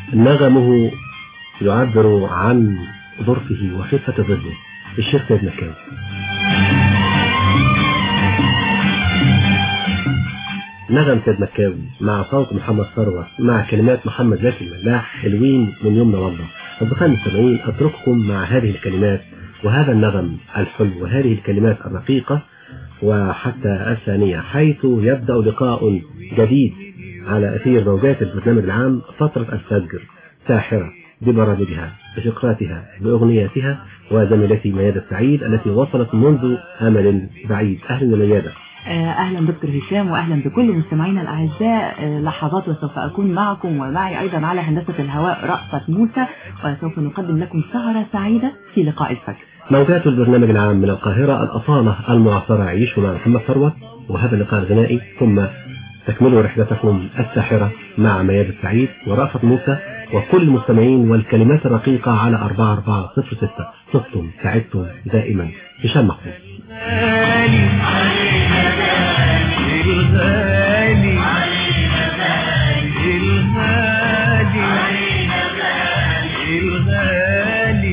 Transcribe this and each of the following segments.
نغمه يعبر عن ظرفه وخفة ظله الشيخ سيد مكاوي نغم سيد مكاوي مع صوت محمد ثروت مع كلمات محمد زكي الملاح حلوين من يومنا والله أصدقائي المستمعين أترككم مع هذه الكلمات وهذا النغم الحلو وهذه الكلمات الرقيقة وحتى الثانية حيث يبدأ لقاء جديد على أثير موجات البرنامج العام فترة الفجر ساحرة ببرامجها بفقراتها بأغنياتها وزميلتي ميادة سعيد التي وصلت منذ أمل بعيد أهلا ميادة أهلا دكتور هشام وأهلا بكل مستمعينا الأعزاء لحظات وسوف أكون معكم ومعي أيضا على هندسة الهواء رأفت موسى وسوف نقدم لكم سهرة سعيدة في لقاء الفجر موجات البرنامج العام من القاهرة الأصالة المعاصرة عيش مع محمد ثروت وهذا اللقاء الغنائي ثم تكملوا رحلتكم الساحرة مع مياد السعيد ورأفت موسى وكل المستمعين والكلمات الرقيقة على 4406 صفتم سعدتم دائما هشام محفوظ الغالي الغالي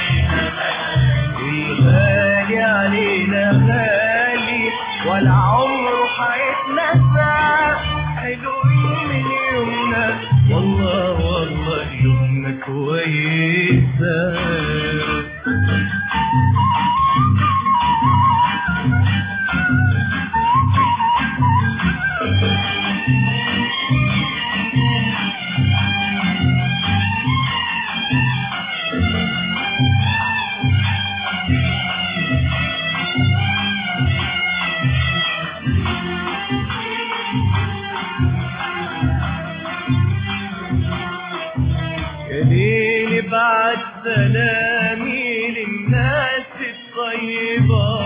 الغالي علينا غالي ولا عمره حيتنسى حلوين من يومنا والله والله يومنا كويسة ليل بعد سلامي للناس الطيبة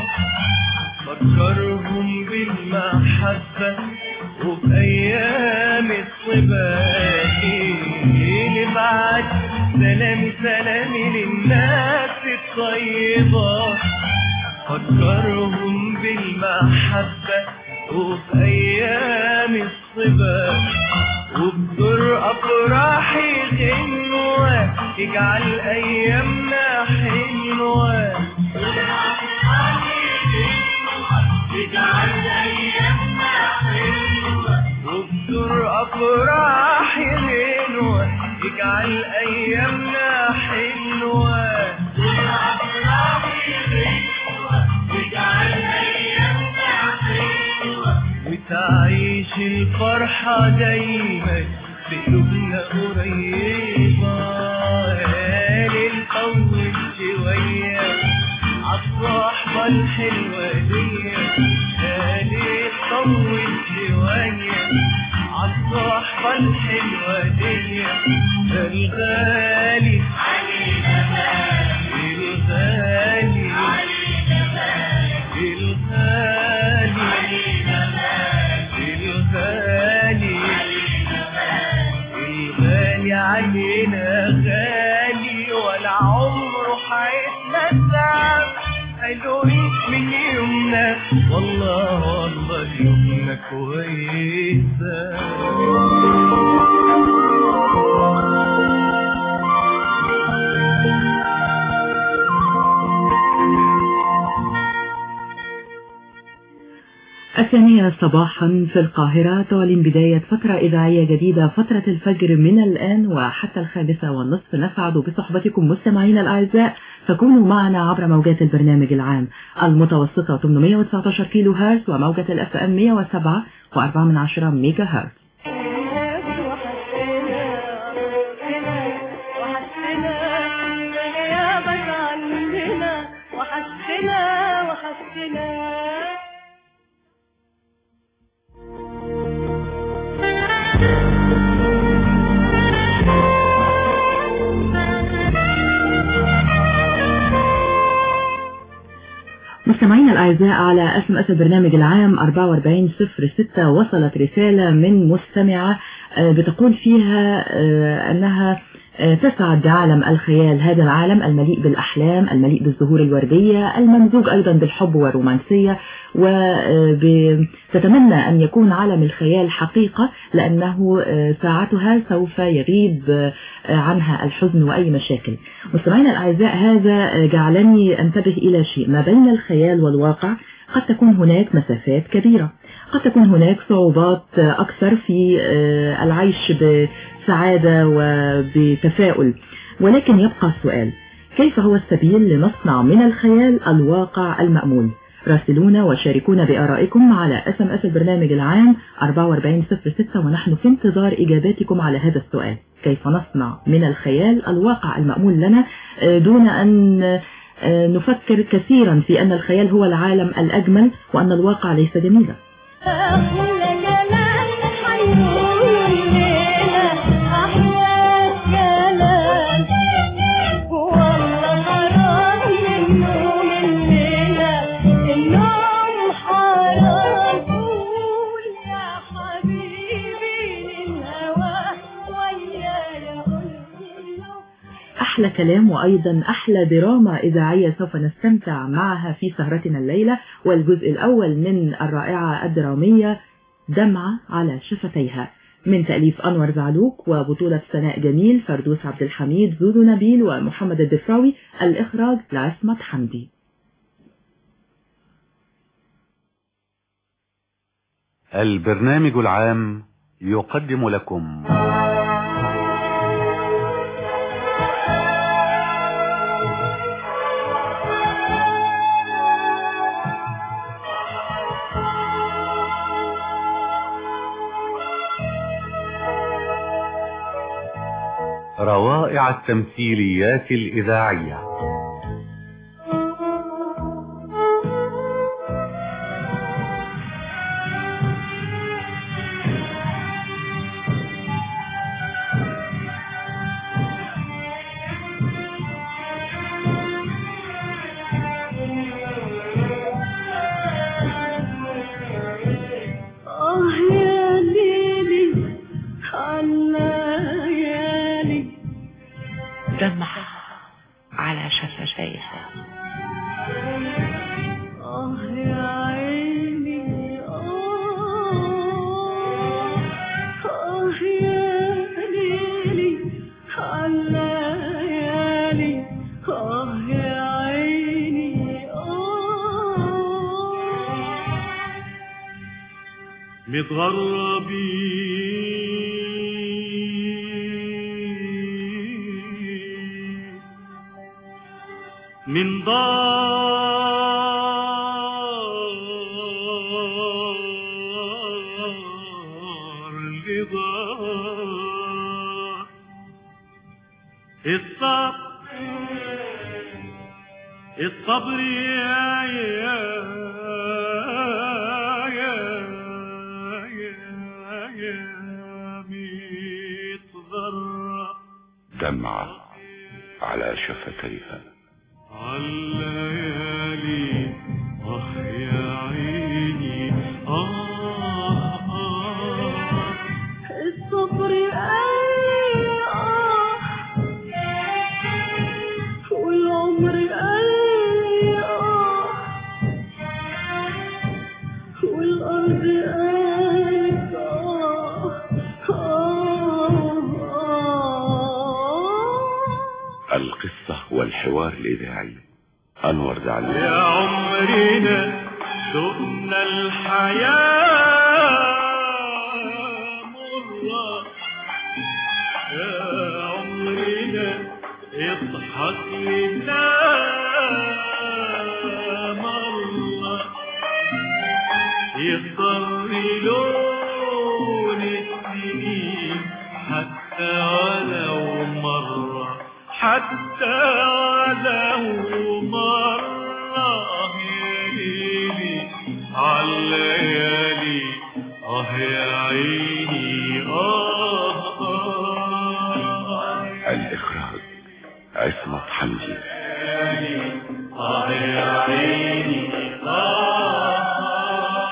فكرهم بالمحبة وبأيام الصبا ليل بعد سلام سلامي للناس الطيبة فكرهم بالمحبة وبأيام الصبا وبدر أفراحي غنوة يجعل أيامنا حلوة وبدر أفراحي غنوة يجعل أيامنا حلوة وتعيش الفرحة دايما بقلوبنا قريبة ليل طول شوية عالصحبة الحلوة دي ليل طول شوية عالصحبة الحلوة دي الغالي الغالي الغالي الغالي علينا غالي ولا عمره حيتنسى حلوين من يومنا والله والله يومنا كويسة الثانية صباحا في القاهرة تعلن بداية فترة إذاعية جديدة فترة الفجر من الآن وحتى الخامسة والنصف نسعد بصحبتكم مستمعينا الأعزاء فكونوا معنا عبر موجات البرنامج العام المتوسطة 819 كيلو هرتز وموجة الاف ام 107 و4 من عشرة ميجا هرتز مستمعينا الأعزاء على اسم أس البرنامج العام 4406 وصلت رسالة من مستمعة بتقول فيها أنها تسعد عالم الخيال هذا العالم المليء بالأحلام المليء بالزهور الوردية الممزوج أيضا بالحب والرومانسية وتتمنى أن يكون عالم الخيال حقيقة لأنه ساعتها سوف يغيب عنها الحزن وأي مشاكل مستمعينا الأعزاء هذا جعلني أنتبه إلى شيء ما بين الخيال والواقع قد تكون هناك مسافات كبيرة قد تكون هناك صعوبات أكثر في العيش بسعادة وبتفاؤل ولكن يبقى السؤال كيف هو السبيل لنصنع من الخيال الواقع المأمول راسلونا وشاركونا بآرائكم على اس ام اس البرنامج العام 4406 ونحن في انتظار إجاباتكم على هذا السؤال كيف نصنع من الخيال الواقع المأمول لنا دون أن نفكر كثيرا في أن الخيال هو العالم الأجمل وأن الواقع ليس جميلا أحلى كلام حيقول ليلة أحلى كلام والله حرام النوم الليلة النوم حرام قول يا حبيبي للهوى ويايا قلت له أحلى كلام وأيضا أحلى دراما إذاعية سوف نستمتع معها في سهرتنا الليلة والجزء الأول من الرائعة الدرامية دمعة على شفتيها من تأليف أنور زعلوك وبطولة سناء جميل فردوس عبد الحميد زوزو نبيل ومحمد الدفراوي الإخراج لعصمت حمدي البرنامج العام يقدم لكم روائع التمثيليات الإذاعية آه يا ليلي عالليالي دمعة على شفتيها آه يا عيني آه آه يا ليلي عالليالي آه يا عيني آه متغربين من دار لدار الصبر الصبر يا يا يا يا يا متغرب دمعة على شفتيها عالليالي آه يا عيني آه آه الصبر أي آه والعمر أي آه والأرض أي آه آه آه القصة والحوار الإذاعي أنور زعلوك يا عمرنا دقنا الحياة مرة يا عمرنا اضحك لنا مرة يخضر لون السنين حتى ولو مرة حتى ولو مرة يا ليلي عالليالي اه يا عيني اه اه الإخراج عصمت حمدي اه يا عيني اه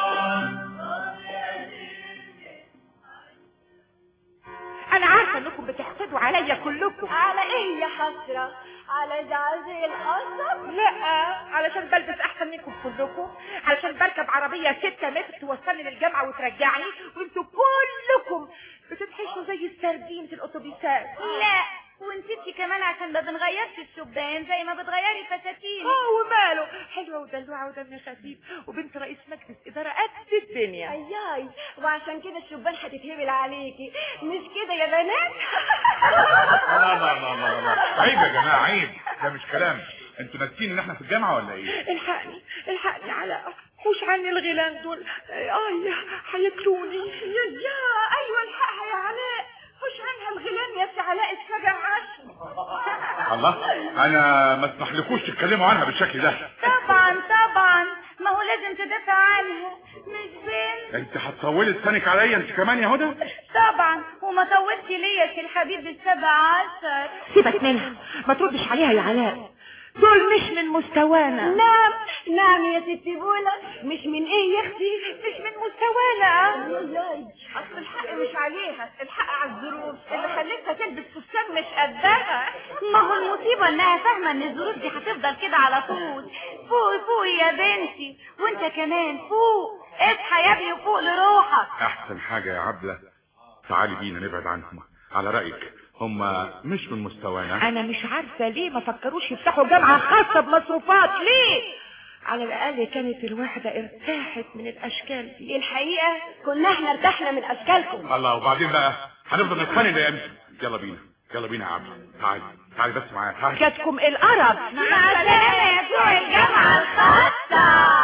انا عارفه انكم بتحقدوا عليا كلكم على ايه يا حسرة على زعزع القصب لا علشان بلبس احسن منكم كلكم علشان بركب عربيه ستة متر توصلني للجامعه وترجعني وانتوا كلكم بتتحشوا زي السردين في الاتوبيسات لا ونسيتي كمان عشان ما بنغيرش الشبان زي ما بتغيري الفساتين اه وماله حلوه ودلوعه ودم خفيف وبنت رئيس مجلس اداره قد الدنيا اياي وعشان كده الشبان هتتهبل عليكي مش كده يا بنات لا لا لا لا لا عيب يا جماعه عيب ده مش كلام انتوا ناسيين ان احنا في الجامعه ولا ايه الحقني الحقني على حوش عني الغيلان دول اي هياكلوني يا يا ايوه الحقها يا علاء خش عنها الغلام يا سي علاء السجن عشر الله انا ما اسمحلكوش تتكلموا عنها بالشكل ده طبعا طبعا ما هو لازم تدافع عنها مش بنت انت هتطولي لسانك عليا انت كمان يا هدى طبعا وما طولتش ليا يا سي الحبيب السبع عشر سيبك منها ما تردش عليها يا علاء دول مش من مستوانا نعم نعم يا ستي بولا مش من ايه يا اختي مش من مستوانا ياي اصل الحق مش عليها الحق على الظروف اللي خلتها تلبس فستان مش قدها ما هو المصيبه انها فاهمه ان الظروف دي هتفضل كده على طول فوقي فوقي يا بنتي وانت كمان فوق اصحى يا ابني وفوق لروحك احسن حاجه يا عبله تعالي بينا نبعد عنهم على رايك هم مش من مستوانا انا مش عارفه ليه ما فكروش يفتحوا جامعه خاصه بمصروفات ليه على الاقل كانت الواحده ارتاحت من الاشكال دي الحقيقه كنا احنا ارتحنا من اشكالكم الله وبعدين بقى هنفضل نتخانق ده امتى يلا بينا يلا بينا يا عبله تعالي تعالي بس معايا تعالي جاتكم القرف مع السلامه يا بتوع الجامعه الخاصه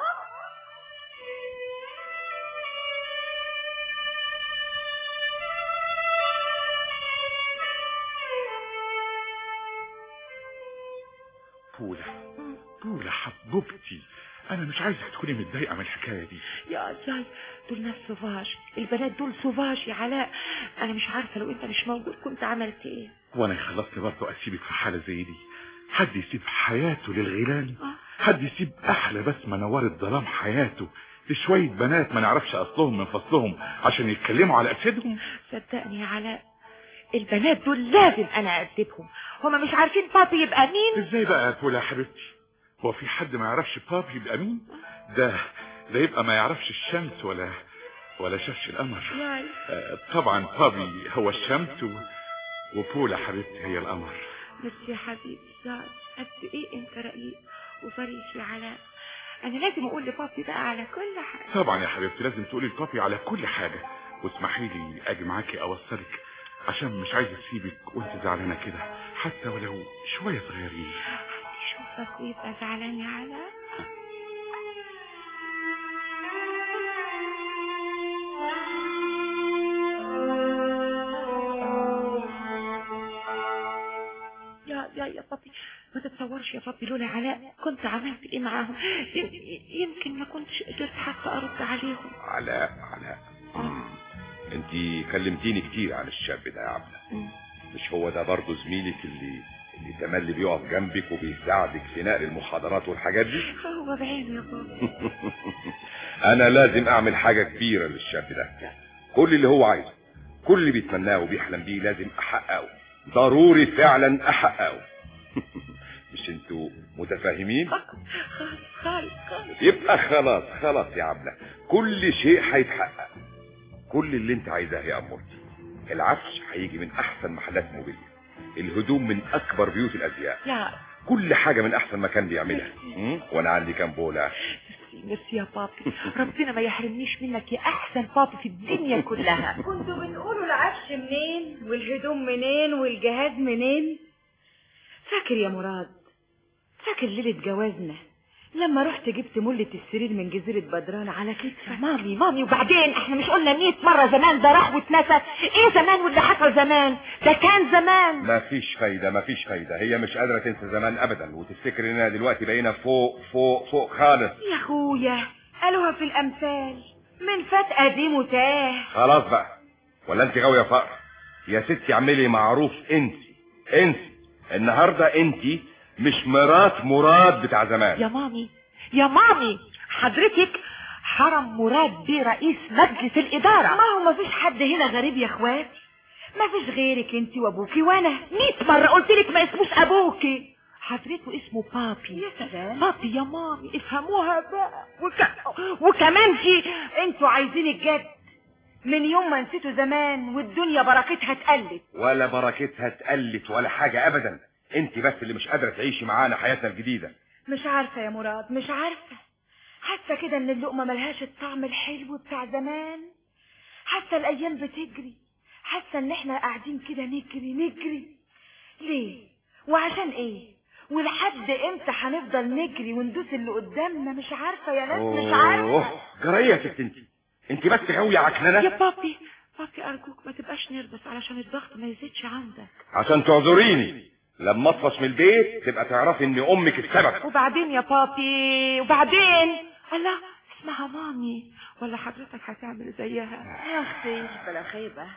بولا بولا حبوبتي انا مش عايزك تكوني متضايقه من الحكايه دي يا جاي دول ناس سوفاج البنات دول سوفاج يا علاء انا مش عارفه لو انت مش موجود كنت عملت ايه وانا خلصت برضه اسيبك في حاله زي دي حد يسيب حياته للغيلان حد يسيب احلى بسمه نورت ظلام حياته لشويه بنات ما نعرفش اصلهم من فصلهم عشان يتكلموا على اسيادهم صدقني يا علاء البنات دول لازم انا اادبهم هما مش عارفين بابي يبقى مين ازاي بقى يا بولا يا حبيبتي هو في حد ما يعرفش بابي يبقى مين ده ده يبقى ما يعرفش الشمس ولا ولا شافش القمر ياي آه، طبعا بابي هو الشمس و... وبولا حبيبتي هي القمر بس يا حبيبي ياي قد ايه انت رقيق وظريف يا علاء انا لازم اقول لبابي بقى على كل حاجه طبعا يا حبيبتي لازم تقولي لبابي على كل حاجة واسمحي لي اجي معاكي اوصلك عشان مش عايز اسيبك وانت زعلانة كده حتى ولو شوية صغيرين شوفك ويبقى زعلان يا علاء يا يا يا بابي ما تتصورش يا بابي لولا علاء كنت عملت ايه معاهم يم- يمكن ما كنتش قدرت حتى ارد عليهم علاء علاء انت كلمتيني كتير عن الشاب ده يا عبله مم. مش هو ده برضه زميلك اللي اللي تملي بيقف جنبك وبيساعدك في نقل المحاضرات والحاجات دي هو بعيني يا بابا انا لازم اعمل حاجة كبيرة للشاب ده كل اللي هو عايزه كل اللي بيتمناه وبيحلم بيه لازم احققه ضروري فعلا احققه مش انتوا متفاهمين خالص خالص خالص يبقى خلاص خلاص يا عبله كل شيء هيتحقق كل اللي انت عايزاه يا امورتي العفش هيجي من احسن محلات موبيليا الهدوم من اكبر بيوت الازياء يا كل حاجه من احسن مكان بيعملها م? وانا عندي كام بوله ميرسي ميرسي يا بابي ربنا ما يحرمنيش منك يا احسن بابي في الدنيا كلها كنتوا بتقولوا العفش منين والهدوم منين والجهاز منين فاكر يا مراد فاكر ليلة جوازنا لما رحت جبت ملة السرير من جزيرة بدران على كتفك مامي مامي وبعدين احنا مش قلنا 100 مرة زمان ده راح واتنسى ايه زمان واللي حصل زمان ده كان زمان مفيش فايده مفيش فايده هي مش قادره تنسى زمان ابدا وتفتكر اننا دلوقتي بقينا فوق فوق فوق خالص يا اخويا قالوها في الامثال من فات قديم وتاه خلاص بقى ولا انت غاويه فقر يا ستي اعملي معروف انت انت النهارده انت مش مرات مراد بتاع زمان يا مامي يا مامي حضرتك حرم مراد بيه رئيس مجلس الإدارة ما هو مفيش حد هنا غريب يا اخواتي ما فيش غيرك انت وابوكي وانا 100 مرة قلت لك ما اسموش ابوكي حضرته اسمه بابي يا سلام بابي يا مامي افهموها بقى وك... وكمان شي انتوا عايزين الجد من يوم ما نسيتوا زمان والدنيا بركتها اتقلت ولا بركتها اتقلت ولا حاجة ابدا انت بس اللي مش قادرة تعيشي معانا حياتنا الجديدة مش عارفة يا مراد مش عارفة حاسة كده ان اللقمة ملهاش الطعم الحلو بتاع زمان حاسة الايام بتجري حاسة ان احنا قاعدين كده نجري نجري ليه وعشان ايه ولحد امتى هنفضل نجري وندوس اللي قدامنا مش عارفة يا ناس مش عارفة اوه جرايه يا ست انت انت بس غاوية عكننة يا بابي بابي ارجوك ما تبقاش نربس علشان الضغط ما يزيدش عندك عشان تعذريني لما اطفش من البيت تبقى تعرفي ان امك السبب وبعدين يا بابي وبعدين الله اسمها مامي ولا حضرتك هتعمل زيها يا اختي بلا خيبة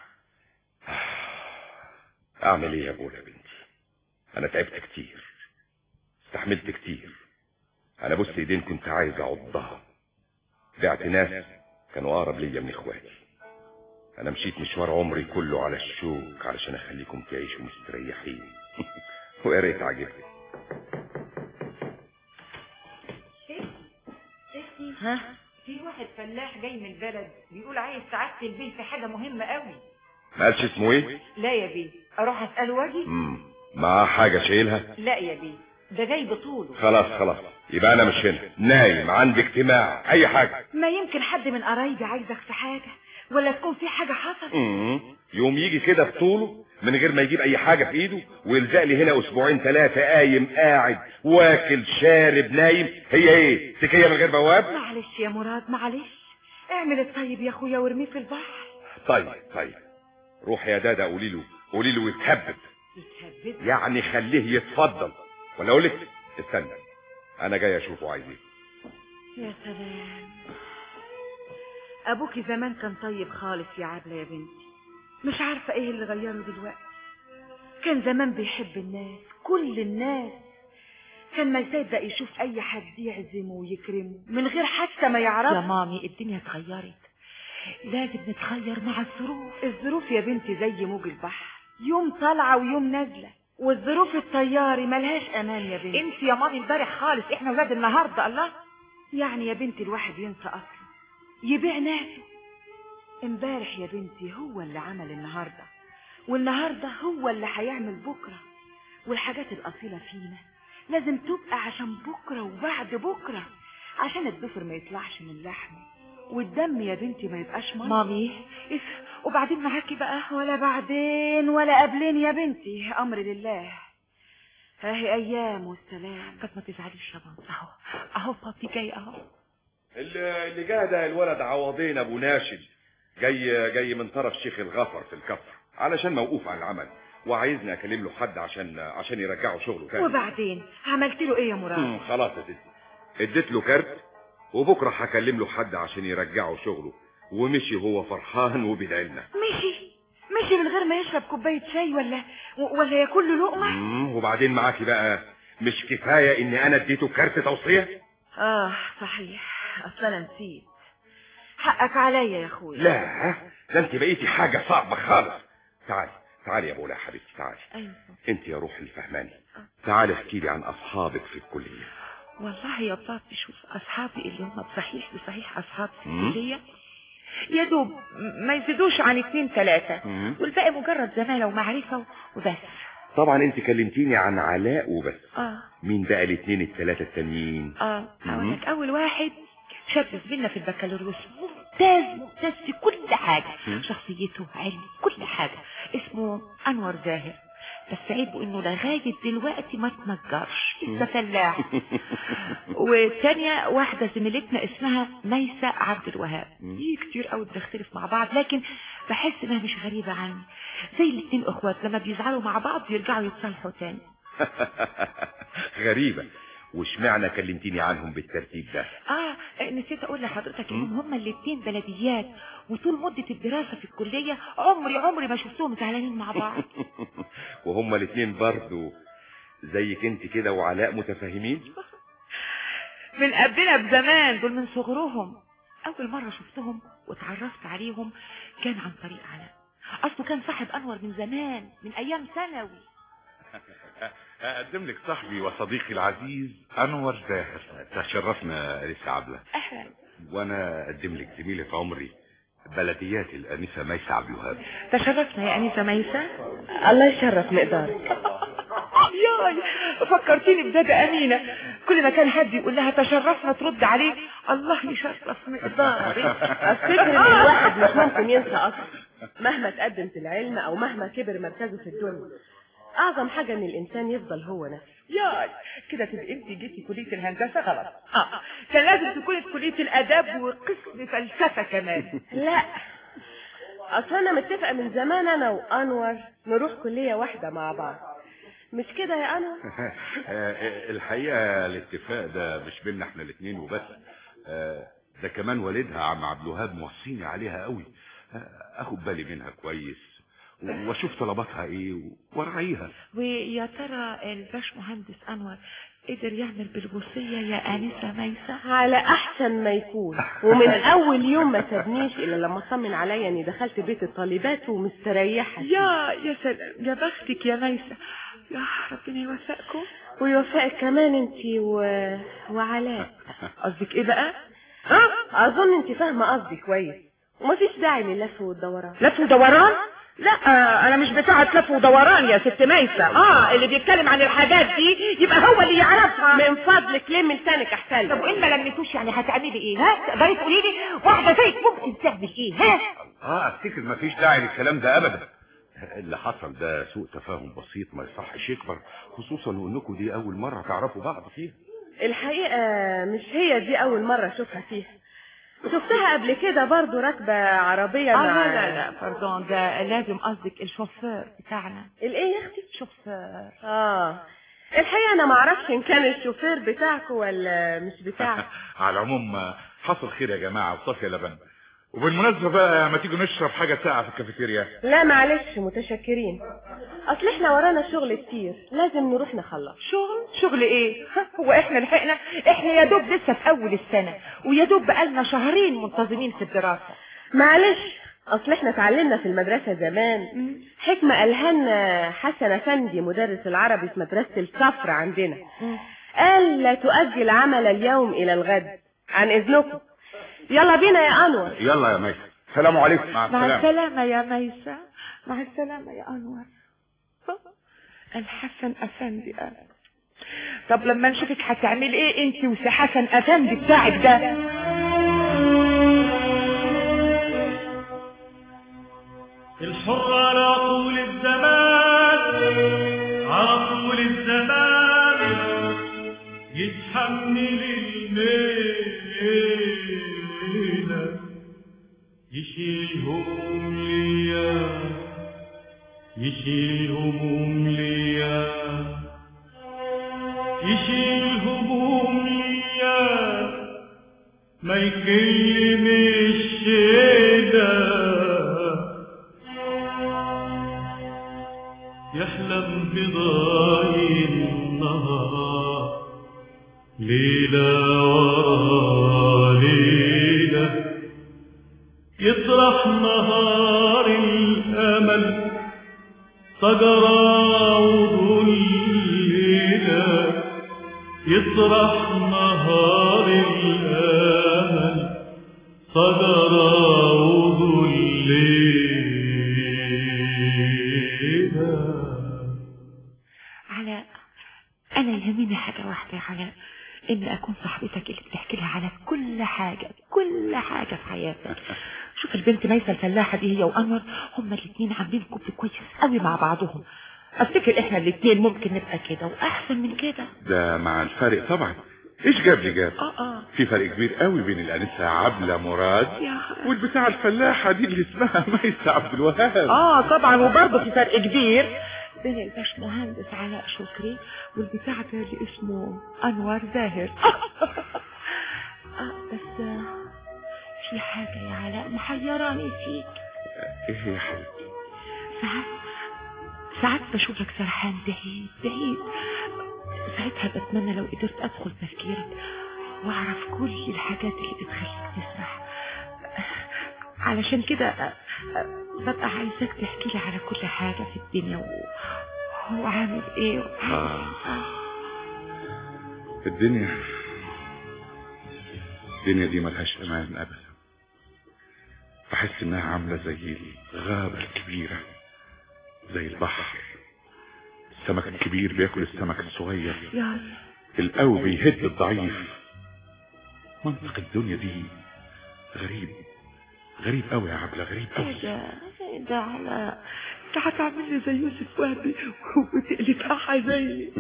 اعمل ايه يا بولا يا بنتي انا تعبت كتير استحملت كتير انا بص ايدين كنت عايز اعضها بعت ناس كانوا اقرب ليا من اخواتي انا مشيت مشوار عمري كله على الشوك علشان اخليكم تعيشوا مستريحين ويا ريت عجبني ها في واحد فلاح جاي من البلد بيقول عايز سعادة البيه في حاجة مهمة قوي ما قالش اسمه ايه لا يا بيه اروح اسأله واجي امم معاه حاجه شايلها لا يا بيه ده جاي بطوله خلاص خلاص يبقى انا مش هنا نايم عندي اجتماع اي حاجه ما يمكن حد من قرايبي عايزك في حاجة ولا تكون في حاجة حصلت امم يوم يجي كده بطوله من غير ما يجيب اي حاجه في ايده ويلزق لي هنا اسبوعين ثلاثه قايم قاعد واكل شارب نايم هي ايه سكيه من غير بواب معلش يا مراد معلش اعمل الطيب يا اخويا وارميه في البحر طيب طيب روح يا دادا قولي له قولي له يتهبب يتهبد يعني خليه يتفضل ولا اقول لك استنى انا جاي اشوفه عايز ايه يا سلام ابوكي زمان كان طيب خالص يا عبلة يا بنتي مش عارفة ايه اللي غيره دلوقتي كان زمان بيحب الناس كل الناس كان ما يصدق يشوف اي حد يعزمه ويكرمه من غير حتى ما يا يعرف مامي الدنيا اتغيرت لازم نتغير مع الظروف الظروف يا بنتي زي موج البحر يوم طالعة ويوم نازلة والظروف الطياري ملهاش امان يا بنتي انت يا مامي امبارح خالص احنا ولاد النهارده الله يعني يا بنتي الواحد ينسى اصله يبيع ناسه امبارح يا بنتي هو اللي عمل النهارده والنهارده هو اللي هيعمل بكره والحاجات الاصيله فينا لازم تبقى عشان بكره وبعد بكره عشان الضفر ما يطلعش من لحمه والدم يا بنتي ما يبقاش ميه مامي إف وبعدين معاكي بقى ولا بعدين ولا قبلين يا بنتي امر لله هاهي ايام والسلام طب ما تزعليش يا ماما اهو اهو بابي جاي اهو اللي اللي جه ده الولد عوضين ابو ناشد جاي جاي من طرف شيخ الغفر في الكفر علشان موقوف عن العمل وعايزني اكلم له حد عشان عشان يرجعه شغله تاني وبعدين عملت له ايه يا مراد مم، خلاص يا ستي اديت له كارت وبكره هكلم له حد عشان يرجعه شغله ومشي هو فرحان وبيدعي لنا مشي مشي من غير ما يشرب كوبايه شاي ولا ولا ياكل له لقمه مم، وبعدين معاكي بقى مش كفايه ان انا اديته كارت توصيه اه صحيح اصل انا نسيت حقك عليا يا اخويا لا ده انت بقيتي حاجه صعبه خالص تعالي تعالي يا بولا يا حبيبتي تعالي ايوه انت يا روح اللي فهماني تعالي احكي لي عن اصحابك في الكليه والله يا بابي شوف اصحابي اللي هم بصحيح بصحيح اصحاب في مم. الكليه يا دوب ما يزيدوش عن اتنين تلاتة مم. والباقي مجرد زمالة ومعرفة وبس طبعا انت كلمتيني عن علاء وبس اه مين بقى الاثنين الثلاثه التانيين اه مم. هقول لك اول واحد شاب زميلنا في البكالوريوس ممتاز ممتاز في كل حاجة مم. شخصيته علم كل حاجة اسمه انور زاهر بس عيبه انه لغاية دلوقتي ما تنجرش لسه فلاح والتانية واحدة زميلتنا اسمها ميسة عبد الوهاب مم. دي كتير قوي بنختلف مع بعض لكن بحس انها مش غريبة عني زي الاتنين اخوات لما بيزعلوا مع بعض بيرجعوا يتصالحوا تاني غريبه واشمعنى كلمتيني عنهم بالترتيب ده اه نسيت اقول لحضرتك انهم هما الاتنين بلديات وطول مدة الدراسة في الكلية عمري عمري ما شفتهم زعلانين مع بعض وهما الاثنين برضو زيك انت كده وعلاء متفاهمين من قبلنا بزمان دول من صغرهم اول مرة شفتهم واتعرفت عليهم كان عن طريق علاء اصله كان صاحب انور من زمان من ايام ثانوي اقدم لك صاحبي وصديقي العزيز انور زاهر تشرفنا لسه عبلة اهلا وانا اقدم لك زميلة عمري بلديات الانسة ميسة عبد الوهاب تشرفنا يا انسه ميسه الله يشرف مقدارك ياي فكرتيني بداده امينه كل ما كان حد يقول لها تشرفنا ترد عليه الله يشرف مقداري افتكر ان الواحد مش ممكن ينسى اصلا مهما تقدم في العلم او مهما كبر مركزه في الدنيا اعظم حاجة ان الانسان يفضل هو نفسه ياي كده تبقى انت جيتي كليه الهندسه غلط اه كان لازم تكوني في كليه الاداب وقسم فلسفه كمان لا اصل انا متفقة من زمان انا وانور نروح كلية واحدة مع بعض مش كده يا انور الحقيقة الاتفاق ده مش بينا احنا الاتنين وبس آه، ده كمان والدها عم عبد الوهاب موصيني عليها قوي آه، اخد بالي منها كويس واشوف طلباتها ايه وارعيها ويا ترى الباش مهندس انور قدر يعمل بالوصيه يا انسه ميسه على احسن ما يكون ومن اول يوم ما سابنيش الا لما طمن عليا اني دخلت بيت الطالبات ومستريحة يا يا سلام يا بختك يا ميسه يا ربنا يوفقكم ويوفقك كمان انتي و... وعلاء قصدك ايه بقى ها اظن انتي فاهمة قصدي كويس ومفيش داعي للف والدوران لف ودوران لا آه انا مش بتاعه لف ودوران يا ست ميسه اه اللي بيتكلم عن الحاجات دي يبقى هو اللي يعرفها من فضلك لم لسانك احسن طب وان ما لميتوش يعني هتعملي ايه ها تقدري تقولي لي واحده زيك ممكن تعمل ايه ها اه افتكر مفيش داعي للكلام ده ابدا اللي حصل ده سوء تفاهم بسيط ما يصحش يكبر خصوصا وانكم دي اول مرة تعرفوا بعض فيها الحقيقة مش هي دي اول مرة اشوفها فيها شفتها قبل كده برضو راكبة عربية آه مع لا لا لا باردون ده لازم قصدك الشوفير بتاعنا الايه يا اختي شوفير اه الحقيقة انا معرفش ان كان الشوفير بتاعكم ولا مش بتاعكم على العموم آه، حصل خير يا جماعة وصافية لبن وبالمناسبة بقى ما تيجوا نشرب حاجة ساعة في الكافيتيريا لا معلش متشكرين اصل احنا ورانا شغل كتير لازم نروح نخلص شغل شغل ايه ها، هو احنا لحقنا احنا يا دوب لسه في اول السنه ويا دوب بقالنا شهرين منتظمين في الدراسه معلش اصل احنا اتعلمنا في المدرسة زمان حكمة قالها لنا حسن افندي مدرس العربي في مدرسة الصفر عندنا قال لا تؤجل عمل اليوم الى الغد عن اذنكم يلا بينا يا انور يلا يا ميسة السلام عليكم مع مع السلامة السلامه يا ميسه مع السلامه يا انور الحسن افندي قال طب لما نشوفك هتعملي ايه انت وسي حسن افندي بتاعك ده الحر على طول الزمان على طول الزمان يتحمل الليلة يشيل هموم ليا يشيل هموم ليا يشيل هموم ليا ما يكلمش ده يحلم بضاي النهار ليلة ورا ليلة يطرح نهار الأمل شجرة وظليلة يطرح نهار الأمل شجرة وظليلة علاء انا يهمني حاجه واحده يا علاء اني اكون صاحبتك اللي بتحكي لها على كل حاجه كل حاجه في حياتك شوف البنت ميسه الفلاحه دي هي وانور هما الاثنين عاملين كوبل كويس قوي مع بعضهم افتكر احنا الاثنين ممكن نبقى كده واحسن من كده ده مع الفرق طبعا ايش جاب لي جاب اه اه في فرق كبير قوي بين الانسة عبلة مراد يا والبتاع الفلاحة دي اللي اسمها ميسة عبد الوهاب اه طبعا وبرضه في فرق كبير بين الباش مهندس علاء شكري والبتاع ده اللي اسمه انور زاهر اه بس آه، في حاجة يا علاء محيراني فيك ايه يا حبيبتي ساعات ساعات بشوفك سرحان بعيد بعيد ساعتها بتمنى لو قدرت ادخل تفكيرك واعرف كل الحاجات اللي بتخليك تسرح علشان كده ببقى عايزاك تحكي لي على كل حاجة في الدنيا و... هو عامل ايه آه. الدنيا الدنيا دي ملهاش امان ابدا بحس انها عاملة زي الغابة الكبيرة زي البحر السمك الكبير بياكل السمك الصغير يعني القوي بيهد الضعيف منطق الدنيا دي غريب غريب قوي يا عبلة غريب ايه قوي ده ايه ده على انت هتعمل لي زي يوسف وهبي وتقلبها زي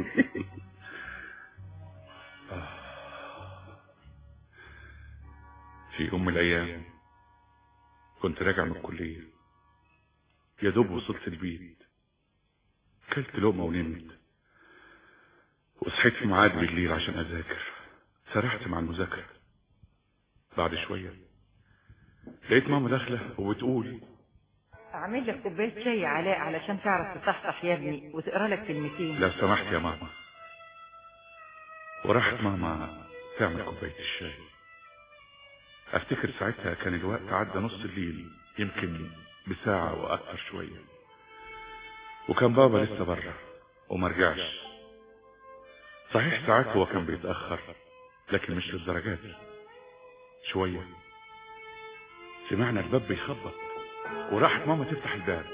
في يوم من الايام كنت راجع من الكلية يا دوب وصلت البيت كلت لقمة ونمت وصحيت في ميعاد بالليل عشان اذاكر سرحت مع المذاكرة بعد شوية لقيت ماما داخلة وبتقول اعمل لك كوبايه شاي يا علاء علشان تعرف تصحصح يا ابني وتقرا لك كلمتين لو سمحت يا ماما وراحت ماما تعمل كوباية الشاي افتكر ساعتها كان الوقت عدى نص الليل يمكن بساعة واكثر شوية وكان بابا لسه بره وما رجعش صحيح ساعات هو كان بيتأخر لكن مش للدرجات دي شوية سمعنا الباب بيخبط وراحت ماما تفتح الباب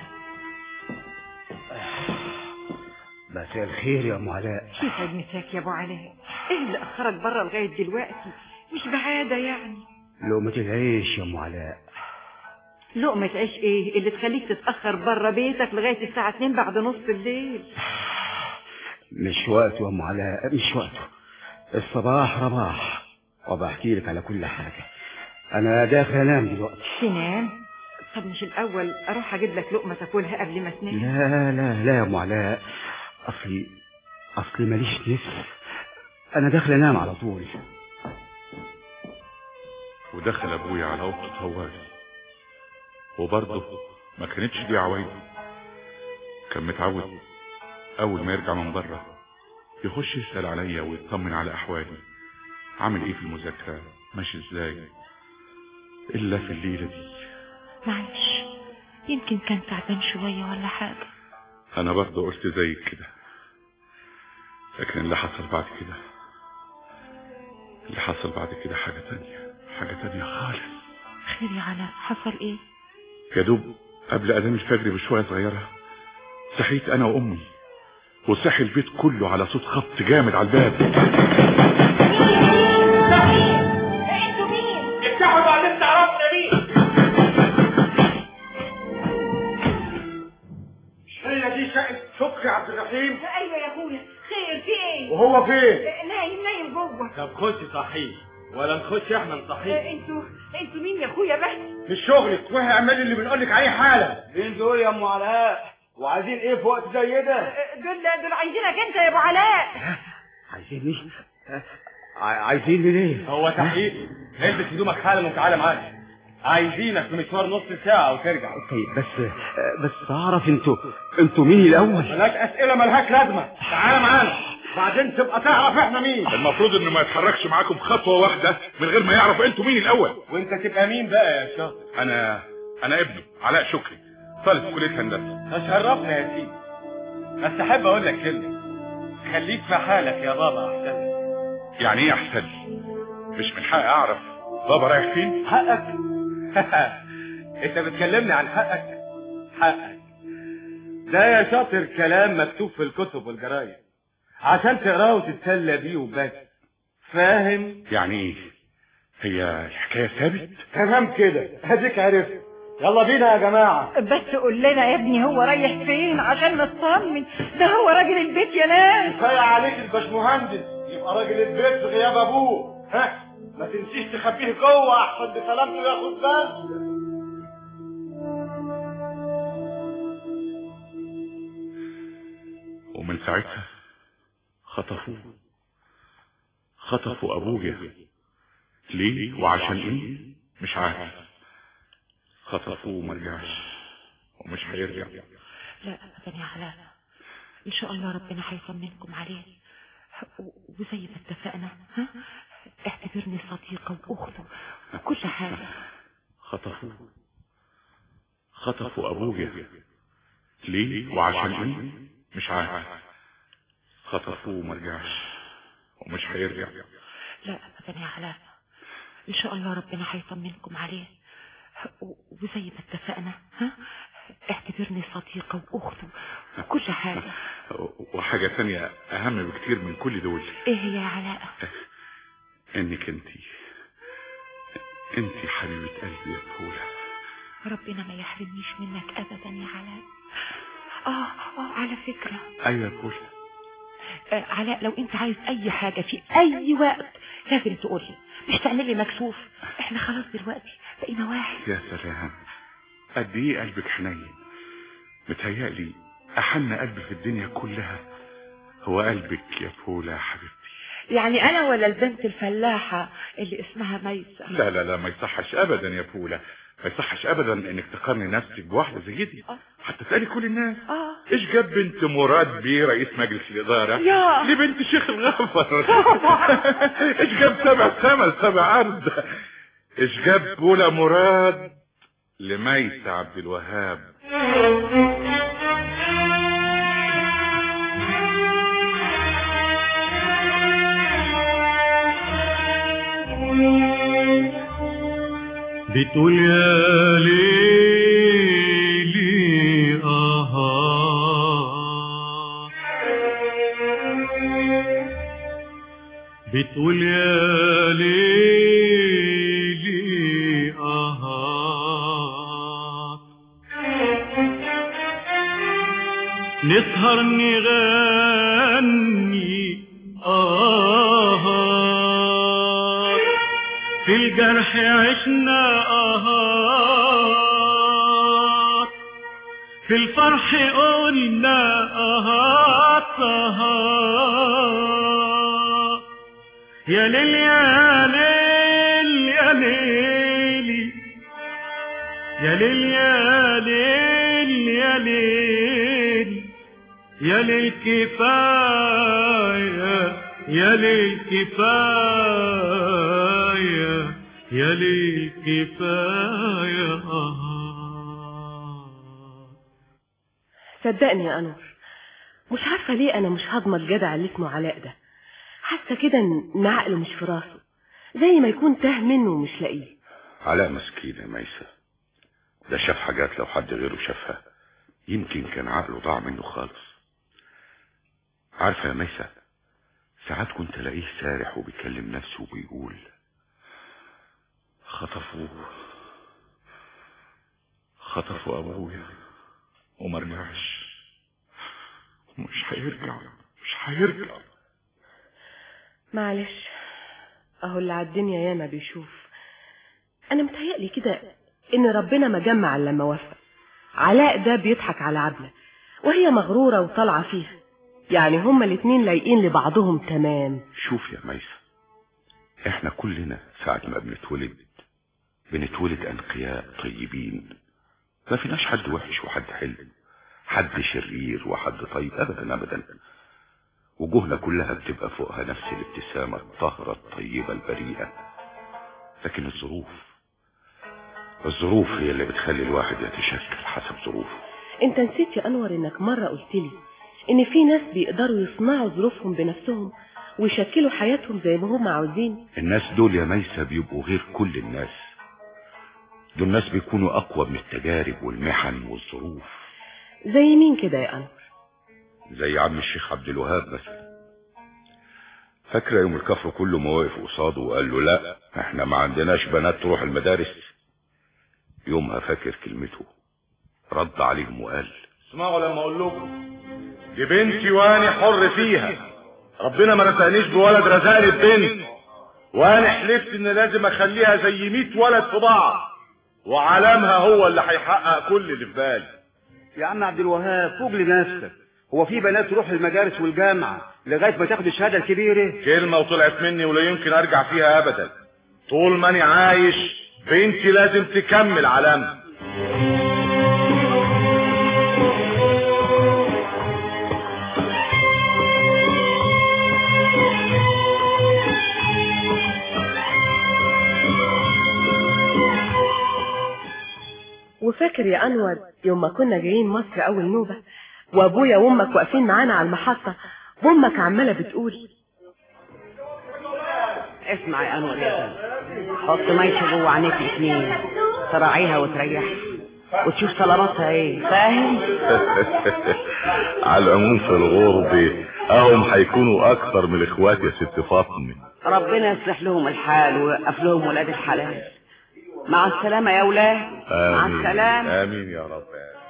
مساء الخير يا ام علاء يسعد مساك يا ابو علاء ايه اللي اخرك بره لغايه دلوقتي مش بعاده يعني لقمة العيش يا ام علاء لقمة عيش ايه اللي تخليك تتأخر بره بيتك لغاية الساعة 2 بعد نص الليل مش وقته يا ام علاء مش وقته الصباح رباح وبحكي لك على كل حاجة انا داخل انام دلوقتي تنام طب مش الاول اروح اجيب لك لقمة تاكلها قبل ما تنام لا لا لا يا ام علاء اصلي اصلي ماليش نفس انا داخل انام على طول ودخل ابويا على اوضه هواز وبرضه ما كانتش دي عوايده كان متعود اول ما يرجع من بره يخش يسال عليا ويطمن على احوالي عامل ايه في المذاكره ماشي ازاي الا في الليله دي معلش يمكن كان تعبان شوية ولا حاجة انا برضه قلت زي كده لكن اللي حصل بعد كده اللي حصل بعد كده حاجه تانية حاجه تانية خالص خير يا علاء حصل ايه يا دوب قبل اذان الفجر بشويه صغيره صحيت انا وامي وصحي البيت كله على صوت خبط جامد على الباب انتوا مين؟ افتحوا بعدين تعرفنا مين مش هي دي شقة شكري عبد الرحيم ايوه يا اخويا خير في ايه؟ وهو فين؟ نايم نايم جوه طب خش صحيح ولا نخش احنا نصحيه انتوا انتوا مين يا اخويا بس؟ في شغلك وهي اعملي اللي بنقولك عليه حالا مين دول يا ام علاء وعايزين ايه في وقت زي ده دول دول عايزينك انت يا ابو علاء عايزين ايه ع- عايزين منين هو تحقيق البس هدومك حالا وتعالى معانا عايزينك في مشوار نص ساعة وترجع طيب بس بس اعرف انتوا انتوا مين الاول ملاك اسئلة ملهاش لازمة تعالى معانا بعدين تبقى تعرف احنا مين المفروض انه ما يتحركش معاكم خطوه واحده من غير ما يعرف انتوا مين الاول وانت تبقى مين بقى يا شاطر انا انا ابنه علاء شكري طالب في كليه هندسه تشرفنا يا سيدي بس احب اقول لك كلمة خليك في حالك يا بابا احسن لك. يعني ايه احسن مش من حقي اعرف بابا رايح فين حقك انت بتكلمني عن حقك حقك ده يا شاطر كلام مكتوب في الكتب والجرايد عشان تقراه وتتسلى بيه وبس فاهم يعني ايه هي الحكايه ثابت تمام كده هديك عرفت يلا بينا يا جماعة بس قول لنا يا ابني هو رايح فين عشان نطمن ده هو راجل البيت يا ناس كفاية عليك الباشمهندس يبقى راجل البيت في غياب ابوه ها ما تنسيش تخبيه جوه احسن بسلامته ياخد بالك ومن ساعتها خطفوه خطفوا ابويا ليه وعشان ايه مش عارف خطفوه وما رجعش ومش هيرجع لا ابدا يا علاء ان شاء الله ربنا هيطمنكم عليه و- وزي ما اتفقنا ها اعتبرني صديقة واخته وكل حاجة خطفوه خطفوا ابويا ليه وعشان ايه مش عارف خطفوه وما رجعش ومش هيرجع لا ابدا يا علاء ان شاء الله ربنا هيطمنكم عليه و- وزي ما اتفقنا ها اعتبرني صديقة واخته وكل حاجة وحاجة تانية اهم بكتير من كل دول ايه هي يا علاء انك انتي انتي حبيبة قلبي يا بولا ربنا ما يحرمنيش منك ابدا يا علاء اه اه على فكرة ايوه يا بولا آه علاء لو انت عايز اي حاجة في اي وقت لازم تقولي مش تعمل لي مكسوف احنا خلاص دلوقتي بقينا واحد يا سلام قد ايه قلبك حنين متهيألي احن قلب في الدنيا كلها هو قلبك يا بولا يا حبيبتي يعني انا ولا البنت الفلاحة اللي اسمها ميسة لا لا لا ما يصحش ابدا يا بولا ما يصحش ابدا انك تقارني نفسك بواحده زي دي حتى تسالي كل الناس اه ايش جاب بنت مراد بيه رئيس مجلس الاداره يا. لبنت شيخ الغفر ايش جاب سبع سما سبع ارض ايش جاب بولا مراد لميس عبد الوهاب بتقول يا ليلي آها بتقول يا ليلي آها نسهر نغني آها في الجرح عشنا آهات في الفرح قلنا آهات آهات يا ليل يا ليل يا ليلي يا ليل يا ليل يا ليل يا ليل كفاية يا ليل كفاية يا ليل كفاية آه صدقني يا أنور مش عارفة ليه أنا مش هضمة الجدع اللي اسمه علاء ده حاسة كده إن عقله مش في راسه زي ما يكون تاه منه ومش لاقيه علاء مسكين يا ميسة ده شاف حاجات لو حد غيره شافها يمكن كان عقله ضاع منه خالص عارفة يا ميسة ساعات كنت الاقيه سارح وبيكلم نفسه وبيقول خطفوه خطفوا ابويا وما رجعش مش هيرجع مش هيرجع معلش أهو اللي على الدنيا ياما بيشوف أنا متهيألي كده إن ربنا ما جمع إلا لما وفق علاء ده بيضحك على عبلة وهي مغرورة وطالعة فيها يعني هما الاتنين لايقين لبعضهم تمام شوف يا ميسة احنا كلنا ساعة ما بنتولد بنتولد انقياء طيبين ما فيناش حد وحش وحد حلو حد شرير وحد طيب ابدا ابدا وجوهنا كلها بتبقى فوقها نفس الابتسامة الطاهرة الطيبة البريئة لكن الظروف الظروف هي اللي بتخلي الواحد يتشكل حسب ظروفه انت نسيت يا انور انك مرة قلت لي ان في ناس بيقدروا يصنعوا ظروفهم بنفسهم ويشكلوا حياتهم زي ما هم عاوزين الناس دول يا ميسة بيبقوا غير كل الناس دول ناس بيكونوا اقوى من التجارب والمحن والظروف زي مين كده يا انور زي عم الشيخ عبد الوهاب مثلا فاكرة يوم الكفر كله ما وقف قصاده وقال له لا احنا ما عندناش بنات تروح المدارس يومها فاكر كلمته رد عليهم وقال اسمعوا لما اقول لكم دي بنتي وانا حر فيها ربنا ما رزقنيش بولد رزقني ببنت وانا حلفت ان لازم اخليها زي 100 ولد في بعض وعالمها هو اللي هيحقق كل اللي في بالي يا عم عبد الوهاب فوق لنفسك هو في بنات تروح المدارس والجامعة لغاية ما تاخد الشهادة الكبيرة كلمة وطلعت مني ولا يمكن ارجع فيها ابدا طول ما انا عايش بنتي لازم تكمل علامها وفاكر فاكر يا انور يوم ما كنا جايين مصر اول نوبه وابويا وامك واقفين معانا على المحطه وامك عماله بتقول اسمع يا انور يا فندم حط ميشة جوه عينيك الاثنين تراعيها وتريحها وتشوف طلباتها ايه فاهم على العموم في الغرب اهم هيكونوا اكثر من الاخوات يا ست فاطمه ربنا يصلح لهم الحال ويوقف لهم ولاد الحلال مع السلامة يا ولاد مع امين السلامة امين يا رب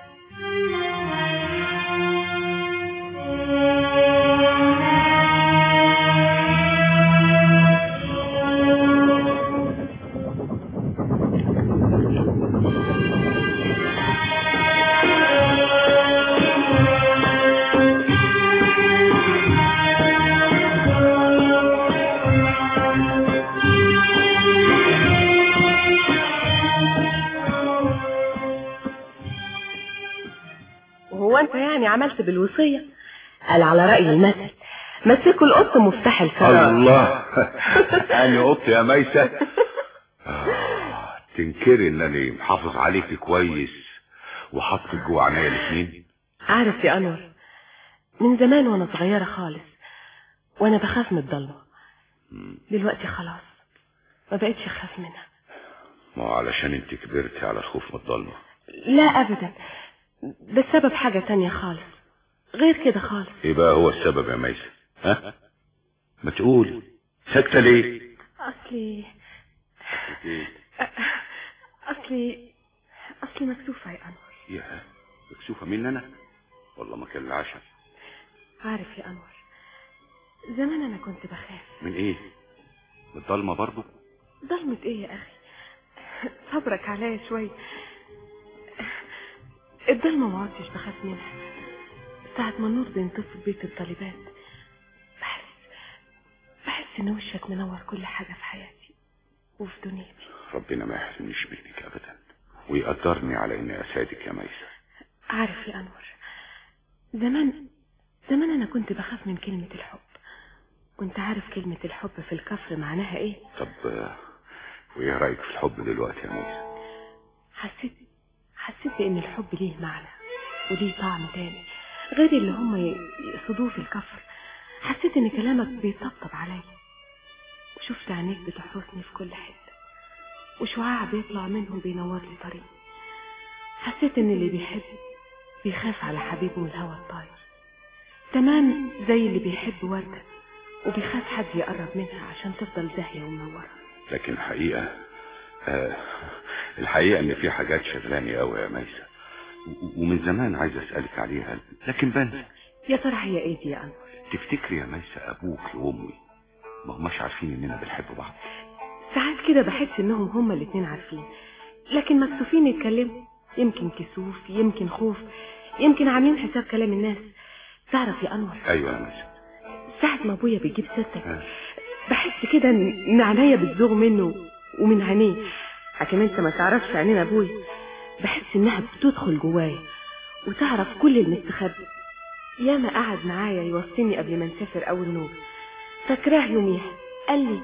وهو انت يعني عملت بالوصيه قال على راي المثل مسكوا القط مفتاح الفراغ الله اني قط يا ميسة آه، تنكري انني محافظ عليك كويس وحطك جوه عينيا الاثنين عارف يا انور من زمان وانا صغيره خالص وانا بخاف من الضلمه دلوقتي خلاص ما بقتش اخاف منها ما هو علشان انت كبرتي على الخوف من الضلمه لا ابدا ده السبب حاجه تانية خالص غير كده خالص ايه بقى هو السبب يا ميسة ها ما تقول ساكته ليه اصلي اصلي اصلي مكسوفه يا انور يا مكسوفه مني انا والله ما كان العشاء عارف يا انور زمان انا كنت بخاف من ايه من الضلمه برضو ضلمة ايه يا اخي صبرك عليا شوي الضلمة ما عدتش بخاف منها ساعة ما النور بينطفي في بيت الطالبات بحس بحس ان وشك منور كل حاجة في حياتي وفي دنيتي ربنا ما يحرمنيش منك ابدا ويقدرني على اني اساعدك يا ميسة عارف يا انور زمان زمان انا كنت بخاف من كلمة الحب وانت عارف كلمة الحب في الكفر معناها ايه طب آه، وايه رايك في الحب دلوقتي يا ميسة حسيت حسيت بان الحب ليه معنى وليه طعم تاني غير اللي هم ي- يقصدوه في الكفر حسيت ان كلامك بيطبطب عليا وشفت عينيك بتحرسني في كل حته وشعاع بيطلع منهم بينور لي طريق حسيت ان اللي بيحب بيخاف على حبيبه من الهوى الطاير تمام زي اللي بيحب وردة وبيخاف حد يقرب منها عشان تفضل زاهية ومنورة لكن الحقيقه آه الحقيقه ان في حاجات شغلاني قوي يا ميسة و- ومن زمان عايز اسالك عليها لكن بنسى يا ترى هي ايه دي يا انور تفتكري يا ميسة ابوك وامي ما هماش عارفين اننا بنحب بعض ساعات كده بحس انهم هما الاتنين عارفين لكن مكسوفين يتكلموا يمكن كسوف يمكن خوف يمكن عاملين حساب كلام الناس تعرف يا انور ايوه يا ميسة ساعة ما ابويا بيجيب سيرتك بحس كده ان إن عينيا بتزوغ منه ومن عينيه لكن انت ما تعرفش عينين ابويا بحس انها بتدخل جوايا وتعرف كل المستخبي ياما قعد معايا يوصيني قبل ما نسافر اول نوم فاكراه يوميها قال لي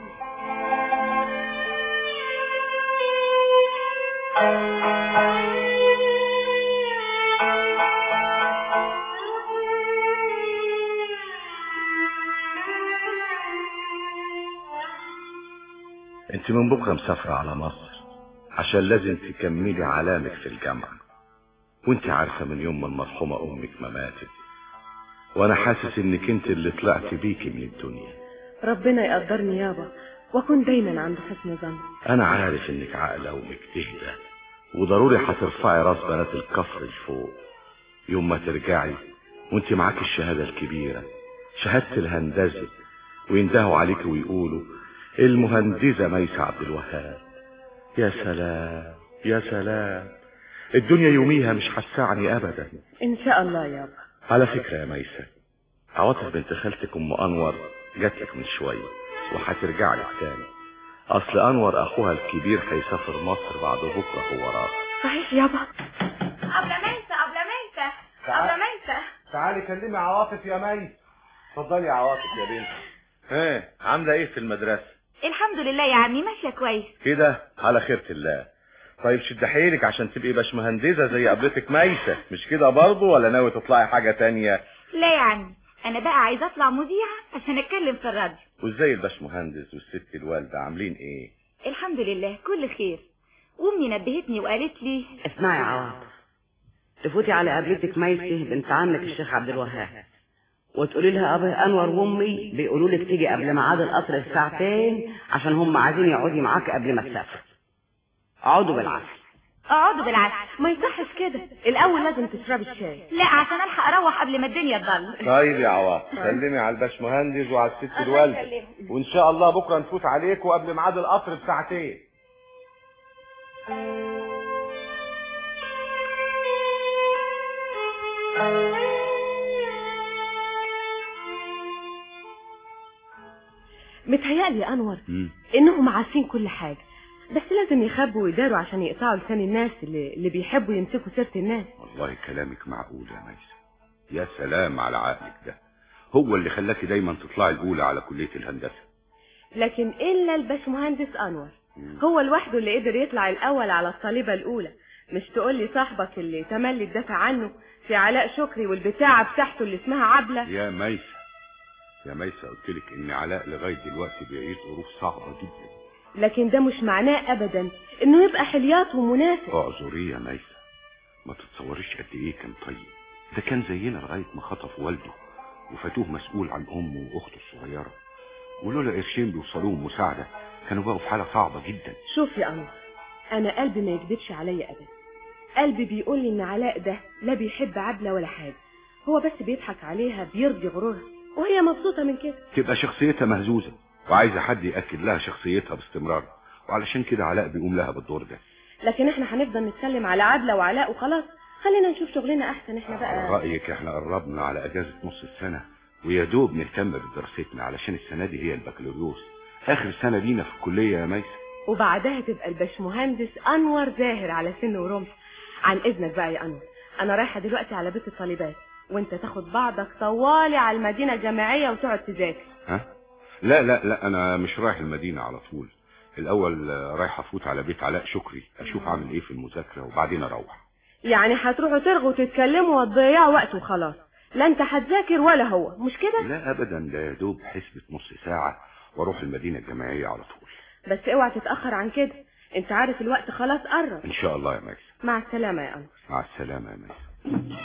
انت من بكره مسافره على مصر عشان لازم تكملي علامك في الجامعه وانت عارفه من يوم ما المرحومه امك ما ماتت وانا حاسس انك انت اللي طلعت بيكي من الدنيا ربنا يقدرني يابا واكون دايما عند حسن ظن انا عارف انك عاقله ومجتهده وضروري هترفعي راس بنات الكفر لفوق يوم ما ترجعي وانت معاك الشهاده الكبيره شهاده الهندسه ويندهوا عليك ويقولوا المهندسه ميسة عبد الوهاب يا سلام يا سلام الدنيا يوميها مش هتسعني ابدا ان شاء الله يابا على فكرة يا ميسة عواطف بنت خالتك ام انور جاتلك من شوية وهترجع لك تاني اصل انور اخوها الكبير هيسافر مصر بعد بكرة هو راح صحيح يابا أبلة ميسة أبلة ميسة أبلة ميسة تعالي كلمي عواطف يا مي اتفضلي يا عواطف يا بنتي ها عامله ايه في المدرسه الحمد لله يا عمي ماشية كويس كده على خيرة الله طيب شد حيلك عشان تبقي باشمهندسه زي قبلتك ميسه مش كده برضه ولا ناوي تطلعي حاجه تانية لا يا عمي انا بقى عايزه اطلع مذيعه عشان اتكلم في الراديو وازاي الباشمهندس والست الوالده عاملين ايه الحمد لله كل خير وامي نبهتني وقالت لي اسمعي يا عواطف تفوتي على قابلتك ميسه بنت عمك الشيخ عبد الوهاب وتقولي لها ابي انور وامي بيقولوا لك تيجي قبل ميعاد القطر بساعتين عشان هم عايزين يقعدوا معاك قبل ما تسافر اقعدوا بالعافيه اقعدوا بالعافيه ما يصحش كده الاول لازم تشربي الشاي لا عشان الحق اروح قبل ما الدنيا تضل طيب يا عواطف سلمي على الباشمهندس وعلى الست الوالده يسلمك. وان شاء الله بكره نفوت عليكم قبل ميعاد القطر بساعتين متهيألي يا انور انهم عارفين كل حاجه بس لازم يخبوا ويداروا عشان يقطعوا لسان الناس اللي, اللي بيحبوا يمسكوا سيره الناس والله كلامك معقول يا ميسة يا سلام على عقلك ده هو اللي خلاكي دايما تطلعي الاولى على كليه الهندسه لكن الا الباشمهندس انور هو لوحده اللي قدر يطلع الاول على الطالبه الاولى مش تقول لي صاحبك اللي تملي تدافع عنه في علاء شكري والبتاعه بتاعته اللي اسمها عبله يا ميسة يا ميسة قلت لك ان علاء لغايه دلوقتي بيعيش ظروف صعبه جدا لكن ده مش معناه ابدا انه يبقى حلياته مناسب اعذري يا ميسة ما تتصوريش قد ايه كان طيب ده كان زينا لغايه ما خطف والده وفاتوه مسؤول عن امه واخته الصغيره ولولا قرشين بيوصلوهم مساعده كانوا بقوا في حاله صعبه جدا شوف يا انور انا قلبي ما يكذبش عليا ابدا قلبي بيقول لي ان علاء ده لا بيحب عبله ولا حاجه هو بس بيضحك عليها بيرضي غرورها وهي مبسوطه من كده تبقى شخصيتها مهزوزه وعايزه حد ياكد لها شخصيتها باستمرار وعلشان كده علاء بيقوم لها بالدور ده لكن احنا هنفضل نتكلم على عبله وعلاء وخلاص خلينا نشوف شغلنا احسن احنا على بقى رايك احنا قربنا على اجازه نص السنه ويا دوب نهتم بدراستنا علشان السنه دي هي البكالوريوس اخر سنه لينا في الكليه يا ميسه وبعدها تبقى الباشمهندس انور زاهر على سن ورمح عن اذنك بقى يا انور انا رايحه دلوقتي على بيت الطالبات وانت تاخد بعضك طوالي على المدينه الجامعيه وتقعد تذاكر ها لا لا لا انا مش رايح المدينه على طول الاول آه، رايح افوت على بيت علاء شكري اشوف اعمل ايه في المذاكره وبعدين اروح يعني هتروحوا ترغوا وتتكلموا وتضيعوا وقت وخلاص لا انت هتذاكر ولا هو مش كده لا ابدا ده يا دوب حسبة نص ساعه واروح المدينه الجامعيه على طول بس اوعى تتاخر عن كده انت عارف الوقت خلاص قرب ان شاء الله يا ميسه مع السلامه يا انور مع السلامه يا ميسه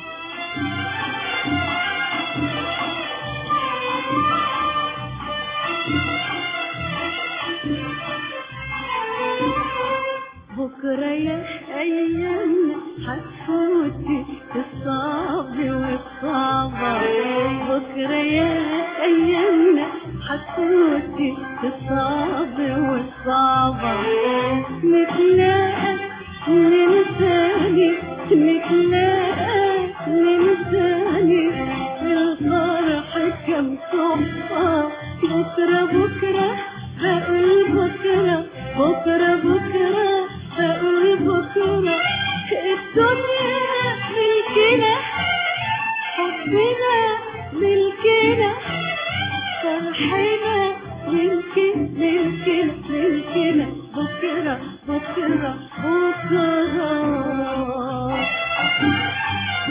بكرة يا أيامنا هتفوتي الصعب والصعبة بكرة يا أيامنا هتفوتي الصعب والصعبة نتلاقى ننساني نتلاقى ننساني الفرح كم صحبة بكرة بكرة هقول بكرة بكرة بكرة هقول بكرة الدنيا ملكنا حبنا ملكنا فرحنا ملكنا ملكنا ملكنا بكرة بكرة بكرة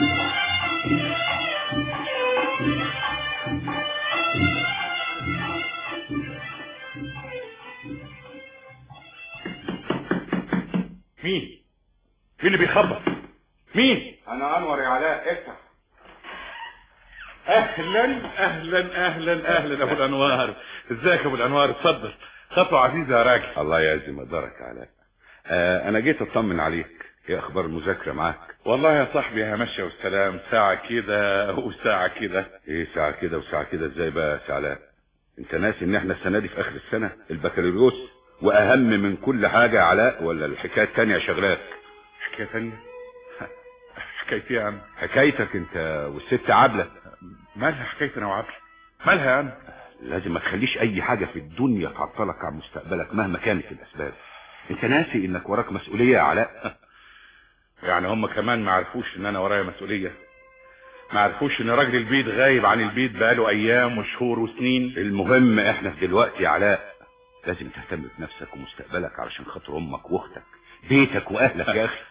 مين مين اللي بيخبط مين انا انور يا علاء افتح اهلا اهلا اهلا اهلا ابو الانوار ازيك يا ابو الانوار اتفضل خطوه عزيزه يا راجل الله يعزم قدرك يا علاء آه انا جيت اطمن عليك ايه اخبار المذاكره معاك والله يا صاحبي يا ماشيه والسلام ساعه كده وساعه كده ايه ساعه كده وساعه كده ازاي بقى يا علاء انت ناسي ان احنا السنه دي في اخر السنه البكالوريوس واهم من كل حاجه يا علاء ولا الحكايه التانية شغلاك حكايه تانية حكايتي يا عم حكايتك انت والست عبله مالها حكايتي انا وعبله مالها يا عم لازم ما تخليش اي حاجه في الدنيا تعطلك عن مستقبلك مهما كانت الاسباب انت ناسي انك وراك مسؤوليه يا علاء يعني هم كمان ما عرفوش ان انا ورايا مسؤوليه ما عرفوش ان راجل البيت غايب عن البيت بقاله ايام وشهور وسنين المهم احنا في دلوقتي يا علاء لازم تهتم بنفسك ومستقبلك علشان خاطر امك واختك بيتك واهلك يا اخي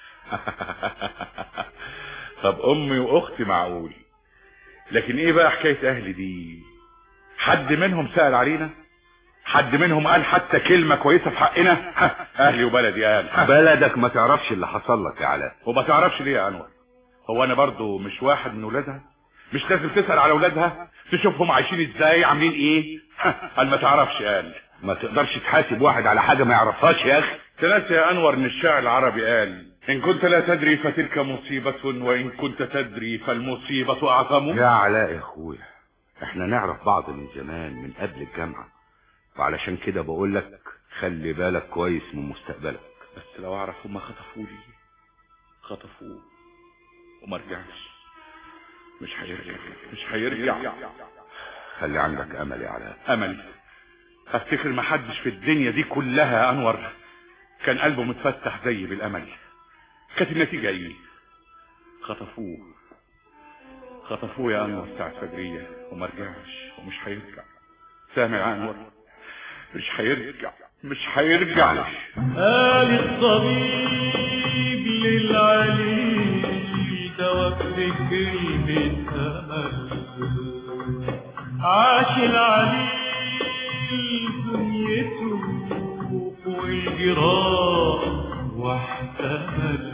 طب امي واختي معقول لكن ايه بقى حكاية اهلي دي حد منهم سأل علينا حد منهم قال حتى كلمة كويسة في حقنا اهلي وبلدي قال بلدك ما تعرفش اللي حصل لك يا علاء وما تعرفش ليه يا انور هو انا برضو مش واحد من ولادها مش لازم تسأل على ولادها تشوفهم عايشين ازاي عاملين ايه قال ما تعرفش قال ما تقدرش تحاسب واحد على حاجة ما يعرفهاش يا اخي تنسى يا انور ان الشاعر العربي قال ان كنت لا تدري فتلك مصيبة وان كنت تدري فالمصيبة اعظم يا علاء يا اخويا احنا نعرف بعض من زمان من قبل الجامعة وعلشان كده بقول لك خلي بالك كويس من مستقبلك بس لو اعرف هما خطفوا لي خطفوه وما رجعش مش هيرجع مش هيرجع خلي عندك امل يا علاء امل افتكر ما حدش في الدنيا دي كلها يا انور كان قلبه متفتح زي بالامل كانت النتيجة ايه خطفوه خطفوه يا انور ساعة فجرية وما رجعش ومش هيرجع سامع يا انور مش هيرجع مش هيرجع قال الطبيب للعليل توفي كلمة أمل عاش العليل دنيته والجراح واحتمل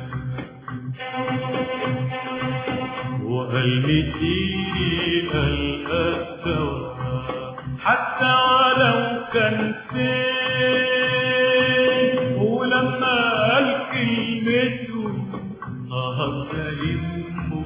وقال مديني الدواء حتى ولو كان فين ولما قال كلمته نهر كلمه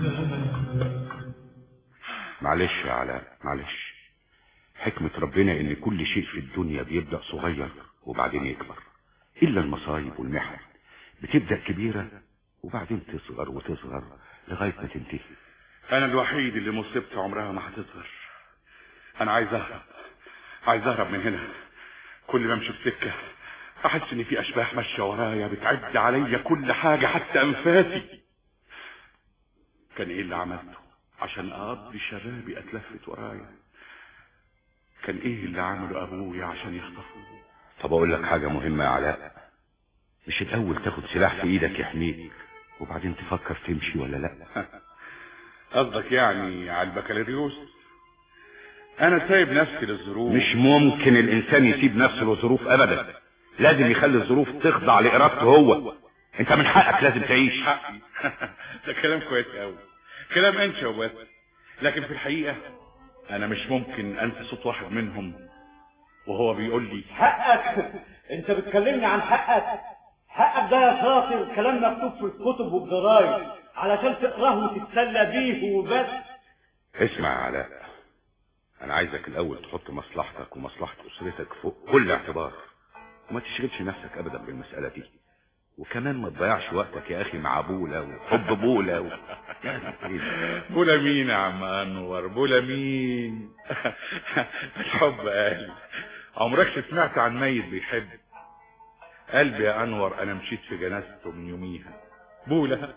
معلش يا علاء معلش حكمة ربنا ان كل شيء في الدنيا بيبدأ صغير وبعدين يكبر الا المصايب والمحن بتبدأ كبيرة وبعدين تصغر وتصغر لغاية ما تنتهي انا الوحيد اللي مصيبتي عمرها ما هتصغر انا عايز اهرب عايز اهرب من هنا كل ما امشي في سكه احس ان في اشباح ماشيه ورايا بتعد عليا كل حاجه حتى انفاسي كان ايه اللي عملته عشان اقضي شبابي اتلفت ورايا كان ايه اللي عمله ابويا عشان يخطفوه طب اقول لك حاجة مهمة يا علاء مش الاول تاخد سلاح في ايدك يحميك وبعدين تفكر تمشي ولا لا قصدك يعني على البكالوريوس انا سايب نفسي للظروف مش ممكن الانسان يسيب نفسه لظروف ابدا لازم يخلي الظروف تخضع لارادته هو انت من حقك لازم تعيش حقي ده كلام كويس قوي كلام انشا وبس لكن في الحقيقة انا مش ممكن انسى صوت واحد منهم وهو بيقول لي حقك انت بتكلمني عن حقك حقك ده يا شاطر كلام مكتوب في الكتب والجرايد علشان تقراه وتتسلى بيه وبس اسمع يا علاء انا عايزك الاول تحط مصلحتك ومصلحة اسرتك فوق كل اعتبار وما تشغلش نفسك ابدا بالمسألة دي وكمان ما تضيعش وقتك يا اخي مع بولا وحب بولا و... بولا مين يا عم انور بولا مين الحب قال عمرك سمعت عن ميت بيحب قلبي يا انور انا مشيت في جنازته من يوميها بولا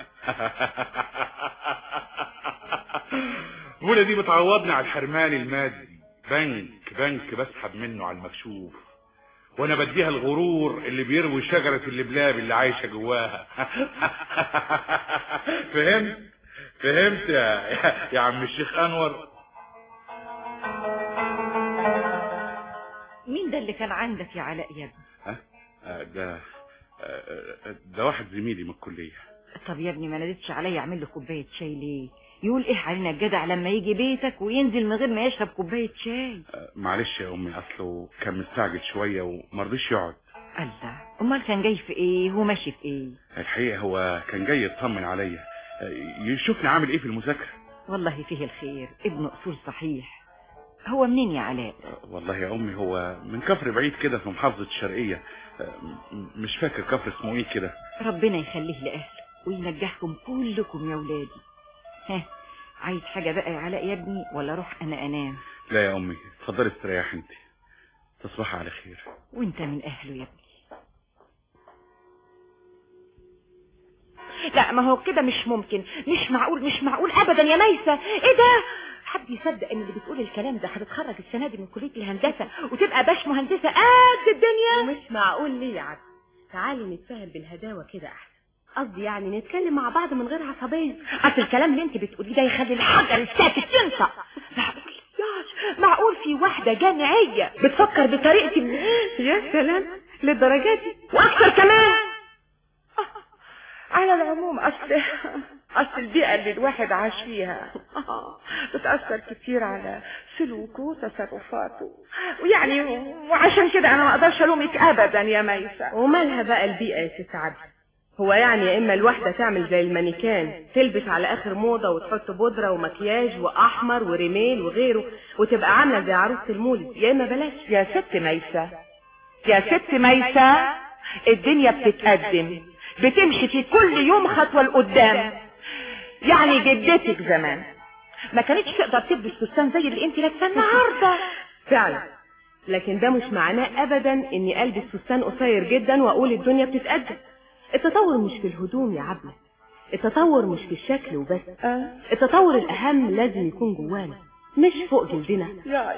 بولا دي بتعوضني على الحرمان المادي بنك بنك بسحب منه على المكشوف وانا بديها الغرور اللي بيروي شجرة اللبلاب اللي عايشة جواها فهمت فهمت يا, يا عم الشيخ انور مين ده اللي كان عندك يا علاء يا ابني ها آه، ده آه، ده واحد زميلي من الكلية طب يا ابني ما ناديتش عليا اعمل له كوبايه شاي ليه يقول ايه علينا الجدع لما يجي بيتك وينزل من غير ما يشرب كوبايه شاي آه، معلش يا امي اصله كان مستعجل شوية ومرضيش يقعد الله امال كان جاي في ايه وماشي في ايه الحقيقة هو كان جاي يطمن عليا آه، يشوفني عامل ايه في المذاكرة والله فيه الخير ابن اصول صحيح هو منين يا علاء والله يا امي هو من كفر بعيد كده في محافظة الشرقية آه، م- مش فاكر كفر اسمه ايه كده ربنا يخليه لاهله وينجحكم كلكم يا ولادي ها عايز حاجه بقى يا علاء يا ابني ولا اروح انا انام لا يا امي اتفضلي استريح انت تصبحي على خير وانت من اهله يا ابني لا ما هو كده مش ممكن مش معقول مش معقول ابدا يا ميسة ايه ده حد يصدق ان اللي بتقول الكلام ده هتتخرج السنه دي من كليه الهندسه وتبقى باش مهندسه قد الدنيا ومش معقول ليه يا عبد تعالي نتفاهم بالهداوة كده احسن قصدي يعني نتكلم مع بعض من غير عصبية اصل الكلام اللي انت بتقوليه ده يخلي الحجر الساكت ينطق معقول ياش معقول في واحدة جامعية بتفكر بطريقتي من ايه يا سلام للدرجة دي واكثر كمان على العموم اصل اصل البيئة اللي الواحد عاش فيها بتأثر كتير على سلوكه وتصرفاته ويعني وعشان كده انا ما اقدرش الومك ابدا يا ميسة ومالها بقى البيئة يا ست عبد هو يعني يا اما الواحدة تعمل زي المانيكان تلبس على اخر موضة وتحط بودرة ومكياج واحمر وريميل وغيره وتبقى عاملة زي عروسة المولد يا اما بلاش يا ست ميسة يا ست ميسة الدنيا بتتقدم بتمشي في كل يوم خطوة لقدام يعني جدتك زمان ما كانتش تقدر تلبس فستان زي اللي انت لابساه النهارده فعلا لكن ده مش معناه ابدا اني البس فستان قصير جدا واقول الدنيا بتتقدم التطور مش في الهدوم يا عبلة التطور مش في الشكل وبس التطور الاهم لازم يكون جوانا مش فوق جلدنا يا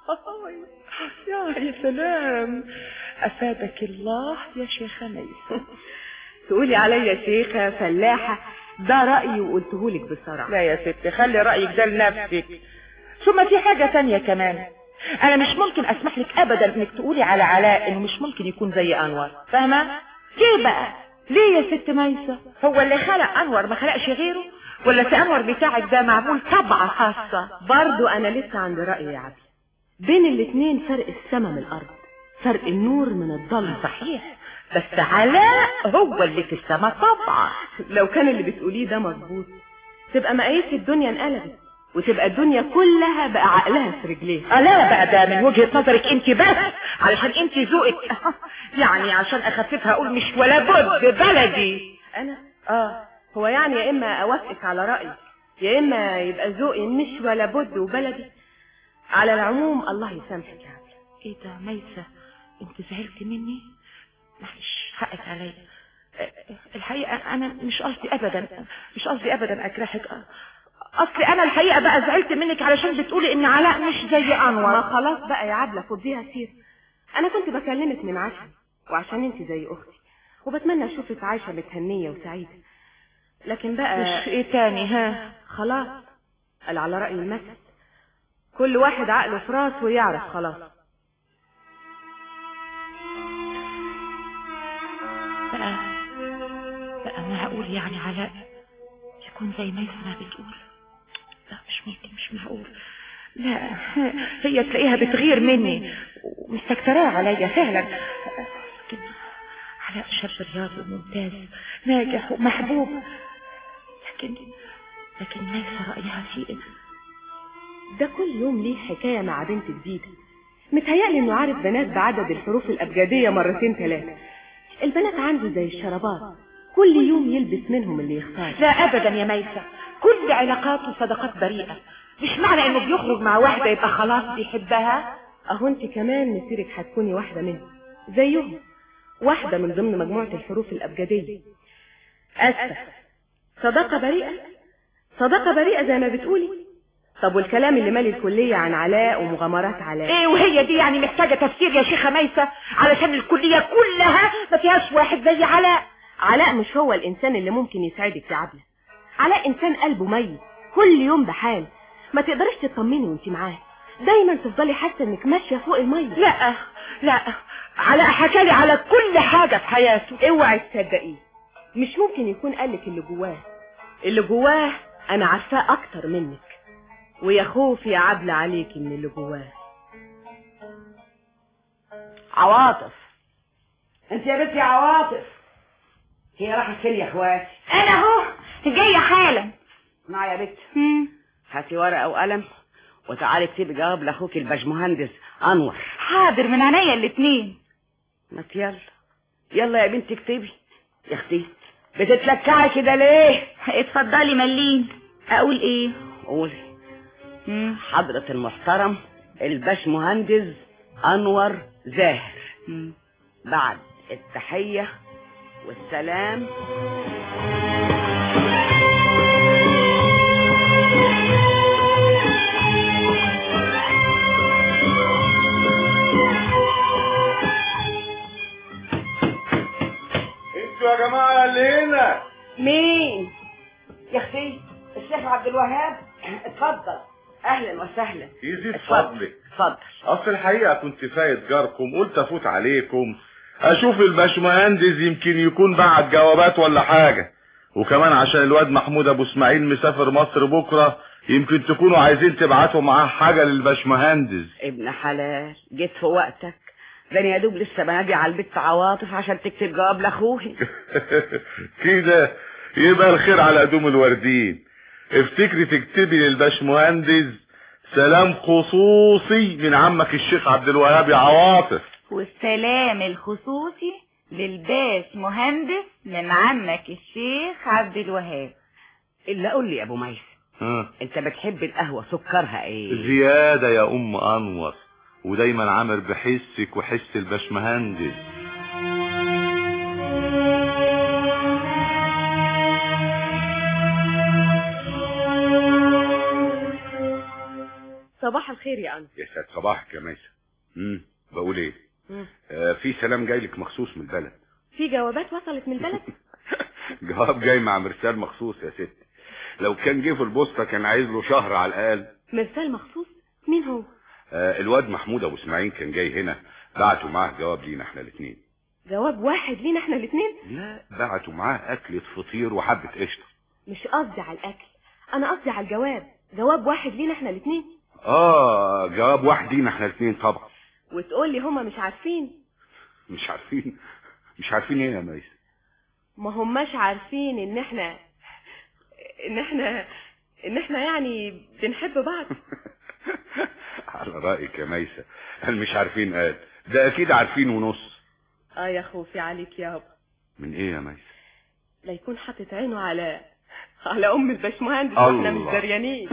يا سلام افادك الله يا شيخة ميسة تقولي عليا شيخة فلاحة ده رأيي وقلتهولك بصراحة لا يا ستي خلي رأيك ده لنفسك ثم في حاجة تانية كمان انا مش ممكن اسمح لك ابدا انك تقولي على علاء انه مش ممكن يكون زي انور فاهمة ليه بقى ليه يا ست ميسة هو اللي خلق انور ما خلقش غيره ولا سي انور بتاعك ده معمول طبعة خاصة برضو انا لسه عند رأيي يا عبد بين الاتنين فرق السما من الارض فرق النور من الظلم صحيح بس علاء هو اللي في السما طبعا لو كان اللي بتقوليه ده مظبوط تبقى مقاييس الدنيا انقلبت وتبقى الدنيا كلها بقى عقلها في رجليها لا بقى ده من وجهة نظرك انت بس علشان انت ذوقك يعني عشان اخففها اقول مش ولا بد بلدي انا اه هو يعني يا اما اوافقك على رايي يا اما يبقى ذوقي مش ولا بد وبلدي على العموم الله يسامحك يا عبد ايه ده ميسة انت زعلت مني معلش حقك عليا الحقيقة انا مش قصدي ابدا مش قصدي ابدا اكرهك اصل انا الحقيقة بقى زعلت منك علشان بتقولي ان علاء مش زي انور ما خلاص بقى يا عبلة فضيها سير انا كنت بكلمك من عشان وعشان انت زي اختي وبتمنى اشوفك عايشة متهنية وسعيدة لكن بقى مش ايه تاني ها خلاص قال على رأي المثل كل واحد عقله في راسه ويعرف خلاص بقى بقى معقول يعني علاء يكون زي ميسة ما بتقول لا مش ممكن مش معقول لا هي تلاقيها بتغير مني ومستكتراه عليا فعلا لكن علاء شاب رياضي وممتاز ناجح ومحبوب لكن لكن ميسة رأيها فيه ده كل يوم ليه حكاية مع بنت جديدة متهيألي انه عارف بنات بعدد الحروف الأبجدية مرتين ثلاثة البنات عنده زي الشرابات كل يوم يلبس منهم اللي يختار لا أبدا يا ميسة كل علاقاته صداقات بريئة مش معنى انه بيخرج مع واحدة يبقى خلاص بيحبها اهو انت كمان مسيرك هتكوني واحدة منهم زيهم واحدة من ضمن مجموعة الحروف الأبجدية أسفة صداقة بريئة صداقة بريئة زي ما بتقولي طب والكلام اللي مالي الكلية عن علاء ومغامرات علاء ايه وهي دي يعني محتاجة تفسير يا شيخة ميسة علشان الكلية كلها ما فيهاش واحد زي علاء علاء مش هو الإنسان اللي ممكن يساعدك يا عبلة علاء إنسان قلبه ميت كل يوم بحال ما تقدرش تطمني وانت معاه دايما تفضلي حاسة انك ماشية فوق المية لا لا علاء حكالي على كل حاجة في حياته اوعي تصدقيه مش ممكن يكون قالك اللي جواه اللي جواه انا عارفاه اكتر منك ويا خوفي يا عبلة عليكي من اللي جواه عواطف انت يا بنتي عواطف هي راحت فين يا اخواتي انا اهو جايه حالا اسمعي يا بنت هاتي ورقه وقلم وتعالي اكتبي جواب لاخوك الباشمهندس انور حاضر من عينيا الاتنين ما يلا يلا يا بنتي اكتبي يا اختي بتتلكعي كده ليه اتفضلي ملين اقول ايه قولي حضرة المحترم الباشمهندس انور زاهر بعد التحية والسلام مين يا اختي الشيخ عبد الوهاب اتفضل اهلا وسهلا يزيد اتفضل. فضلك اتفضل اصل الحقيقه كنت فايت جاركم قلت افوت عليكم اشوف الباشمهندس يمكن يكون بعت جوابات ولا حاجه وكمان عشان الواد محمود ابو اسماعيل مسافر مصر بكره يمكن تكونوا عايزين تبعتوا معاه حاجه للباشمهندس ابن حلال جيت في وقتك ده أنا يا دوب لسه بنادي على البت عواطف عشان تكتب جواب لاخوهي كده يبقى الخير على قدوم الوردين افتكري تكتبي للباشمهندس سلام خصوصي من عمك الشيخ عبد الوهاب يا عواطف والسلام الخصوصي للباس مهندس من عمك الشيخ عبد الوهاب الا قول لي يا ابو ميس ها انت بتحب القهوه سكرها ايه زيادة يا ام انور ودايما عامر بحسك وحس الباشمهندس صباح الخير يا أنس يا سعد صباحك يا ميسة امم بقول ايه آه في سلام جاي لك مخصوص من البلد في جوابات وصلت من البلد جواب جاي مع مرسال مخصوص يا ست لو كان جه في البوسطه كان عايز له شهر على الاقل مرسال مخصوص مين هو آه الواد محمود ابو اسماعيل كان جاي هنا بعتوا معاه جواب لينا احنا الاثنين جواب واحد لينا احنا الاثنين لا بعتوا معاه اكلة فطير وحبة قشطة مش قصدي على الاكل انا قصدي على الجواب جواب واحد لينا احنا الاثنين اه جواب واحد لينا احنا الاثنين طبعا وتقول لي هما مش عارفين مش عارفين مش عارفين ايه يا ميسة ما هماش عارفين ان احنا ان احنا ان احنا يعني بنحب بعض على رأيك يا ميسة هل مش عارفين قال ده اكيد عارفين ونص اه يا خوفي عليك يابا من ايه يا ميسة لا يكون حاطط عينه على على ام الباشمهندس واحنا مش الله. دريانين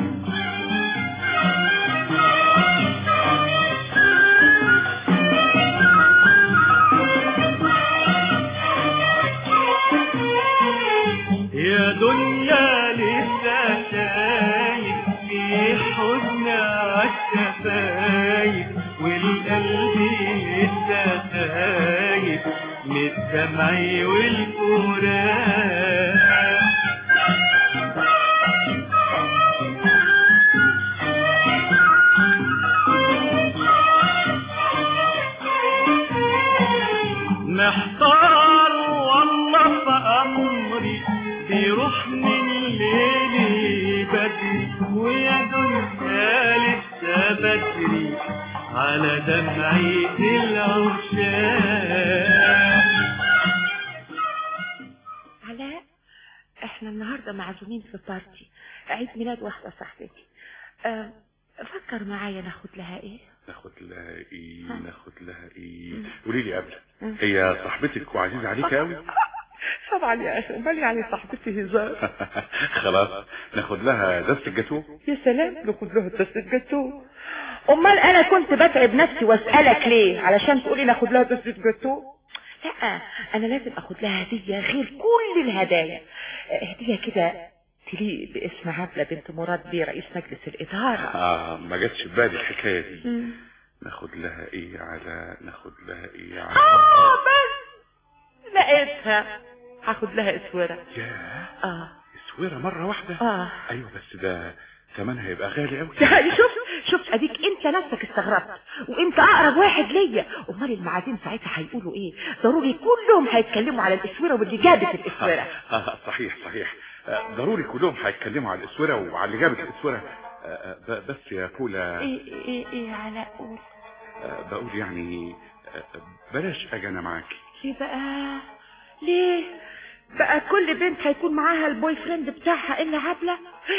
يا دنيا لسه شايف في حزن عالشفايف والقلب لسه خايف من الدمع والفراق محتار والله في أمري بيروح من الليل بدري ويا دنيا لسه بدري على دمعة العشاق علاء احنا النهارده معزومين في بارتي عيد ميلاد واحده صاحبتي أه فكر معايا ناخد لها ايه ناخد لها ايه ها. ناخد لها ايه قولي لي قبل مم. هي صاحبتك وعزيزة عليك قوي طبعا يا اخي امال يعني صاحبتي هزار خلاص ناخد لها دست الجاتوه يا سلام ناخد لها دستة جاتوه امال انا كنت بتعب نفسي واسالك ليه علشان تقولي ناخد لها دستة جاتوه لا انا لازم اخد لها هديه غير كل الهدايا آه، هديه كده تليق باسم عبله بنت مراد بيه رئيس مجلس الاداره اه ما جاتش في بالي الحكايه دي مم. ناخد لها ايه على ناخد لها ايه على اه بس لقيتها هاخد لها اسوره ياه اه اسوره مره واحده اه ايوه بس ده ثمنها هيبقى غالي قوي يعني شوف شوف اديك انت نفسك استغربت وانت اقرب واحد ليا امال المعازيم ساعتها هيقولوا ايه ضروري كلهم هيتكلموا على الاسوره واللي جابت الاسوره آه صحيح صحيح آه ضروري كلهم هيتكلموا على الاسوره وعلى اللي جابت الاسوره آه آه ب- بس يا بولا ايه ايه ايه علاء قول آه بقول يعني آه بلاش اجي انا معاكي ليه بقى ليه بقى كل بنت هيكون معاها البوي فريند بتاعها الا عبله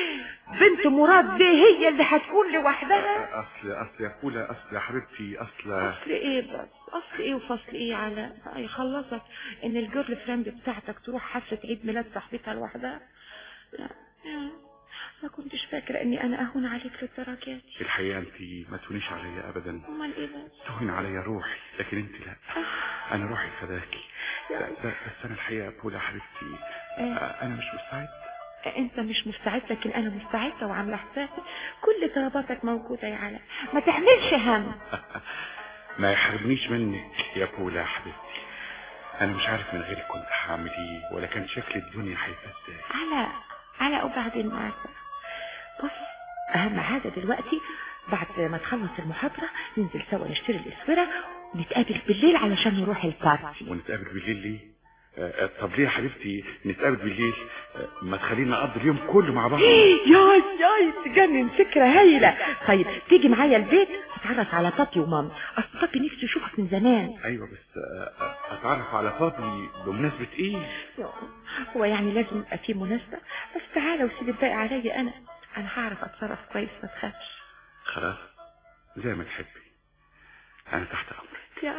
بنت مراد دي هي اللي هتكون لوحدها اصل اصل يا بولا اصل يا حبيبتي اصل اصل ايه بس اصل ايه وفصل ايه على يخلصك ان الجيرل فريند بتاعتك تروح حفله عيد ميلاد صاحبتها لوحدها لا لا، ما كنتش فاكره اني انا اهون عليك للدرجه دي الحقيقه انت ما تهونيش عليا ابدا امال ايه بس تهون عليا روحي لكن انت لا انا روحي فداكي لا لا، بس انا الحقيقه يا بولا حبيبتي إيه؟ آه، انا مش مستعد انت مش مستعد لكن انا مستعده وعامله حسابي كل طلباتك موجوده يا علاء ما تحملش هم ما يحرمنيش منك يا بولا يا حبيبتي انا مش عارف من غيرك كنت هعمل ايه ولا كان شكل الدنيا هيبقى ازاي على على وبعدين معاك بص اهم حاجة دلوقتي بعد ما تخلص المحاضرة ننزل سوا نشتري الاسورة ونتقابل بالليل علشان نروح البارتي ونتقابل بالليل ليه آه، آه، طب ليه يا حبيبتي نتقابل بالليل آه، ما تخلينا نقضي اليوم كله مع بعض ياي ياي تجنن فكرة هايلة طيب تيجي معايا البيت تتعرف على بابي ومامي اصل بابي نفسه يشوفك من زمان ايوه بس آه، آه، اتعرف على فاضي بمناسبة ايه هو يعني لازم يبقى في مناسبة بس تعالى وسيب الباقي عليا انا انا هعرف اتصرف كويس ما تخافش خلاص زي ما تحبي انا تحت امرك يا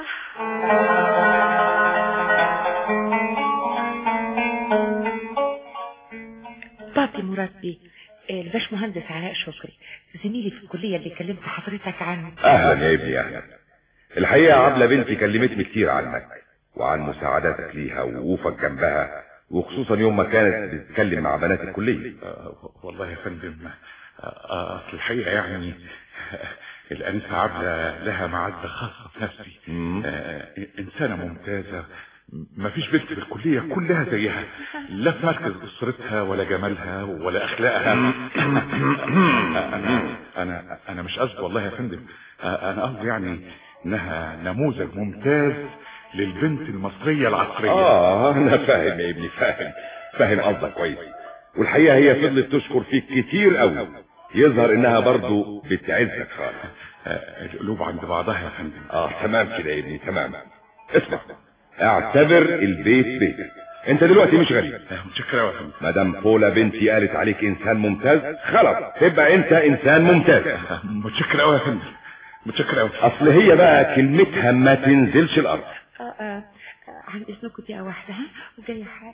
بابي مراد بيه الباش مهندس علاء شكري زميلي في الكلية اللي كلمت حضرتك عنه اهلا يا ابني اهلا الحقيقة عبلة بنتي كلمتني كتير عنك وعن مساعداتك ليها ووقوفك جنبها وخصوصا يوم ما كانت بتتكلم مع بنات الكلية آه، والله يا فندم آه، آه، اصل الحقيقة يعني الأنسة عبلة لها معزة خاصة في نفسي آه، إنسانة ممتازة ما فيش بنت في الكلية كلها زيها لا في مركز أسرتها ولا جمالها ولا أخلاقها أنا أنا أنا مش قصدي والله يا فندم آه، أنا قصدي يعني إنها نموذج ممتاز للبنت المصرية العصرية اه انا فاهم يا ابني فاهم فاهم قصدك كويس والحقيقة هي فضلت تشكر فيك كتير قوي يظهر انها برضو بتعزك خالص آه، القلوب عند بعضها يا فندم اه تمام كده يا ابني تمام اسمع اعتبر البيت بيتك انت دلوقتي مش غريب متشكر يا فندم مدام بولا بنتي قالت عليك انسان ممتاز خلاص تبقى انت انسان ممتاز متشكر قوي يا فندم متشكر قوي اصل هي بقى كلمتها ما تنزلش الارض آه آه آه، عن اذنكم دقيقة واحدة ها وجاية حاجة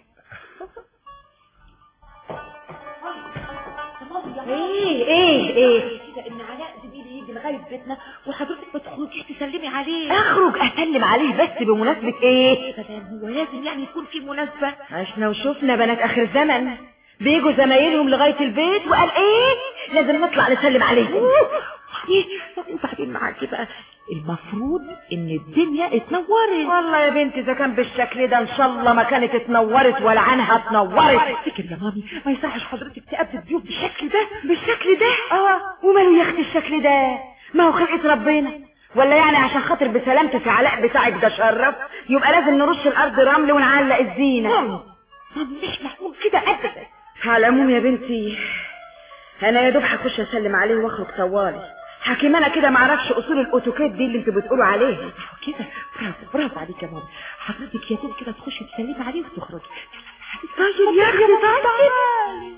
ايه ايه ايه كده ان علاء زميلي يجي لغاية بيتنا وحضرتك ما تخرجيش تسلمي عليه اخرج اسلم عليه بس بمناسبة ايه سلام هو لازم يعني يكون في مناسبة عشنا وشفنا بنات اخر زمن بيجوا زمايلهم لغاية البيت وقال ايه لازم نطلع نسلم عليهم ايه وبعدين معاكي بقى المفروض ان الدنيا اتنورت والله يا بنتي اذا كان بالشكل ده ان شاء الله ما كانت اتنورت ولا عنها اتنورت افتكر يا مامي ما يصحش حضرتك تقابل الضيوف بالشكل ده بالشكل ده اه وماله يا اختي الشكل ده ما هو خلقة ربنا ولا يعني عشان خاطر بسلامتي في علاء بتاعك ده شرف يبقى لازم نرش الارض رمل ونعلق الزينة مامي مامي مش معقول كده ابدا على العموم يا بنتي انا يا دوب هخش اسلم عليه واخرج طوالي حكيم انا كده معرفش اصول الاوتوكيت دي اللي انتوا بتقولوا عليها كده برافو برافو عليك يا مامي حضرتك يا دوب كده تخشي تسلمي عليه وتخرجي طيب يا اختي طيب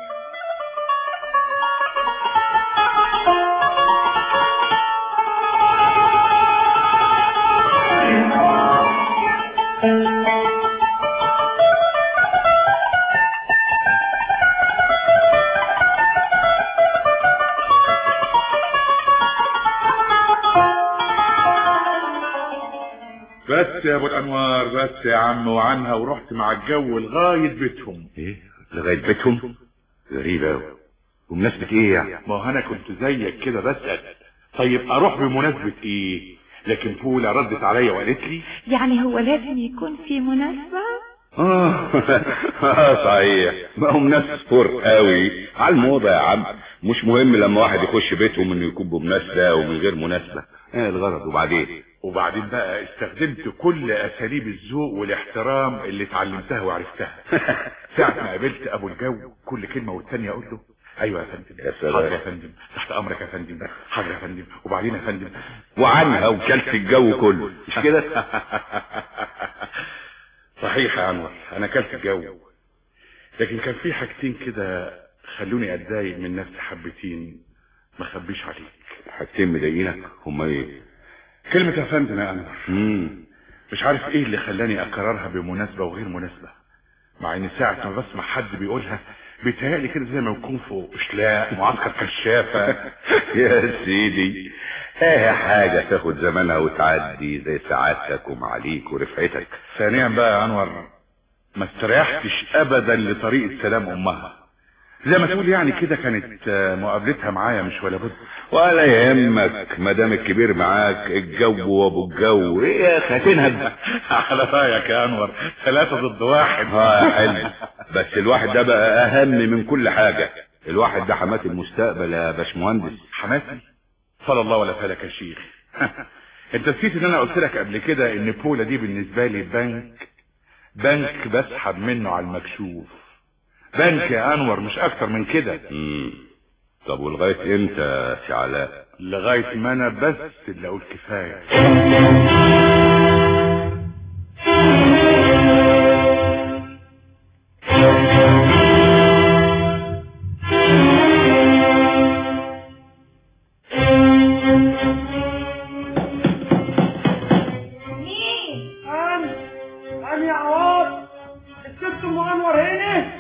بس يا ابو الانوار بس يا عم وعنها ورحت مع الجو لغايه بيتهم ايه لغايه بيتهم غريبه قوي ومناسبه ايه يعني ما هو انا كنت زيك كده بسال طيب اروح بمناسبه ايه لكن بولا ردت عليا وقالت لي يعني هو لازم يكون في مناسبة اه آه، صحيح ما هم ناس فر قوي على الموضة يا عم مش مهم لما واحد يخش بيتهم انه يكون بمناسبة ومن غير مناسبة ايه الغرض وبعدين وبعدين بقى استخدمت كل اساليب الذوق والاحترام اللي اتعلمتها وعرفتها ساعة ما قابلت ابو الجو كل كلمة والتانية اقول له ايوه يا فندم يا سلام. حاضر يا فندم تحت امرك يا فندم حاضر يا فندم وبعدين يا فندم وعنها وكلت الجو كله مش كده صحيح يا انور انا كلت الجو لكن كان في حاجتين كده خلوني اتضايق من نفسي حبتين ما اخبيش عليك حاجتين مضايقينك هما ايه كلمة يا فندم يا انور مم. مش عارف ايه اللي خلاني اكررها بمناسبة وغير مناسبة مع ان ساعة ما بسمع حد بيقولها بيتهيألي كده زي ما يكون فوق اشلاء معسكر كشافة يا سيدي ايه حاجة تاخد زمانها وتعدي زي سعادتك ومعاليك ورفعتك ثانيا بقى يا انور ما استريحتش ابدا لطريقة سلام امها زي ما تقول يعني كده كانت آه، مقابلتها معايا مش ولا بد ولا يهمك ما دام الكبير معاك الجو وابو الجو ايه يا اخي هتنهب على رايك يا انور ثلاثة ضد واحد اه يا حلو بس الواحد ده بقى اهم من كل حاجة الواحد ده حماة المستقبل يا باشمهندس حماتي صلى الله ولا فلك يا شيخ انت نسيت ان انا قلت لك قبل كده ان بولا دي بالنسبة لي بنك بنك بسحب منه على المكشوف بنك يا انور مش اكتر من كده مم. طب ولغاية امتى يا سي علاء لغاية ما انا بس اللي اقول كفاية مين أنا أنا يا عوض الست أم أنور هنا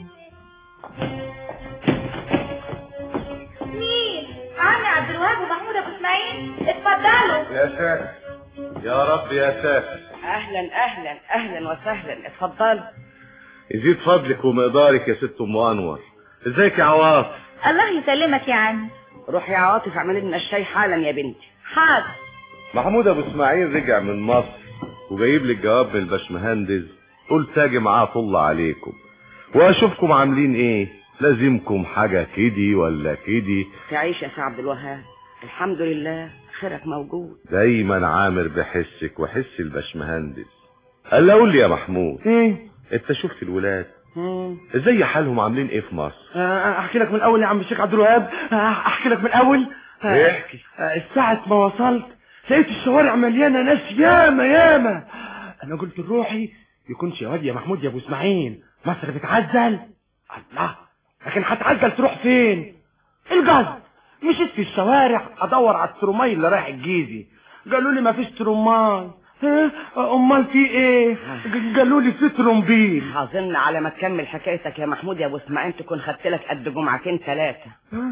مين عمي عبد الوهاب ومحمود ابو اسماعيل اتفضلوا يا ساتر يا رب يا ساتر اهلا اهلا اهلا وسهلا اتفضلوا يزيد فضلك ومقدارك يا ست ام انور ازيك يا عواطف الله يسلمك يا عمي روح يا عواطف اعملي لنا الشاي حالا يا بنتي حاضر محمود ابو اسماعيل رجع من مصر وجايب لي الجواب من الباشمهندس قلت اجي معاه طل عليكم واشوفكم عاملين ايه لازمكم حاجه كدي ولا كدي تعيش يا سي عبد الوهاب الحمد لله خيرك موجود دايما عامر بحسك وحس الباشمهندس قال قول لي يا محمود ايه انت شفت الولاد مم. ازاي حالهم عاملين ايه في مصر آه، احكي لك من الاول يا عم الشيخ عبد الوهاب آه، احكي لك من الاول آه، احكي آه، ساعة ما وصلت لقيت الشوارع مليانة ناس ياما ياما انا قلت لروحي يكونش يا واد يا محمود يا ابو اسماعيل مصر بتعزل الله لكن هتعزل تروح فين القصد مشيت في الشوارع ادور على الترماي اللي رايح الجيزي قالوا لي ما فيش ترماي ها امال في ايه قالوا لي في ترومبيل اظن على ما تكمل حكايتك يا محمود يا ابو اسماعيل تكون خدت لك قد جمعتين ثلاثه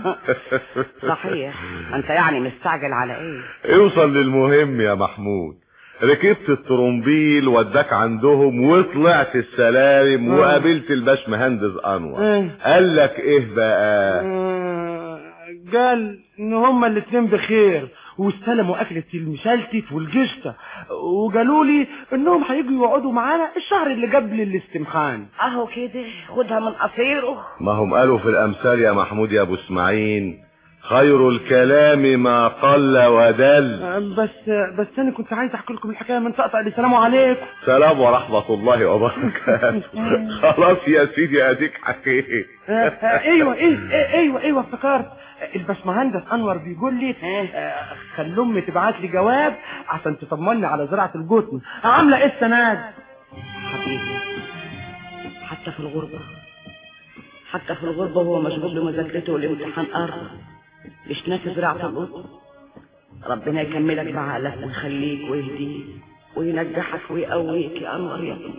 صحيح انت يعني مستعجل على ايه اوصل للمهم يا محمود ركبت الترومبيل وداك عندهم وطلعت السلالم آه. وقابلت الباش مهندس انور آه. قال لك ايه بقى آه، قال ان هما الاتنين بخير واستلموا اكلة المشلتت والقشطة وقالوا لي انهم هيجوا يقعدوا معانا الشهر اللي قبل الاستمخان اهو كده خدها من قصيره ما هم قالوا في الامثال يا محمود يا ابو اسماعيل خير الكلام ما قل ودل آه، بس بس انا كنت عايز احكي لكم الحكايه من طقطق السلام عليكم سلام ورحمة الله وبركاته خلاص يا سيدي اديك حكيت آه، آه، ايوه ايه إيه، ايوه ايوه افتكرت الباشمهندس انور بيقول لي آه، خلي امي تبعت لي جواب عشان تطمني على زراعه الجتن عامله ايه السنه دي حبيبي حتى في الغربة حتى في الغربة هو مشغول بمذاكرته والامتحان قرب مش ناسي زراعة القطن ربنا يكملك بعقلك ويخليك ويهديك وينجحك ويقويك يا أنور يا ابني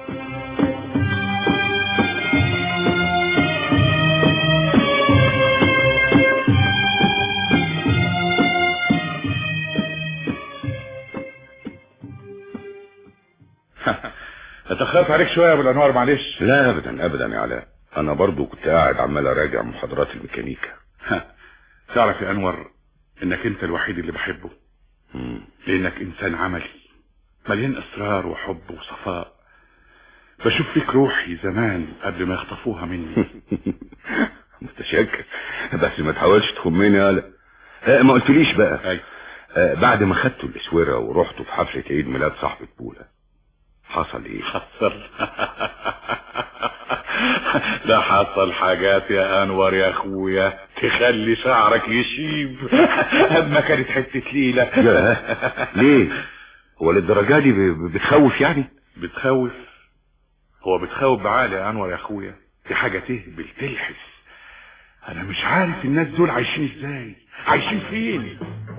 اتأخرت عليك شوية يا ابو الانوار معلش لا ابدا ابدا يا علاء انا برضو كنت قاعد عمال اراجع محاضرات الميكانيكا تعرف يا انور انك انت الوحيد اللي بحبه مم. لانك انسان عملي مليان اصرار وحب وصفاء بشوف فيك روحي زمان قبل ما يخطفوها مني متشكر بس ما تحاولش تخمني يالا آه ما قلتليش بقى آه بعد ما خدتوا الاسوره ورحتوا في حفله عيد ميلاد صاحبة بولا حصل ايه حصل لا حصل حاجات يا انور يا اخويا تخلي شعرك يشيب اما كانت حته ليله لا ليه هو للدرجه دي ب- بتخوف يعني بتخوف هو بتخوف بعقل يا انور يا اخويا دي حاجه تهبل تلحس انا مش عارف الناس دول عايشين ازاي عايشين فين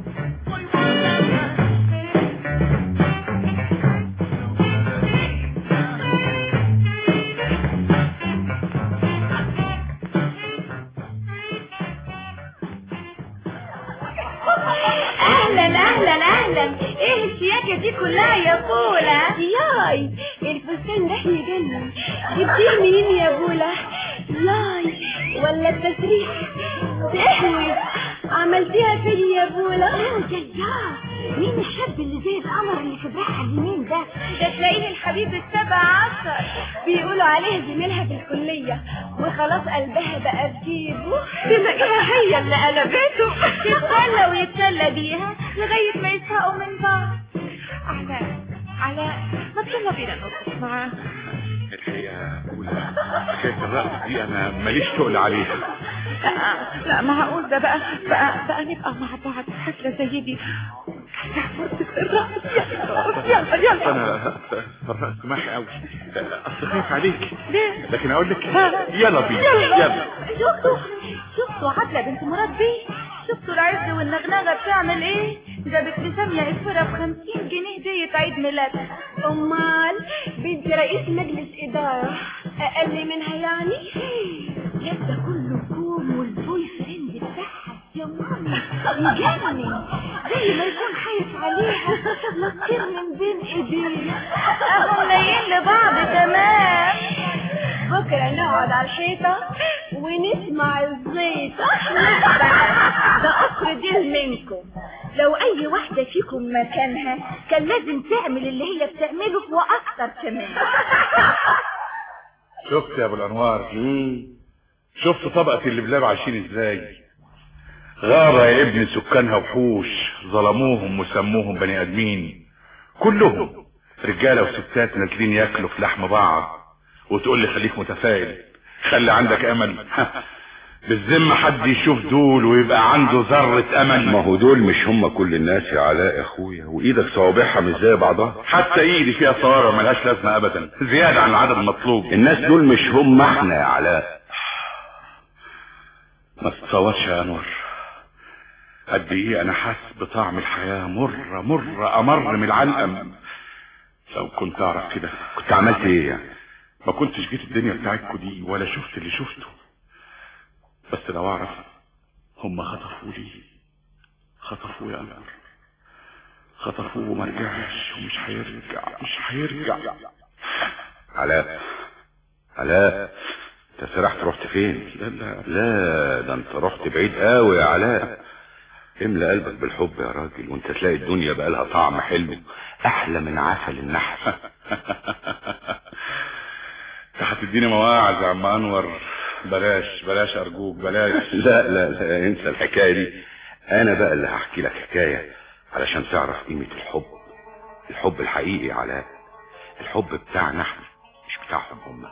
اهلا اهلا اهلا ايه الشياكه دي كلها يا بولا ياي الفستان ده يجنن جبتيه منين يا بولا ياي ولا التسريح تحوي عملتيها فيا يا بولا يا مين الشاب اللي زي القمر اللي في دراعها اليمين ده ده تلاقيه الحبيب السبع عشر بيقولوا عليه زميلها في الكلية وخلاص قلبها بقى في جيبه تلاقيها هي اللي قلبته يتسلى ويتسلى بيها لغاية ما يزهقوا من بعض علاء علاء ما يلا بينا نرقص معاه الحقيقة أولى حكاية الرقص دي أنا ماليش تقل عليها لا لا معقول ده بقى بقى بقى نبقى مع بعض في حفلة زي دي يلا يلا أنا الرقص محي قوي أصل خايف عليك ليه؟ لكن أقول لك يلا بينا يلا شفتوا شفتوا عبلة بنت مراد بيه شفتوا العز والنغنغة بتعمل ايه جابت لسامية اسفرة بخمسين جنيه هدية عيد ميلادها امال بنت رئيس مجلس ادارة اقل منها يعني يبدا كله كوم والبوي فريند بتاعها يا ماما يجنن زي ما يكون خايف عليها لا تطير من بين ايدينا اهو لايقين لبعض تمام بكرة نقعد على الحيطة ونسمع الزيطة ده قصر ديل منكم لو اي واحدة فيكم مكانها كان لازم تعمل اللي هي بتعمله واكتر كمان شفت يا أبو الأنوار شفت طبقة اللبلاب عايشين ازاي غابة يا ابن سكانها وحوش ظلموهم وسموهم بني ادمين كلهم رجالة وستات نازلين ياكلوا في لحم بعض وتقول لي خليك متفائل خلي عندك امل بالذمة حد يشوف دول ويبقى عنده ذرة امل ما هو دول مش هم كل الناس يا علاء يا اخويا وايدك صوابعها مش زي بعضها حتى ايدي فيها صوارع ملهاش لازمة ابدا زيادة عن العدد المطلوب الناس دول مش هم احنا يا علاء ما تتصورش يا انور قد ايه انا حاسس بطعم الحياة مرة مرة امر من العلقم لو كنت اعرف كده كنت عملت ايه يعني ما كنتش جيت الدنيا بتاعتكوا دي ولا شفت اللي شفته بس لو اعرف هم خطفوا لي خطفوا يا انور خطفوه وما رجعش ومش هيرجع مش هيرجع علاء علاء انت سرحت رحت فين لا لا لا ده انت رحت بعيد قوي يا علاء املى قلبك بالحب يا راجل وانت تلاقي الدنيا بقى لها طعم حلو احلى من عسل النحل انت هتديني مواعظ يا عم انور بلاش بلاش ارجوك بلاش لا لا لا انسى الحكايه دي انا بقى اللي هحكي لك حكايه علشان تعرف قيمه الحب الحب الحقيقي يا علاء الحب بتاعنا احنا مش بتاعهم هم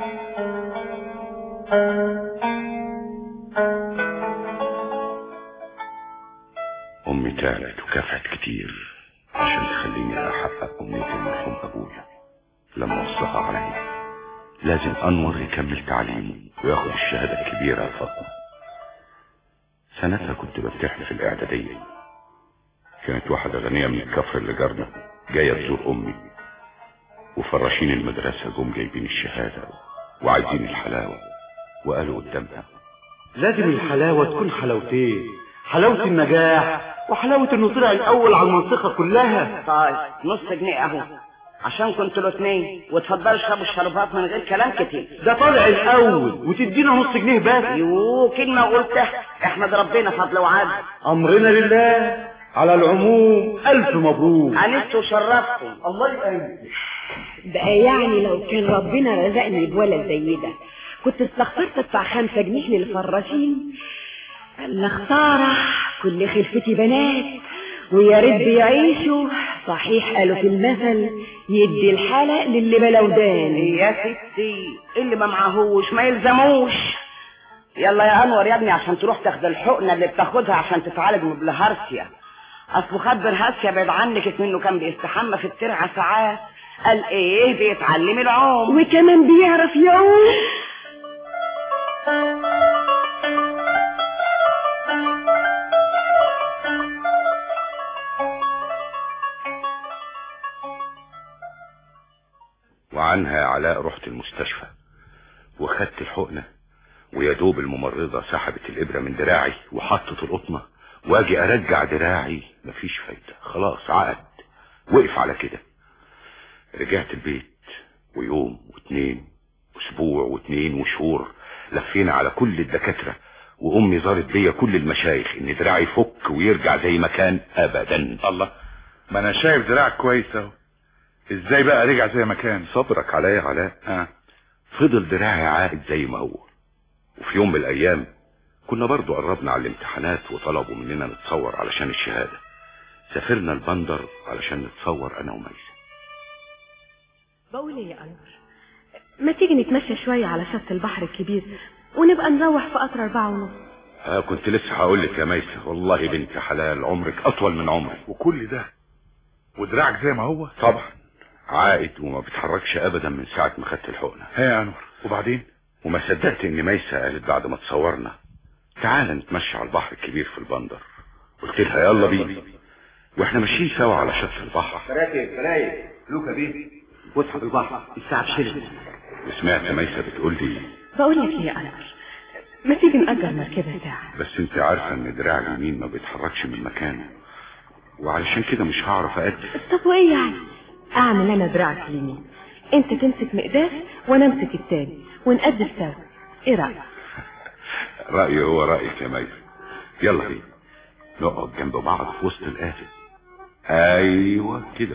امي تعبت وكافحت كتير عشان تخليني احقق امنية المرحوم ابويا لما وصاها عليا لازم انور يكمل تعليمه وياخد الشهادة الكبيرة يا فاطمة سنتها كنت بمتحن في الاعدادية كانت واحدة غنية من الكفر اللي جارنا جاية تزور امي وفراشين المدرسة جم جايبين الشهادة وعايزين الحلاوة وقالوا قدامها لازم الحلاوة تكون حلاوتين حلاوة النجاح وحلاوة انه طلع الاول على المنطقة كلها طيب نص جنيه اهو عشان كنتوا الاثنين وتفضلوا اشربوا الشربات من غير كلام كتير ده طالع الاول وتدينا نص جنيه بس يوه كلمة قلتها احمد ربنا فضل وعدل امرنا لله على العموم الف مبروك انستوا وشرفتوا الله يبارك بقى يعني لو كان ربنا رزقني بولد زي ده كنت استخسرت ادفع خمسة جنيه للفراشين لا خسارة كل خلفتي بنات ويا ريت بيعيشوا صحيح قالوا في المثل يدي الحلق للي بلا ودان يا ستي اللي ما معهوش ما يلزموش يلا يا انور يا ابني عشان تروح تاخد الحقنه اللي بتاخدها عشان تتعالج من بالهارسيا اصل خد بالهارسيا بعيد عنك منه كان بيستحمى في الترعه ساعات قال ايه بيتعلم العوم وكمان بيعرف يعوم وعنها يا علاء رحت المستشفى وخدت الحقنة ويا دوب الممرضة سحبت الإبرة من دراعي وحطت القطنة واجي ارجع دراعي مفيش فايدة خلاص عقد وقف على كده رجعت البيت ويوم واتنين اسبوع واتنين وشهور لفينا على كل الدكاترة وامي زارت بيا كل المشايخ ان دراعي يفك ويرجع زي ما كان ابدا الله ما انا شايف دراعك كويس اهو ازاي بقى رجع زي ما كان صبرك عليا يا علاء ها فضل دراعي عائد زي ما هو وفي يوم من الايام كنا برضو قربنا على الامتحانات وطلبوا مننا نتصور علشان الشهادة سافرنا البندر علشان نتصور انا وميسة بقول ايه يا انور ما تيجي نتمشى شوية على شط البحر الكبير ونبقى نروح في قطر أربعة ونص ها كنت لسه هقول لك يا ميسة والله بنت حلال عمرك اطول من عمري وكل ده ودراعك زي ما هو طبعا عائد وما بيتحركش ابدا من ساعة ما خدت الحقنة ها يا انور وبعدين وما صدقت ان ميسة قالت بعد ما تصورنا تعال نتمشى على البحر الكبير في البندر قلت لها يلا بينا واحنا ماشيين سوا على شط البحر فراكب فرايد لوكا بيه فسحة في البحر الساعة بشلت وسمعت ميسة بتقول لي بقول لك ايه يا انور ما تيجي نأجر مركبة ساعة بس انت عارفة ان دراع اليمين ما بيتحركش من مكانه وعلشان كده مش هعرف اقدم طب وايه يعني اعمل انا دراعك اليمين انت تمسك مقداف وانا امسك التاني ونقدر سوا ايه رأيك رأيي هو رأيك يا ميسة يلا بينا نقعد جنب بعض في وسط القافل ايوه كده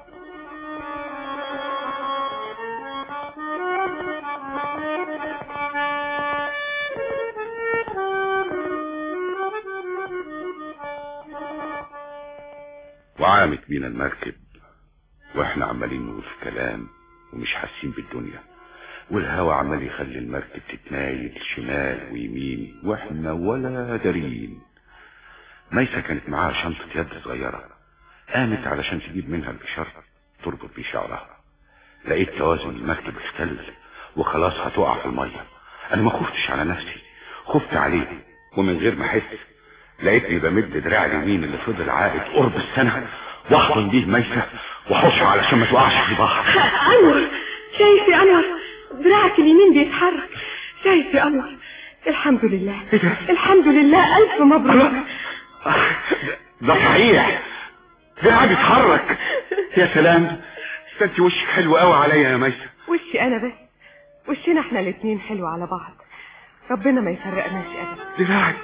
وعامت بينا المركب واحنا عمالين نقول في كلام ومش حاسين بالدنيا والهوا عمال يخلي المركب تتمايل شمال ويمين واحنا ولا دارين ميسة كانت معاها شنطة يد صغيرة قامت علشان تجيب منها الإشارة تربط بيه شعرها لقيت توازن المركب اختل وخلاص هتقع في المية انا ما خفتش على نفسي خفت عليه ومن غير ما احس لقيتني بمد دراعي اليمين اللي فضل عائد قرب السنة واحضن بيه ميسة واحوشه علشان ما توقعش في البحر انور شايف يا انور دراعك اليمين بيتحرك شايف يا انور الحمد لله الحمد لله الف مبروك ده صحيح دراعي بيتحرك يا سلام ده انت وشك حلو قوي عليا يا ميسة وشي انا بس وشنا احنا الاتنين حلو على بعض ربنا ما يفرقناش ابدا دراعي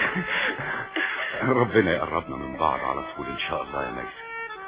ربنا يقربنا من بعض على طول ان شاء الله يا ميسة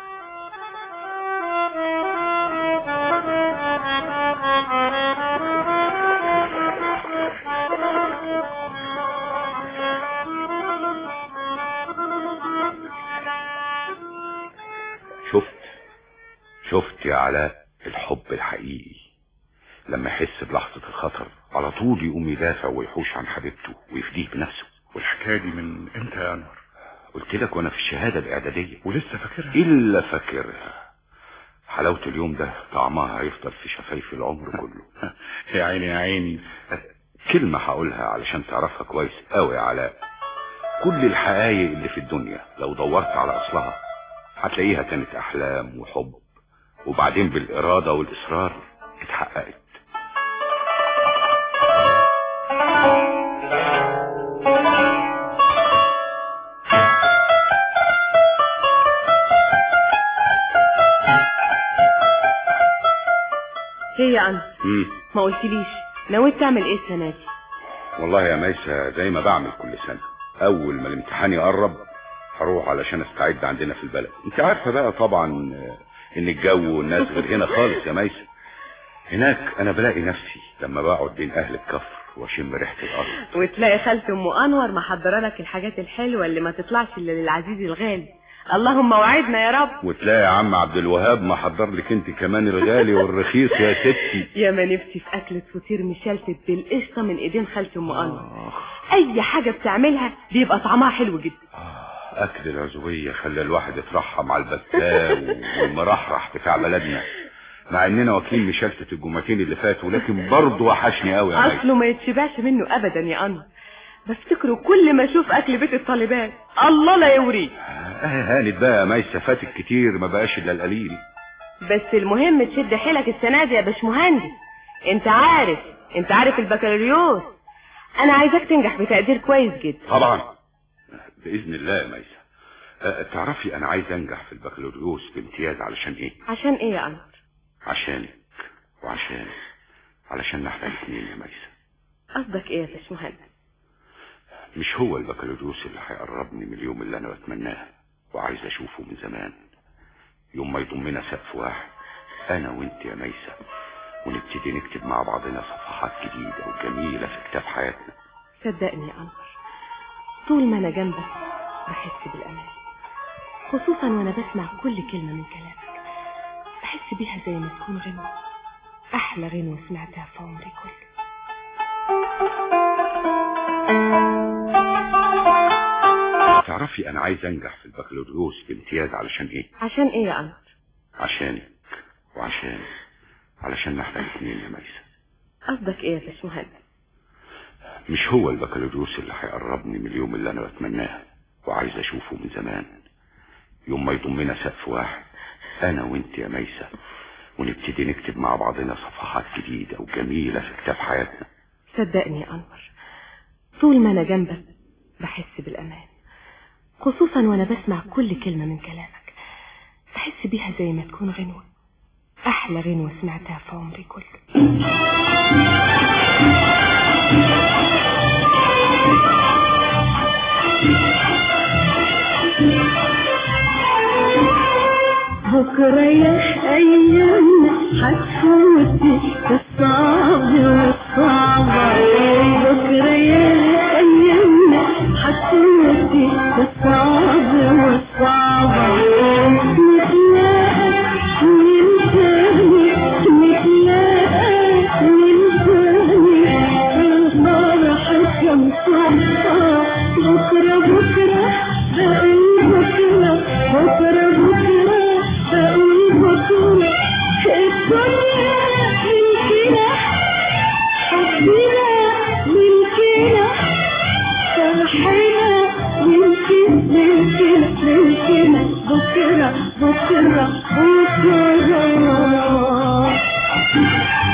شفت شفت يا علاء الحب الحقيقي لما يحس بلحظة الخطر على طول يقوم يدافع ويحوش عن حبيبته ويفديه بنفسه والحكاية دي من امتى يا انور قلت لك وانا في الشهادة الاعدادية ولسه فاكرها الا فاكرها حلاوة اليوم ده طعمها هيفضل في شفايف العمر كله يا عيني يا عيني كلمة هقولها علشان تعرفها كويس قوي يا علاء كل الحقايق اللي في الدنيا لو دورت على اصلها هتلاقيها كانت احلام وحب وبعدين بالارادة والاصرار اتحققت هي يا انور مم. ما قلتليش نويت تعمل ايه السنه دي والله يا ميسة زي ما بعمل كل سنة اول ما الامتحان يقرب هروح علشان استعد عندنا في البلد انت عارفة بقى طبعا آه، ان الجو والناس غير هنا خالص يا ميسة هناك انا بلاقي نفسي لما بقعد بين اهل الكفر واشم ريحة الارض وتلاقي خالة ام انور محضره لك الحاجات الحلوه اللي ما تطلعش الا للعزيز الغالي اللهم وعدنا يا رب وتلاقي يا عم عبد الوهاب محضر لك انت كمان الغالي والرخيص يا ستي يا ما نفسي في اكلة فطير مشلتت بالقشطه من ايدين خالة ام انور اي حاجه بتعملها بيبقى طعمها حلو جدا اكل العزوية خلى الواحد يترحم على البكاء والمرحرح بتاع بلدنا مع اننا واكلين مشلتة الجمعتين اللي فاتوا لكن برضه وحشني قوي يا ميسة اصله ما يتشبعش منه ابدا يا انور بفتكره كل ما اشوف اكل بيت الطالبات الله لا يوريه اه هانت بقى يا ميسة فاتك كتير ما بقاش الا القليل بس المهم تشد حيلك السنه دي يا باشمهندس انت عارف انت عارف البكالوريوس انا عايزاك تنجح بتقدير كويس جدا طبعا باذن الله يا ميسة اه تعرفي انا عايز انجح في البكالوريوس بامتياز علشان ايه عشان ايه يا انور عشانك وعشان علشان احنا الاثنين يا ميسة قصدك ايه يا باشمهندس مش هو البكالوريوس اللي هيقربني من اليوم اللي انا بتمناه وعايز اشوفه من زمان يوم ما يضمنا سقف واحد انا وانت يا ميسة ونبتدي نكتب مع بعضنا صفحات جديدة وجميلة في كتاب حياتنا صدقني يا انور طول ما انا جنبك بحس بالامان خصوصا وانا بسمع كل كلمة من كلامك بحس بيها زي ما تكون غنوة احلى غنوة سمعتها في عمري كله تعرفي انا عايز انجح في البكالوريوس بامتياز علشان ايه عشان ايه يا انور عشانك وعشان علشان احنا الاثنين يا ميسة قصدك ايه يا باشمهندس مش هو البكالوريوس اللي هيقربني من اليوم اللي انا بتمناه وعايز اشوفه من زمان يوم ما يضمنا سقف واحد انا وانت يا ميسة ونبتدي نكتب مع بعضنا صفحات جديدة وجميلة في كتاب حياتنا صدقني يا انور طول ما انا جنبك بحس بالامان خصوصا وانا بسمع كل كلمة من كلامك بحس بيها زي ما تكون غنوة احلى غنوة سمعتها في عمري كله بكرة يا أيام هتفوتي الصعب والصعبة بكرة يا أيام هتفوتي الصعب والصعبة نتلاقى من تاني نتلاقى من تاني الفرح كم صعبة بكرة بكرة بقول بكرة بكرة بكرة بقول بكرة الدنيا ملكنا حبنا ملكنا فرحنا ملكنا ملكنا ملكنا بكرة بكرة بكرة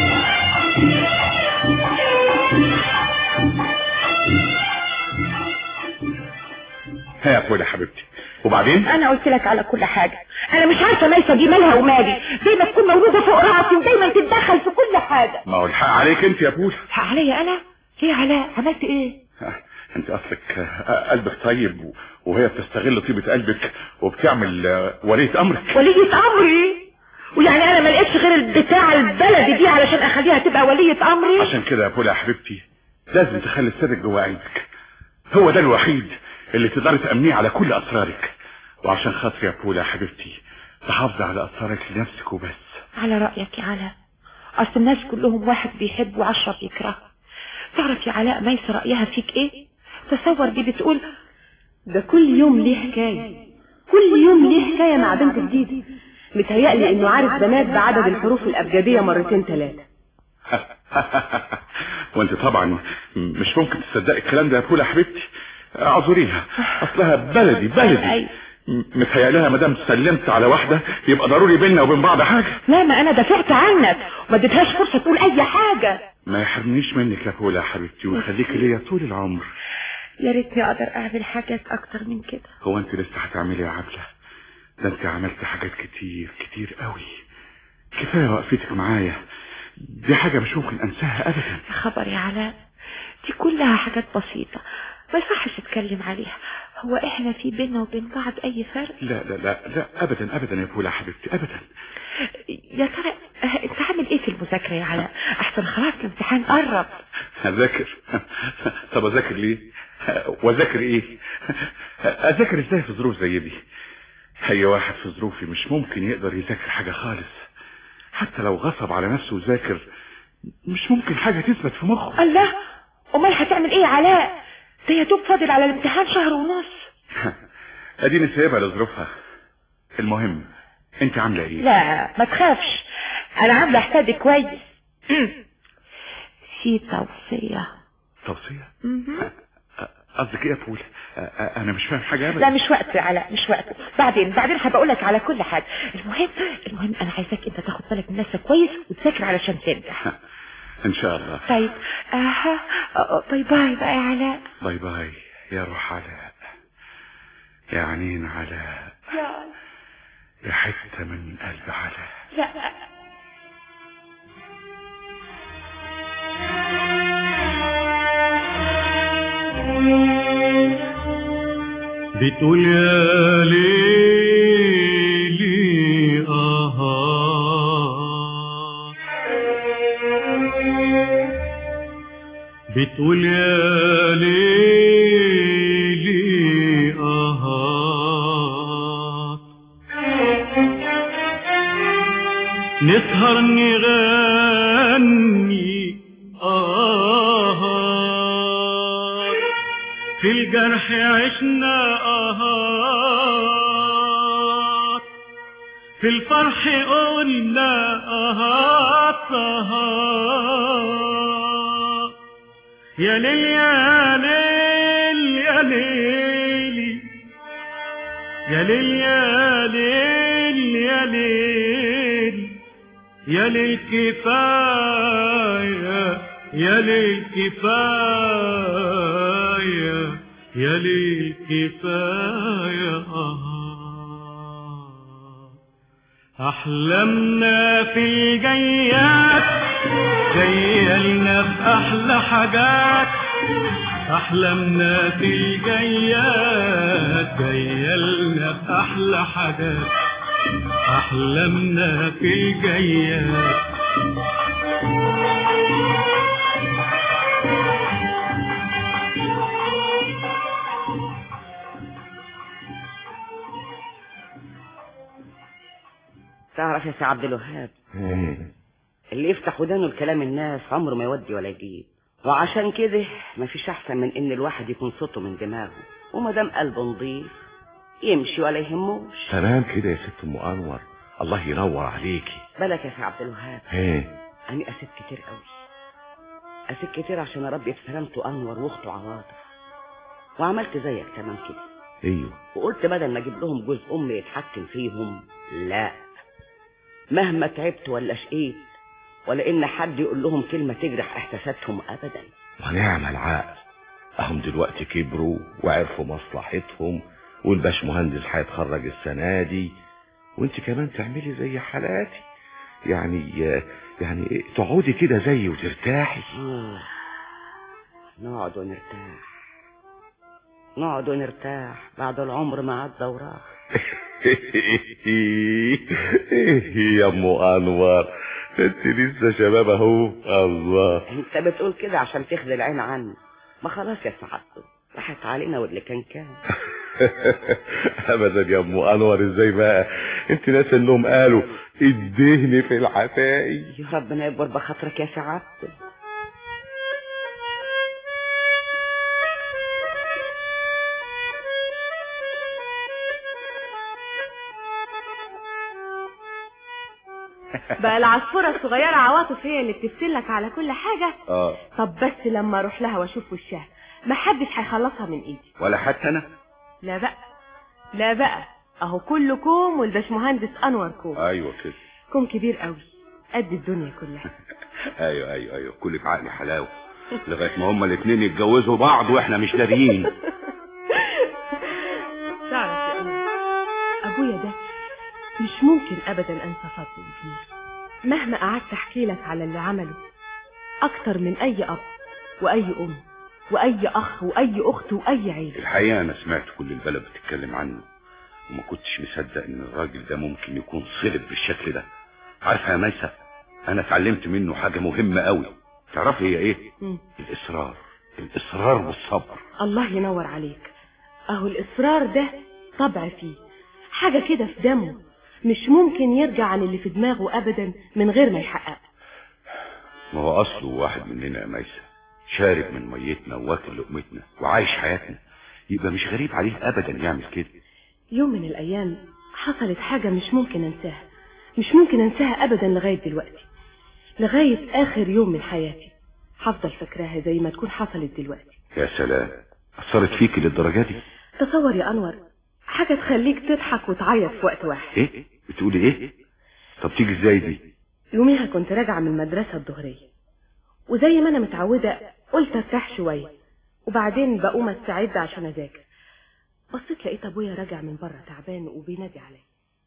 ها يا فولا حبيبتي وبعدين انا قلت لك على كل حاجة انا مش عارفة ميسة دي مالها ومالي دايما تكون موجودة فوق راسي ودايما تتدخل في كل حاجة ما هو الحق عليك انت يا فولا حق عليا انا ليه علاء عملت ايه انت اصلك آه، قلبك طيب و- وهي بتستغل طيبة قلبك وبتعمل آه، ولية امرك ولية امري ويعني انا ما لقيتش غير البتاع البلدي دي علشان اخليها تبقى ولية امري عشان كده يا فولا يا حبيبتي لازم تخلي الصدق جوه قلبك هو ده الوحيد اللي تقدري تأمنيه على كل اسرارك وعشان خاطري يا فولا يا حبيبتي تحافظي على اسرارك لنفسك وبس على رأيك يا علاء اصل الناس كلهم واحد بيحب وعشرة بيكره تعرف يا علاء ميس رأيها فيك ايه تصور دي بتقول ده كل يوم ليه حكاية كل يوم ليه حكاية مع بنت جديدة متهيألي انه عارف بنات بعدد الحروف الابجدية مرتين ثلاثة وانت طبعا مش ممكن تصدقي الكلام ده يا فولا يا حبيبتي اعذريها اصلها بلدي بلدي متهيألها ما دام سلمت على واحدة يبقى ضروري بيننا وبين بعض حاجة لا ما انا دافعت عنك وما اديتهاش فرصة تقول اي حاجة ما يحرمنيش منك يا فولا يا حبيبتي ويخليك ليا طول العمر يا ريتني اقدر اعمل حاجات اكتر من كده هو انت لسه هتعملي يا عبلة ده انت عملت حاجات كتير كتير قوي كفاية وقفتك معايا دي حاجة مش ممكن انساها ابدا يا خبر يا علاء دي كلها حاجات بسيطة ما يصحش اتكلم عليها هو احنا في بيننا وبين بعض اي فرق لا لا لا لا ابدا ابدا يا فولا حبيبتي ابدا يا ترى اه، انت عامل ايه في المذاكرة يا علاء احسن خلاص الامتحان قرب اذاكر طب اذاكر ليه واذاكر ايه اذاكر ازاي في ظروف زي دي اي واحد في ظروفي مش ممكن يقدر يذاكر حاجة خالص حتى لو غصب على نفسه وذاكر مش ممكن حاجة تثبت في مخه الله امال هتعمل ايه يا علاء ده يا دوب فاضل على الامتحان شهر ونص اديني سايبها لظروفها المهم انت عاملة ايه لا ما تخافش انا عامله حسابي كويس في توصية توصية مهم. قصدك ايه يا فول انا مش فاهم حاجة ابدا لا مش وقت يا علاء مش وقت بعدين بعدين هبقول لك على كل حاجة المهم المهم انا عايزاك انت تاخد بالك من نفسك كويس وتذاكر علشان تنجح ان شاء الله طيب اها آه، باي باي بقى يا علاء باي باي يا روح علاء يا عينين علاء لا يا حتة من قلب علاء لا بتقول يا ليلي آه بتقول يا ليلي آه نسهر نغني آه في الجرح عشنا آهات في الفرح قلنا آهات آهات يا ليل يا ليل يا ليلي يا ليل يا ليل يا ليل يا ليل كفاية يا ليل كفاية يا ليل كفاية آه أحلامنا في الجيات جيالنا في أحلى حاجات أحلامنا في الجيات جيالنا في أحلى حاجات أحلامنا في الجيات تعرف يا سي عبد الوهاب اللي يفتح ودانه لكلام الناس عمره ما يودي ولا يجيب وعشان كده مفيش احسن من ان الواحد يكون صوته من دماغه وما دام قلبه نضيف يمشي ولا يهموش تمام كده يا ست ام انور الله ينور عليكي بالك يا سي عبد الوهاب ايه انا اسيت كتير قوي اسيت كتير عشان اربي بسلامته انور واخته عواطف وعملت زيك تمام كده ايوه وقلت بدل ما اجيب لهم جوز ام يتحكم فيهم لا مهما تعبت ولا شقيت ولا ان حد يقول لهم كلمه تجرح احساساتهم ابدا ونعم العقل اهم دلوقتي كبروا وعرفوا مصلحتهم والباش مهندس هيتخرج السنه دي وانت كمان تعملي زي حالاتي يعني يعني إيه، تقعدي كده زيي وترتاحي آه. نقعد ونرتاح نقعد ونرتاح بعد العمر ما عدى وراح ايه يا ام انور انت لسه شباب اهو الله انت بتقول كده عشان تخذل العين عني ما خلاص يا سعادته راحت علينا واللي كان كان ابدا يا ام انور ازاي بقى انت ناس انهم قالوا الدهن في العفاقي يا ربنا يكبر بخاطرك يا سعادته بقى العصفورة الصغيرة عواطف هي اللي بتفتلك على كل حاجة اه طب بس لما اروح لها واشوف وشها محدش هيخلصها من ايدي ولا حتى انا لا بقى لا بقى اهو كله كوم والباشمهندس انور كوم ايوه كده كوم كبير قوي قد الدنيا كلها ايوه ايوه ايوه كل بعقل حلاوه لغايه ما هما الاثنين يتجوزوا بعض واحنا مش داريين تعرف يا أمي ابويا ده مش ممكن ابدا انسى فضله فيه مهما قعدت احكي لك على اللي عمله اكتر من اي اب واي ام واي اخ واي اخت واي عيله الحقيقه انا سمعت كل البلد بتتكلم عنه وما كنتش مصدق ان الراجل ده ممكن يكون صلب بالشكل ده عارفه يا ميسة انا اتعلمت منه حاجه مهمه قوي تعرفي هي ايه مم. الاصرار الاصرار والصبر الله ينور عليك اهو الاصرار ده طبع فيه حاجة كده في دمه مش ممكن يرجع عن اللي في دماغه ابدا من غير ما يحققه ما هو اصله واحد مننا يا ميسة شارب من ميتنا واكل لقمتنا وعايش حياتنا يبقى مش غريب عليه ابدا يعمل كده يوم من الايام حصلت حاجة مش ممكن انساها مش ممكن انساها ابدا لغاية دلوقتي لغاية اخر يوم من حياتي هفضل فاكراها زي ما تكون حصلت دلوقتي يا سلام اثرت فيكي للدرجه دي تصور يا انور حاجة تخليك تضحك وتعيط في وقت واحد ايه بتقولي ايه طب تيجي ازاي دي يوميها كنت راجعة من المدرسة الظهرية وزي ما انا متعودة قلت ارتاح شوية وبعدين بقوم استعد عشان اذاكر بصيت لقيت ابويا راجع من بره تعبان وبينادي عليا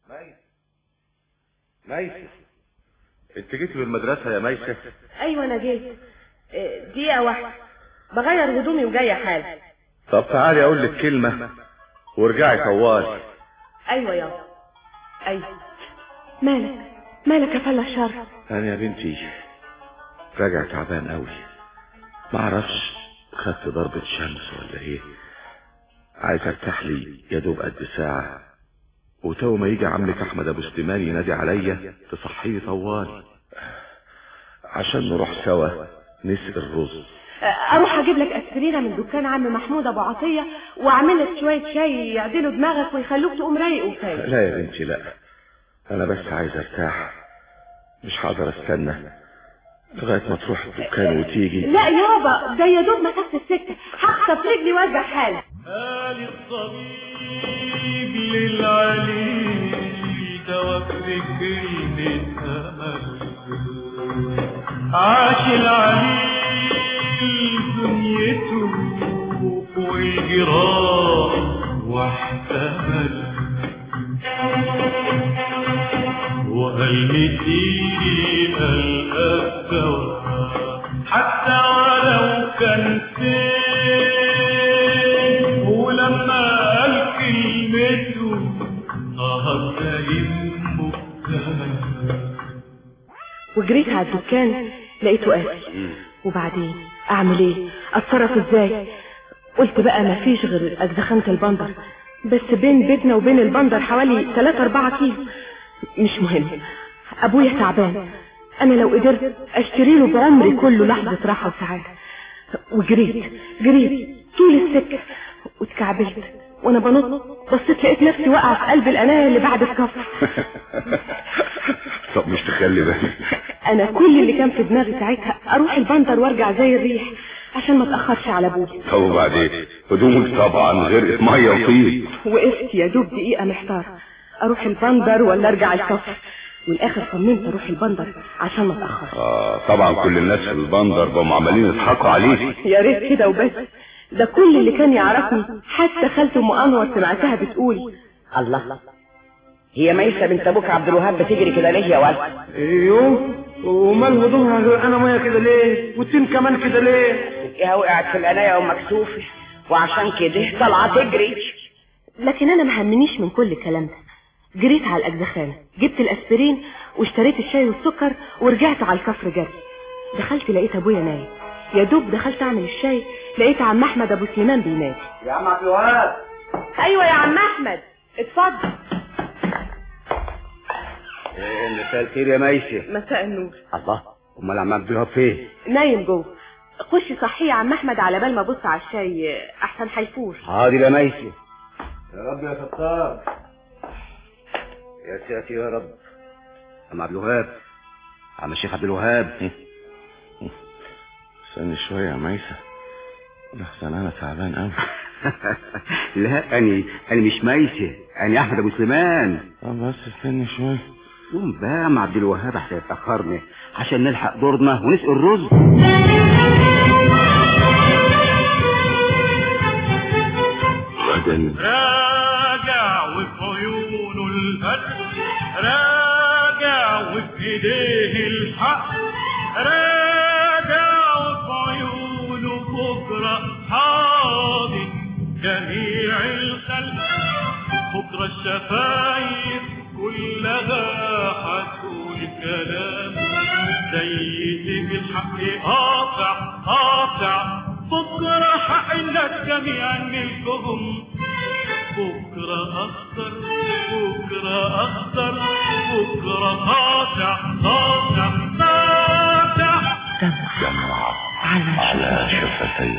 ميسة انت جيتي من المدرسه يا ميسة ايوه انا جيت إيه، دقيقة واحدة بغير هدومي وجاية حالا طب تعالي اقول لك كلمه وارجعي طوال ايوه يابا ايوه مالك مالك يا فلا الشر انا يا بنتي راجع تعبان قوي ما اعرفش خدت ضربة شمس ولا ايه عايز ارتاح لي يا دوب قد ساعة وتو ما يجي عمك احمد ابو سليمان ينادي عليا تصحيني طوال عشان نروح سوا نسقي الرز اروح اجيب لك اسبرينه من دكان عم محمود ابو عطيه واعمل لك شويه شاي يعدلوا دماغك ويخلوك تقوم رايق وفايق لا يا بنتي لا انا بس عايز ارتاح مش هقدر استنى لغاية ما تروح الدكان وتيجي لا يابا ده يا دوب مسافه السكه هخطف رجلي وارجع حالا آل الطبيب للعليل دوا فكري أمل عاش العليل دنيته والجراح واحتمل وقال مديني الأبدوى حتى ولو كان فين ولما قال كلمته نهض يمه وجريت على الدكان لقيته قافل وبعدين اعمل ايه اتصرف ازاي قلت بقى ما فيش غير اجزخانة البندر بس بين بيتنا وبين البندر حوالي 3 4 كيلو مش مهم ابويا تعبان انا لو قدرت اشتري له بعمري كله لحظة راحة وسعادة وجريت جريت طول السكة واتكعبلت وانا بنط بصيت لقيت نفسي واقعة في قلب القناية اللي بعد الكفر طب مش تخلي بالك انا كل اللي كان في دماغي ساعتها اروح البندر وارجع زي الريح عشان ما اتاخرش على ابويا طب وبعدين هدومك طبعا غرقت ميه وطين وقفت يا دوب دقيقة محتار اروح البندر ولا ارجع الكفر والاخر صممت اروح البندر عشان ما اتاخرش اه طبعا كل الناس في البندر بقوا عمالين يضحكوا عليك يا ريت كده وبس ده كل اللي كان يعرفني حتى خالته ام انور سمعتها بتقول الله هي ميسة بنت ابوك عبد الوهاب بتجري كده ليه يا ولد ايوه ومال هدومها غرقانه ميه كده ليه والتين كمان كده ليه تلاقيها وقعت في القناية ومكسوفة وعشان كده طالعة تجري لكن انا ما همنيش من كل الكلام ده جريت على الاجزخانه جبت الاسبرين واشتريت الشاي والسكر ورجعت على الكفر جري دخلت لقيت ابويا نايم يا دوب دخلت اعمل الشاي لقيت عم احمد ابو سليمان بينادي يا عم عبد الوهاب ايوه يا عم احمد اتفضل ايه مساء الخير يا ميسي مساء النور الله امال عم عبد الوهاب فين نايم جوه خش صحيه يا عم احمد على بال ما ابص على الشاي احسن هيفور حاضر يا ميسي يا رب يا ستار يا ساتر يا رب عم عبد الوهاب عم الشيخ عبد الوهاب استني شوية يا ميسة لحسن انا تعبان قوي لا اني انا مش ميسي انا احمد ابو سليمان طب بس استني شوية قوم بقى يا عم عبد الوهاب عشان اتاخرنا عشان نلحق دورنا ونسقي الرز غدا راجع وفي عيونه الهد راجع وفي ايديه الحق راجع وفي عيونه بكره حاضر جميع الخلق بكره الشفايف كلها هتقول كلام زي الحق قاطع قاطع بكره حقنا جميعا ملكهم بكرة أخضر بكرة أخضر بكرة قاطع قاطع قاطع دمع على شفتي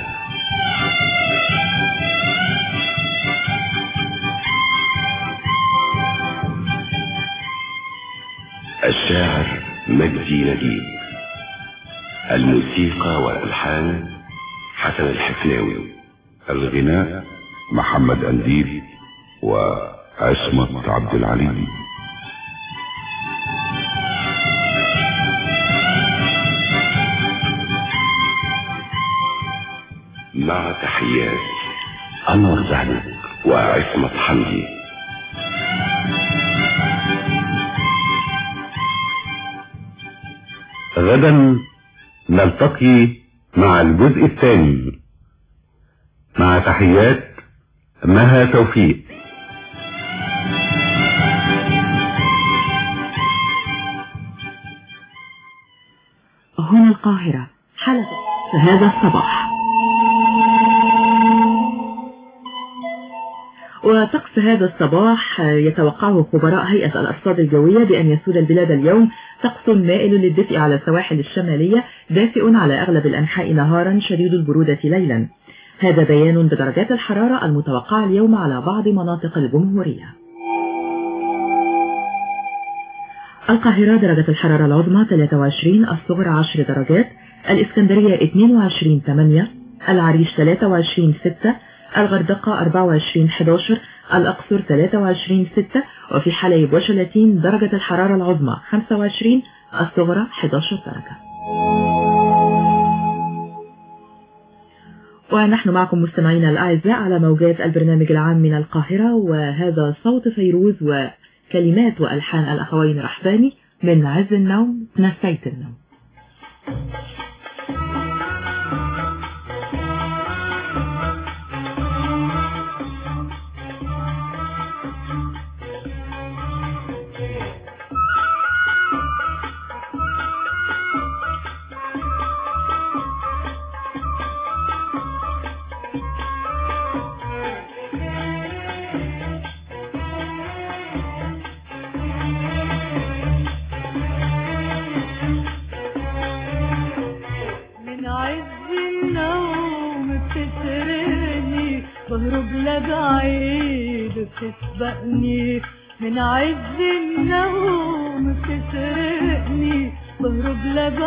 الشاعر مجدي نجيب الموسيقى والألحان حسن الحفناوي الغناء محمد أنديل وعصمت عبد العليم مع تحيات أنور زهنك وعصمت حمدي غدا نلتقي مع الجزء الثاني مع تحيات مها توفيق هنا القاهرة حلقة هذا الصباح وطقس هذا الصباح يتوقعه خبراء هيئة الأرصاد الجوية بأن يسود البلاد اليوم طقس مائل للدفء على السواحل الشمالية دافئ على أغلب الأنحاء نهارا شديد البرودة ليلا هذا بيان بدرجات الحرارة المتوقعة اليوم على بعض مناطق الجمهورية القاهرة درجة الحرارة العظمى 23 الصغرى 10 درجات الإسكندرية 22 8 العريش 23 6 الغردقة 24 11 الأقصر 23 6 وفي حلايب وشلاتين درجة الحرارة العظمى 25 الصغرى 11 درجة ونحن معكم مستمعينا الأعزاء على موجات البرنامج العام من القاهرة وهذا صوت فيروز وكلمات وألحان الأخوين رحباني من عز النوم نسيت النوم من عز النوم بتسرقني بهرب لبعيد بتسبقني من عز النوم بتسرقني بهرب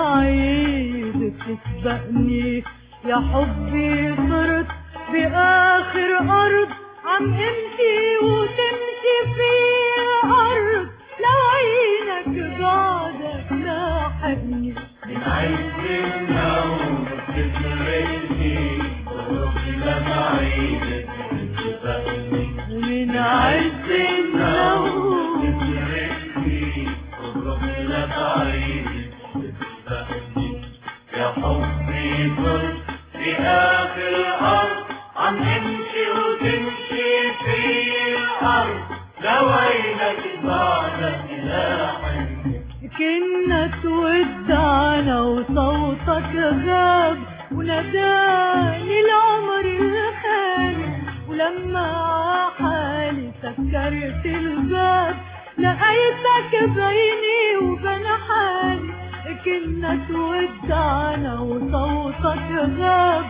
لبعيد بتسبقني يا حبي صرت بآخر أرض عم امشي وتمشي في الأرض لو عينك بعدك لاحقني من عز النوم بتسرقني بروح لبعيد بتسبقني من عز النوم بتسرقني بروح لبعيد بتسبقني يا حبي صرت في آخر الأرض عم امشي وتمشي في الأرض لو عينك بعدك لاحقني كنا تودعنا وصوتك غاب وناداني العمر الخالي ولما حالي سكرت الباب لقيتك بيني وبين حالي كنا تودعنا وصوتك غاب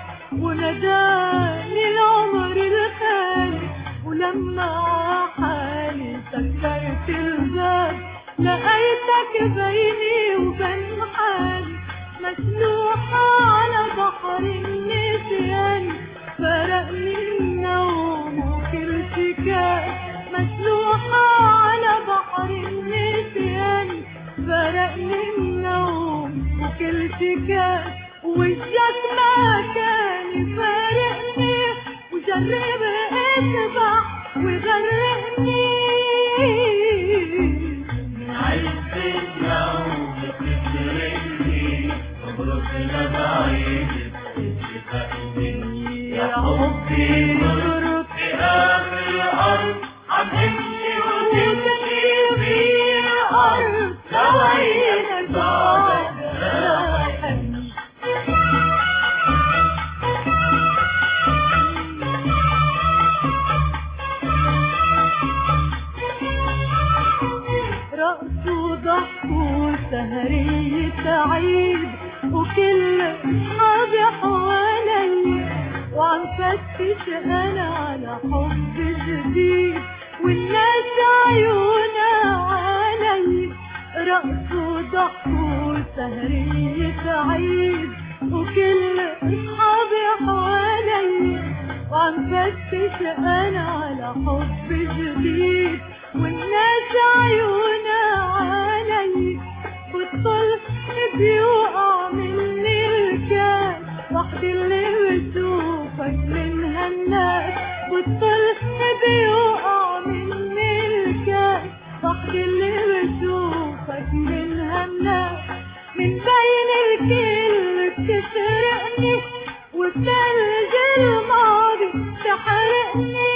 وناداني العمر الخالي ولما حالي سكرت الباب لقيتك بيني وبين حالي مسلوحة على بحر النسيان فرقني النوم وكل شكاية مسلوحة على بحر النسيان فرقني النوم وكل شكاية وجهك ما كان فارقني وجرب اسبح وغرقني من عز النوم بتسرقني بروح لبعيد بتسبقني يا حبي صرت في آخر الأرض عم امشي وتمشي في الأرض لو عينك بعدك لاحقني رقص وضحك وسهرية عيد وكل أصحابي حوالي وعم فتش أنا على حب جديد والناس عيونها علي رقص وضحك وسهرية عيد وكل أصحابي حوالي وعم فتش أنا على حب جديد والناس عيونها علي بتطل بيوقع مني الكاس وحدي اللي بشوفك منها الناس بتطل بيوقع مني الكاس وحدي اللي بشوفك منها الناس من بين الكل بتسرقني وبتلج الماضي تحرقني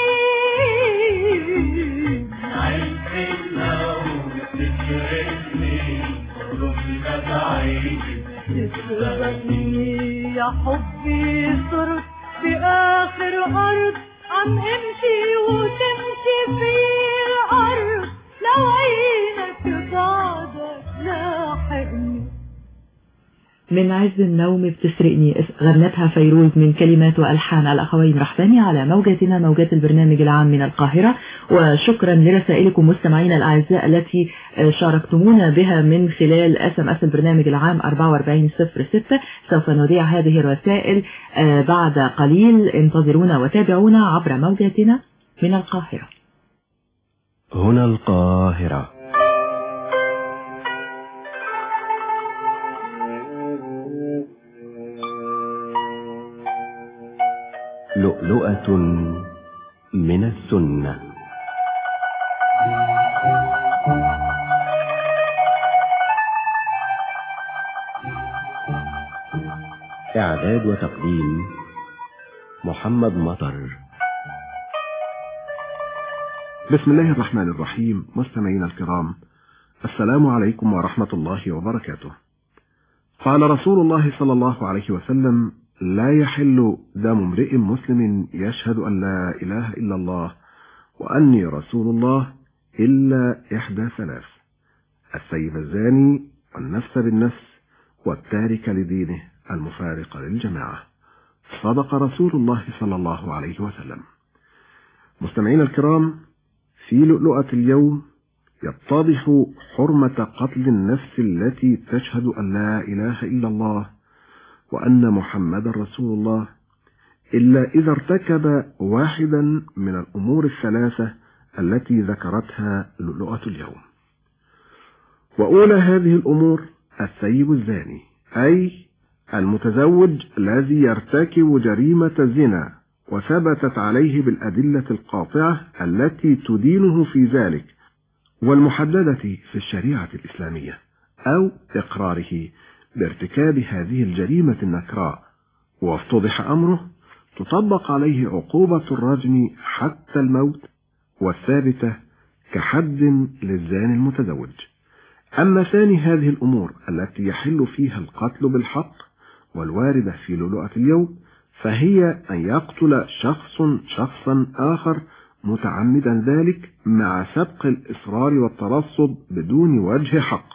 عز النوم بتسرقني بروح لبعيد تسبقني يا حبي صرت في آخر أرض عم امشي وتمشي في الأرض لو عينك بعدك لاحقني من عز النوم بتسرقني غنتها فيروز من كلمات وألحان الأخوين رحباني على موجتنا موجات البرنامج العام من القاهرة وشكرا لرسائلكم مستمعينا الأعزاء التي شاركتمونا بها من خلال اس ام اس البرنامج العام 4406 سوف نذيع هذه الرسائل بعد قليل انتظرونا وتابعونا عبر موجتنا من القاهرة هنا القاهرة لؤلؤة من السنة إعداد وتقديم محمد مطر بسم الله الرحمن الرحيم مستمعينا الكرام السلام عليكم ورحمة الله وبركاته قال رسول الله صلى الله عليه وسلم لا يحل دم امرئ مسلم يشهد أن لا إله إلا الله وأني رسول الله إلا إحدى ثلاث السيد الزاني والنفس بالنفس والتارك لدينه المفارق للجماعة صدق رسول الله صلى الله عليه وسلم مستمعينا الكرام في لؤلؤة اليوم يتضح حرمة قتل النفس التي تشهد أن لا إله إلا الله وأن محمد رسول الله إلا إذا ارتكب واحدا من الأمور الثلاثة التي ذكرتها لؤلؤة اليوم وأولى هذه الأمور السيب الزاني أي المتزوج الذي يرتكب جريمة الزنا وثبتت عليه بالأدلة القاطعة التي تدينه في ذلك والمحددة في الشريعة الإسلامية أو إقراره بارتكاب هذه الجريمة النكراء وافتضح أمره تطبق عليه عقوبة الرجم حتى الموت والثابتة كحد للزاني المتزوج أما ثاني هذه الأمور التي يحل فيها القتل بالحق والواردة في لؤلؤة اليوم فهي أن يقتل شخص شخصا آخر متعمدا ذلك مع سبق الإصرار والترصد بدون وجه حق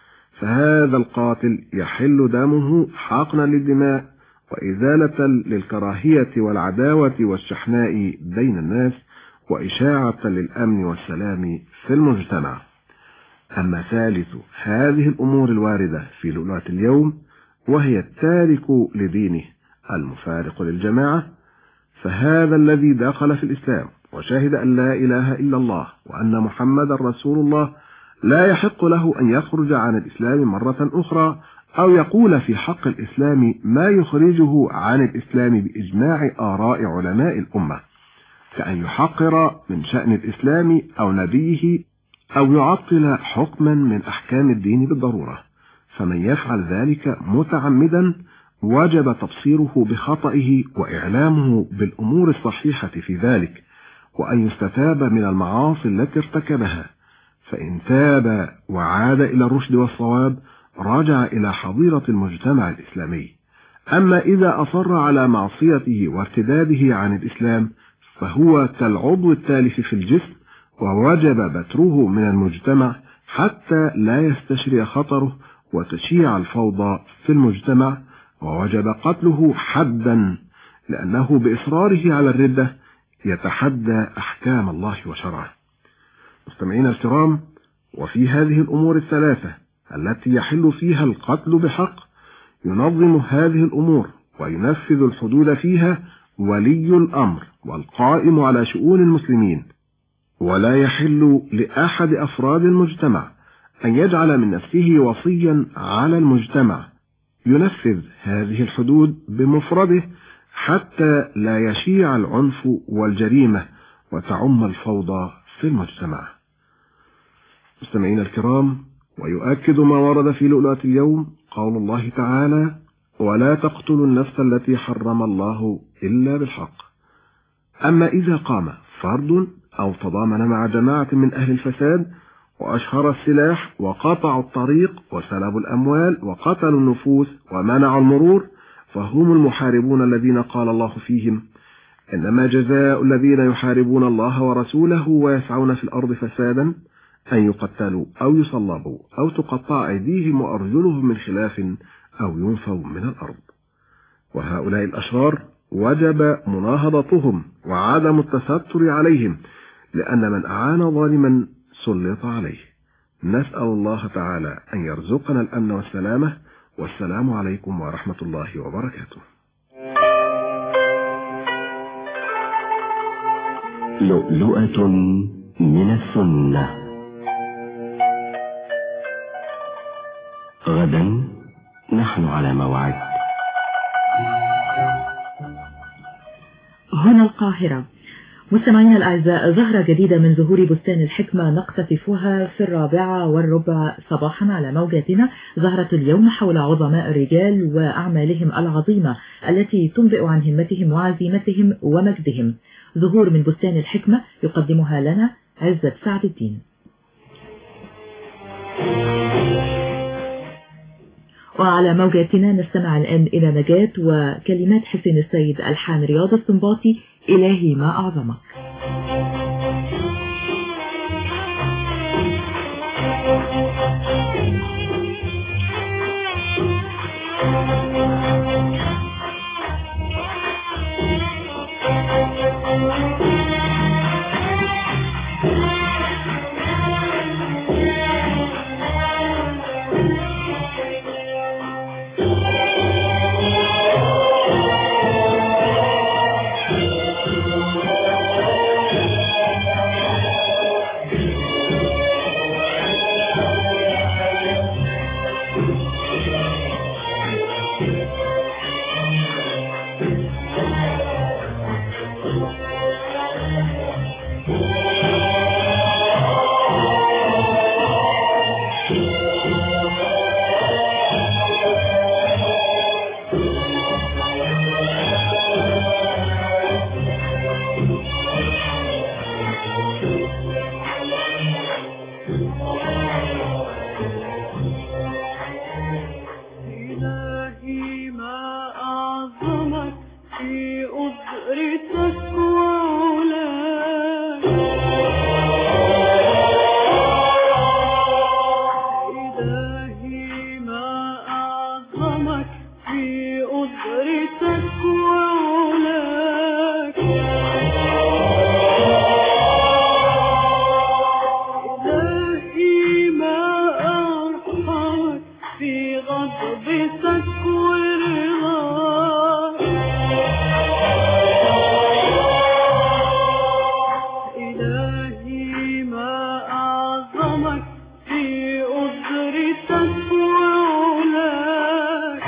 فهذا القاتل يحل دمه حقنا للدماء وإزالة للكراهية والعداوة والشحناء بين الناس وإشاعة للأمن والسلام في المجتمع أما ثالث هذه الأمور الواردة في لؤلؤة اليوم وهي التارك لدينه المفارق للجماعة فهذا الذي دخل في الإسلام وشهد أن لا إله إلا الله وأن محمد رسول الله لا يحق له أن يخرج عن الإسلام مرة أخرى أو يقول في حق الإسلام ما يخرجه عن الإسلام بإجماع آراء علماء الأمة كأن يحقر من شأن الإسلام أو نبيه أو يعطل حكما من أحكام الدين بالضرورة فمن يفعل ذلك متعمدا وجب تبصيره بخطئه وإعلامه بالأمور الصحيحة في ذلك وأن يستتاب من المعاصي التي ارتكبها فإن تاب وعاد إلى الرشد والصواب رجع إلى حظيرة المجتمع الإسلامي أما إذا أصر على معصيته وارتداده عن الإسلام فهو كالعضو التالف في الجسم ووجب بتره من المجتمع حتى لا يستشري خطره وتشيع الفوضى في المجتمع ووجب قتله حدا لأنه بإصراره على الردة يتحدى أحكام الله وشرعه مستمعينا الكرام وفي هذه الأمور الثلاثة التي يحل فيها القتل بحق ينظم هذه الأمور وينفذ الحدود فيها ولي الأمر والقائم على شؤون المسلمين ولا يحل لأحد أفراد المجتمع أن يجعل من نفسه وصيا على المجتمع ينفذ هذه الحدود بمفرده حتى لا يشيع العنف والجريمة وتعم الفوضى في المجتمع مستمعينا الكرام ويؤكد ما ورد في لؤلؤة اليوم قول الله تعالى ولا تقتلوا النفس التي حرم الله إلا بالحق أما إذا قام فرد أو تضامن مع جماعة من أهل الفساد وأشهر السلاح وقطعوا الطريق وسلبوا الأموال وقتلوا النفوس ومنعوا المرور فهم المحاربون الذين قال الله فيهم إنما جزاء الذين يحاربون الله ورسوله ويسعون في الأرض فسادا أن يقتلوا أو يصلبوا أو تقطع أيديهم وأرجلهم من خلاف أو ينفوا من الأرض وهؤلاء الأشرار وجب مناهضتهم وعدم التستر عليهم لأن من أعان ظالما سلط عليه نسأل الله تعالى أن يرزقنا الأمن والسلامة والسلام عليكم ورحمة الله وبركاته لؤلؤة من السنة غدا نحن على موعد هنا القاهرة مستمعينا الأعزاء زهرة جديدة من زهور بستان الحكمة نقتطفها في الرابعة والربع صباحا على موجاتنا زهرة اليوم حول عظماء الرجال وأعمالهم العظيمة التي تنبئ عن همتهم وعزيمتهم ومجدهم زهور من بستان الحكمة يقدمها لنا عزة سعد الدين وعلى موجاتنا نستمع الآن إلى نجاة وكلمات حسين السيد ألحان رياض السنباطي إلهي ما أعظمك إلهي ما أعظمك في قدرتك وعلاك إلهي ما أعظمك في قدرتك وعلاك إلهي ما أرحمك في غضبتك ورضاك إلهي ما أعظمك في قدرتك وعلاك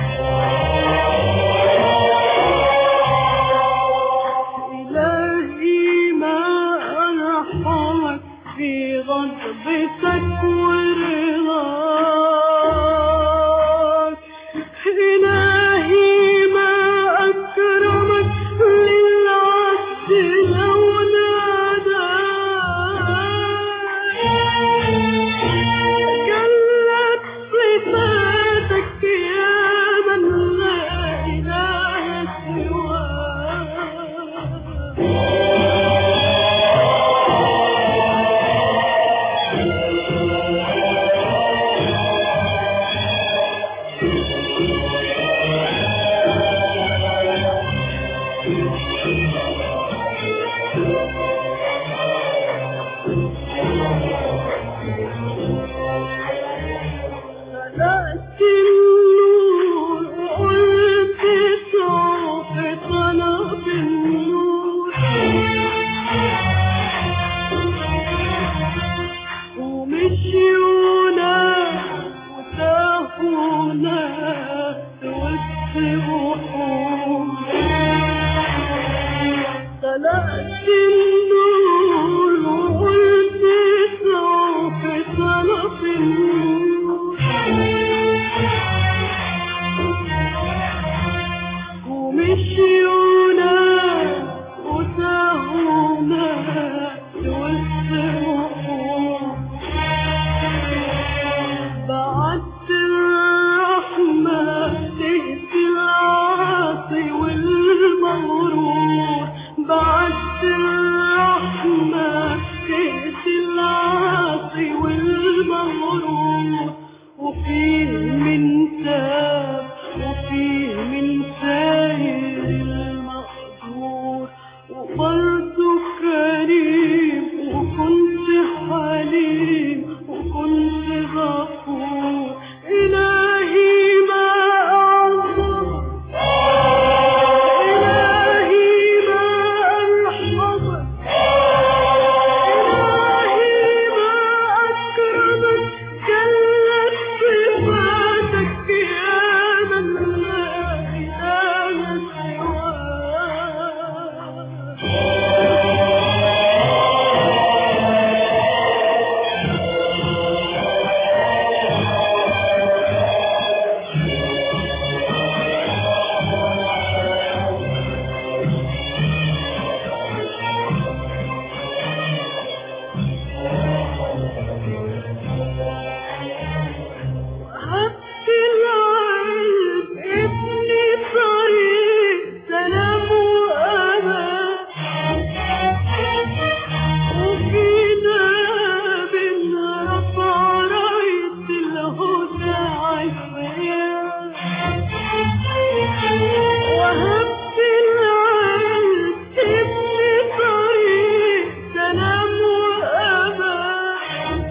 إلهي ما أرحمك في غضبتك ورضاك إلهي ما أكرمك للعبد لو ناداك جلت صفاتك يا من لا إله بدأت النور وقلت سوف طلب النور ومشيونا وتاهونا وسط بحور طلعت النور وقلت سوف طلب النور ومشيونا وتاهونا وسط بحور كنت غفور إلهي ما أعظم إلهي ما أرحمك إلهي ما أكرمك جلت صفاتك يا من لا إله هبت العين ابني طريق سلام وأمان وفينا بالرفع راية الهدى عالبيان وهبت العين ابني طريق سلام وأمان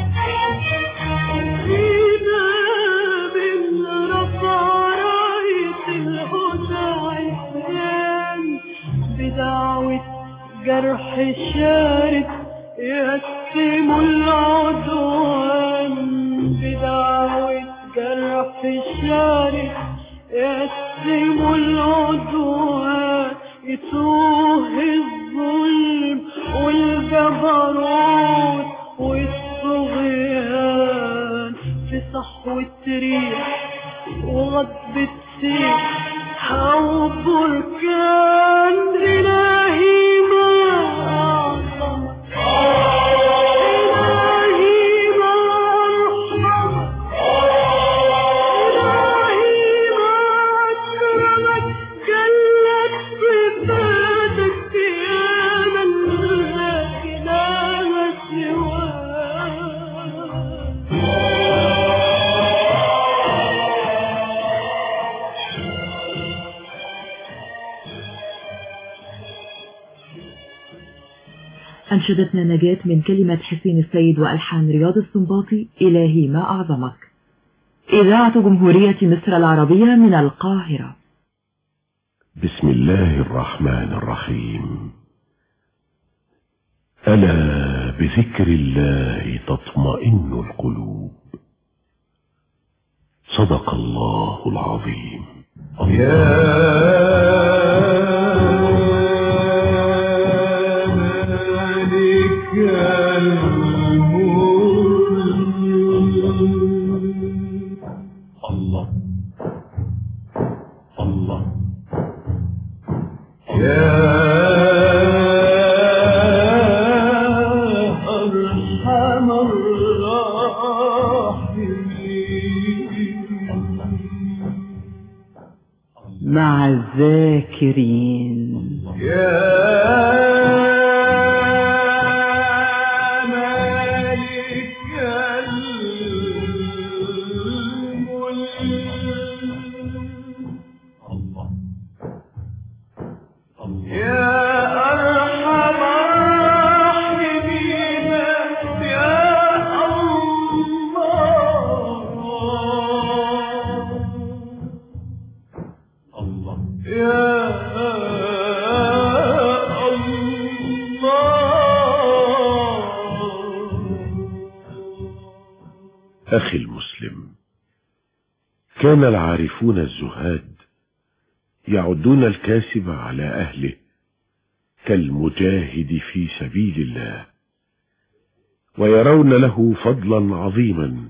فينا من رفع راية الهدى عصيان بدعوة جرح الشارد يقسم العدوان بدعوة جرح الشارد يقسم العدوان يتوه الظلم والجبروت والطغيان في صحوة ريح وغضبة سيح أو بركان إلهي ما أعظمك إلهي ما أرحمك إلهي ما أكرمك جلت صفاتك يا من لا إله أنشدتنا نجاة من كلمة حسين السيد وألحان رياض السنباطي إلهي ما أعظمك إذاعة جمهورية مصر العربية من القاهرة بسم الله الرحمن الرحيم ألا بذكر الله تطمئن القلوب صدق الله العظيم الله الله أرحم مع الذاكرين أخي المسلم كان العارفون الزهاد يعدون الكاسب على أهله كالمجاهد في سبيل الله ويرون له فضلا عظيما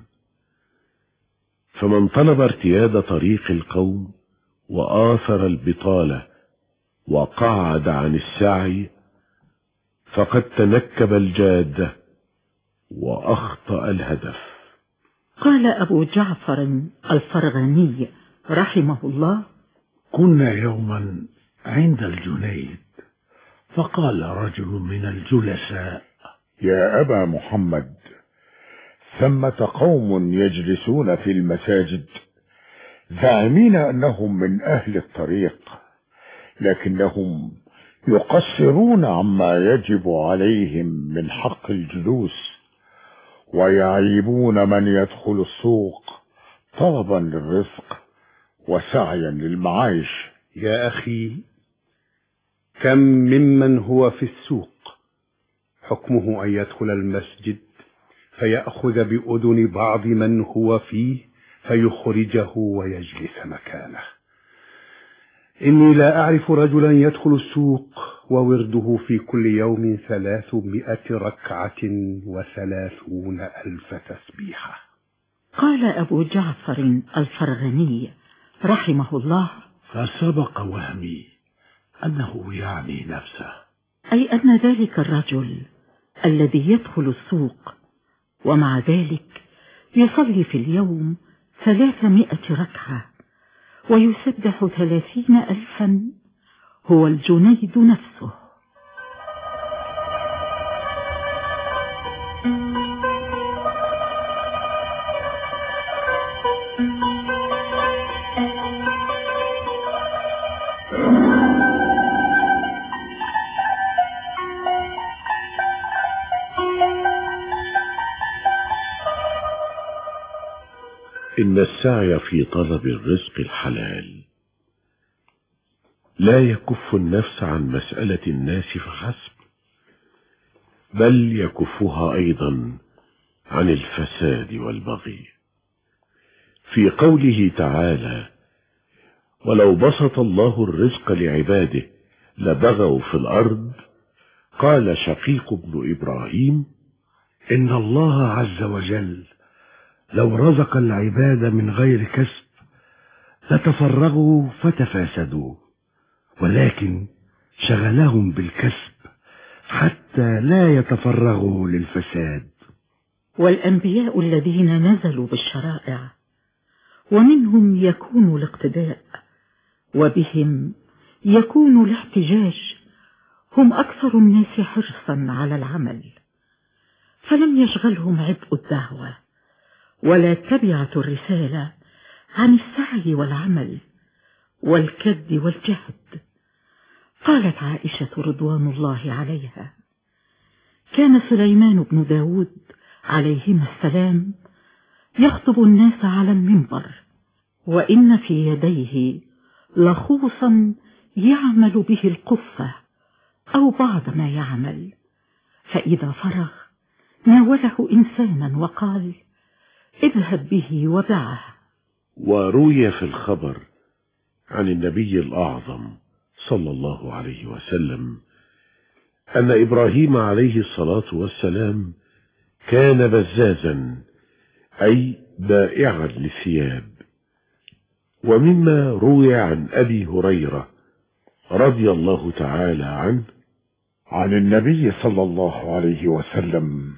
فمن طلب ارتياد طريق القوم وآثر البطالة وقعد عن السعي فقد تنكب الجادة وأخطأ الهدف قال أبو جعفر الفرغاني رحمه الله كنا يوما عند الجنيد فقال رجل من الجلساء يا أبا محمد ثمة قوم يجلسون في المساجد زاعمين أنهم من أهل الطريق لكنهم يقصرون عما يجب عليهم من حق الجلوس ويعيبون من يدخل السوق طلبا للرزق وسعيا للمعايش يا أخي كم ممن هو في السوق حكمه أن يدخل المسجد فيأخذ بأذن بعض من هو فيه فيخرجه ويجلس مكانه إني لا أعرف رجلا يدخل السوق وورده في كل يوم ثلاثمائة ركعة وثلاثون ألف تسبيحة قال أبو جعفر الفرغني رحمه الله فسبق وهمي أنه يعني نفسه أي أن ذلك الرجل الذي يدخل السوق ومع ذلك يصلي في اليوم ثلاثمائة ركعة ويسبح ثلاثين ألفا هو الجنيد نفسه إن السعي في طلب الرزق الحلال لا يكف النفس عن مسألة الناس فحسب بل يكفها أيضا عن الفساد والبغي في قوله تعالى ولو بسط الله الرزق لعباده لبغوا في الأرض قال شقيق بن إبراهيم إن الله عز وجل لو رزق العباد من غير كسب لتفرغوا فتفاسدوا ولكن شغلهم بالكسب حتى لا يتفرغوا للفساد والأنبياء الذين نزلوا بالشرائع ومنهم يكون الاقتداء وبهم يكون الاحتجاج هم أكثر الناس حرصا على العمل فلم يشغلهم عبء الدعوة ولا تبعة الرسالة عن السعي والعمل والكد والجهد قالت عائشة رضوان الله عليها كان سليمان بن داود عليهما السلام يخطب الناس على المنبر وإن في يديه لخوصا يعمل به القفة أو بعض ما يعمل فإذا فرغ ناوله إنسانا وقال اذهب به وبعه وروي في الخبر عن النبي الأعظم صلى الله عليه وسلم أن إبراهيم عليه الصلاة والسلام كان بزازا أي بائعا للثياب ومما روي عن أبي هريرة رضي الله تعالى عنه عن النبي صلى الله عليه وسلم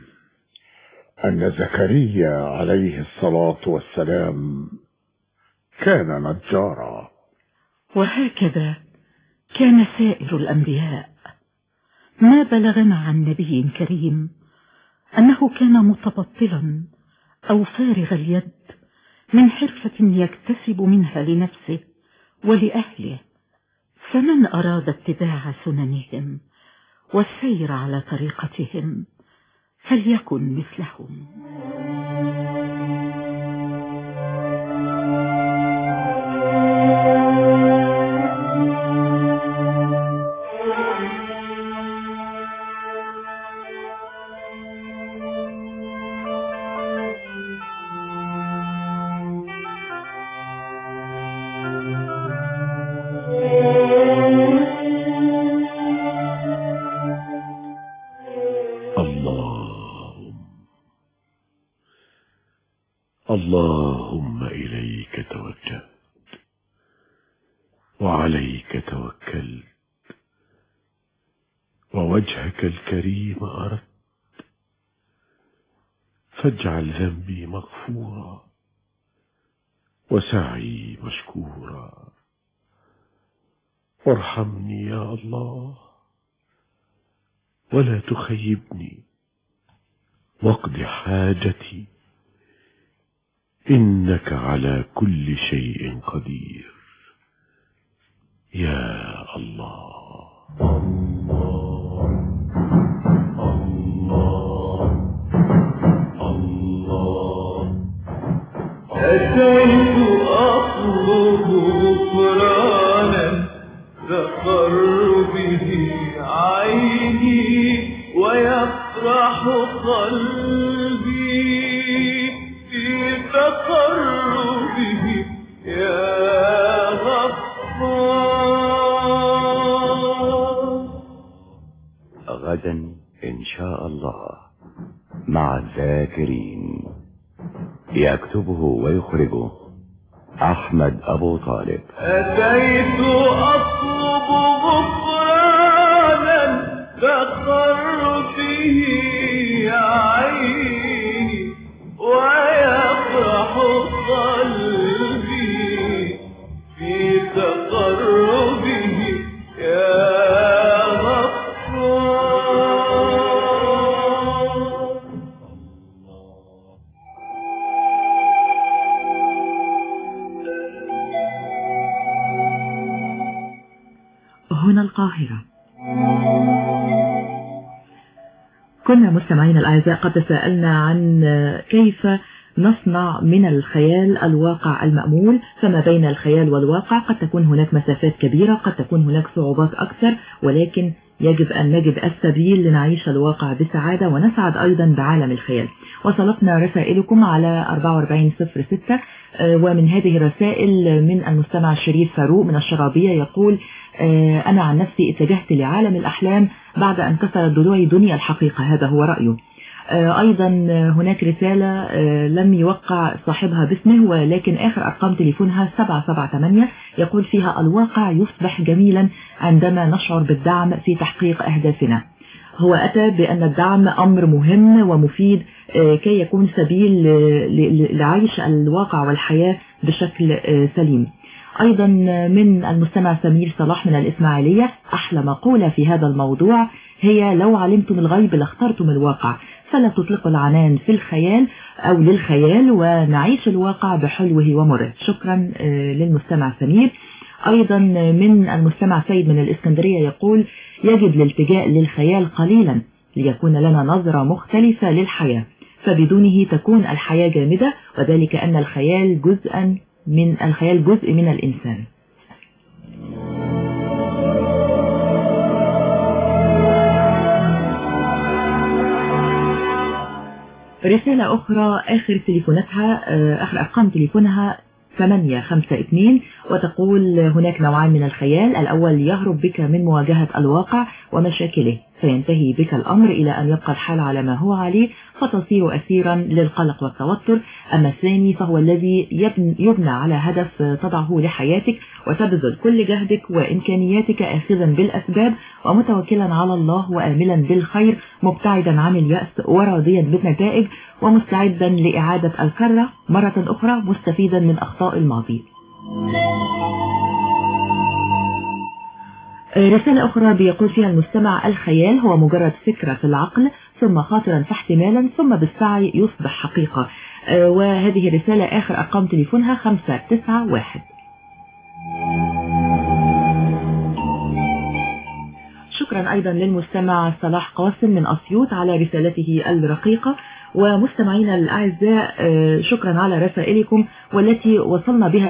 أن زكريا عليه الصلاة والسلام كان نجارا وهكذا كان سائر الأنبياء ما بلغنا عن نبي كريم أنه كان متبطلا أو فارغ اليد من حرفة يكتسب منها لنفسه ولأهله فمن أراد اتباع سننهم والسير على طريقتهم فليكن مثلهم اللهم اللهم إليك توجهت وعليك توكلت ووجهك الكريم أردت فاجعل ذنبي مغفورا وسعي مشكورا وارحمني يا الله ولا تخيبني واقض حاجتي إنك على كل شيء قدير يا الله الله الذاكرين يكتبه ويخرجه أحمد أبو طالب أتيت أطلب غفرانا فخر به عيني ويفرح قلبي في تقربه يا غفار هنا القاهرة كنا مستمعين الأعزاء قد تساءلنا عن كيف نصنع من الخيال الواقع المأمول فما بين الخيال والواقع قد تكون هناك مسافات كبيرة قد تكون هناك صعوبات أكثر ولكن يجب أن نجد السبيل لنعيش الواقع بسعادة ونسعد أيضا بعالم الخيال وصلتنا رسائلكم على 4406 ومن هذه الرسائل من المستمع الشريف فاروق من الشرابية يقول أنا عن نفسي اتجهت لعالم الأحلام بعد أن كسرت ضلوعي دنيا الحقيقة هذا هو رأيه أيضا هناك رسالة لم يوقع صاحبها باسمه ولكن آخر أرقام تليفونها 778 يقول فيها الواقع يصبح جميلا عندما نشعر بالدعم في تحقيق أهدافنا هو أتى بأن الدعم أمر مهم ومفيد كي يكون سبيل لعيش الواقع والحياة بشكل سليم أيضا من المستمع سمير صلاح من الإسماعيلية أحلى مقولة في هذا الموضوع هي لو علمتم الغيب لاخترتم الواقع فلا تطلقوا العنان في الخيال أو للخيال ونعيش الواقع بحلوه ومره شكرا للمستمع سمير أيضا من المستمع سيد من الإسكندرية يقول يجب الالتجاء للخيال قليلا ليكون لنا نظرة مختلفة للحياة فبدونه تكون الحياة جامدة وذلك أن الخيال جزءا من الخيال جزء من الإنسان رسالة أخرى آخر تليفوناتها آخر أرقام تليفونها 852 وتقول هناك نوعان من الخيال الأول يهرب بك من مواجهة الواقع ومشاكله فينتهي بك الأمر إلى أن يبقى الحال على ما هو عليه فتصير أسيرا للقلق والتوتر أما الثاني فهو الذي يبنى على هدف تضعه لحياتك وتبذل كل جهدك وإمكانياتك آخذا بالأسباب ومتوكلا على الله وآملا بالخير مبتعدا عن اليأس وراضيا بالنتائج ومستعدا لإعادة الكرة مرة أخرى مستفيدا من أخطاء الماضي رسالة أخرى بيقول فيها المستمع الخيال هو مجرد فكرة في العقل ثم خاطرا فاحتمالا ثم بالسعي يصبح حقيقة وهذه الرسالة آخر أرقام تليفونها 591 شكرا أيضا للمستمع صلاح قاسم من أسيوط على رسالته الرقيقة ومستمعينا الأعزاء شكرا على رسائلكم والتي وصلنا بها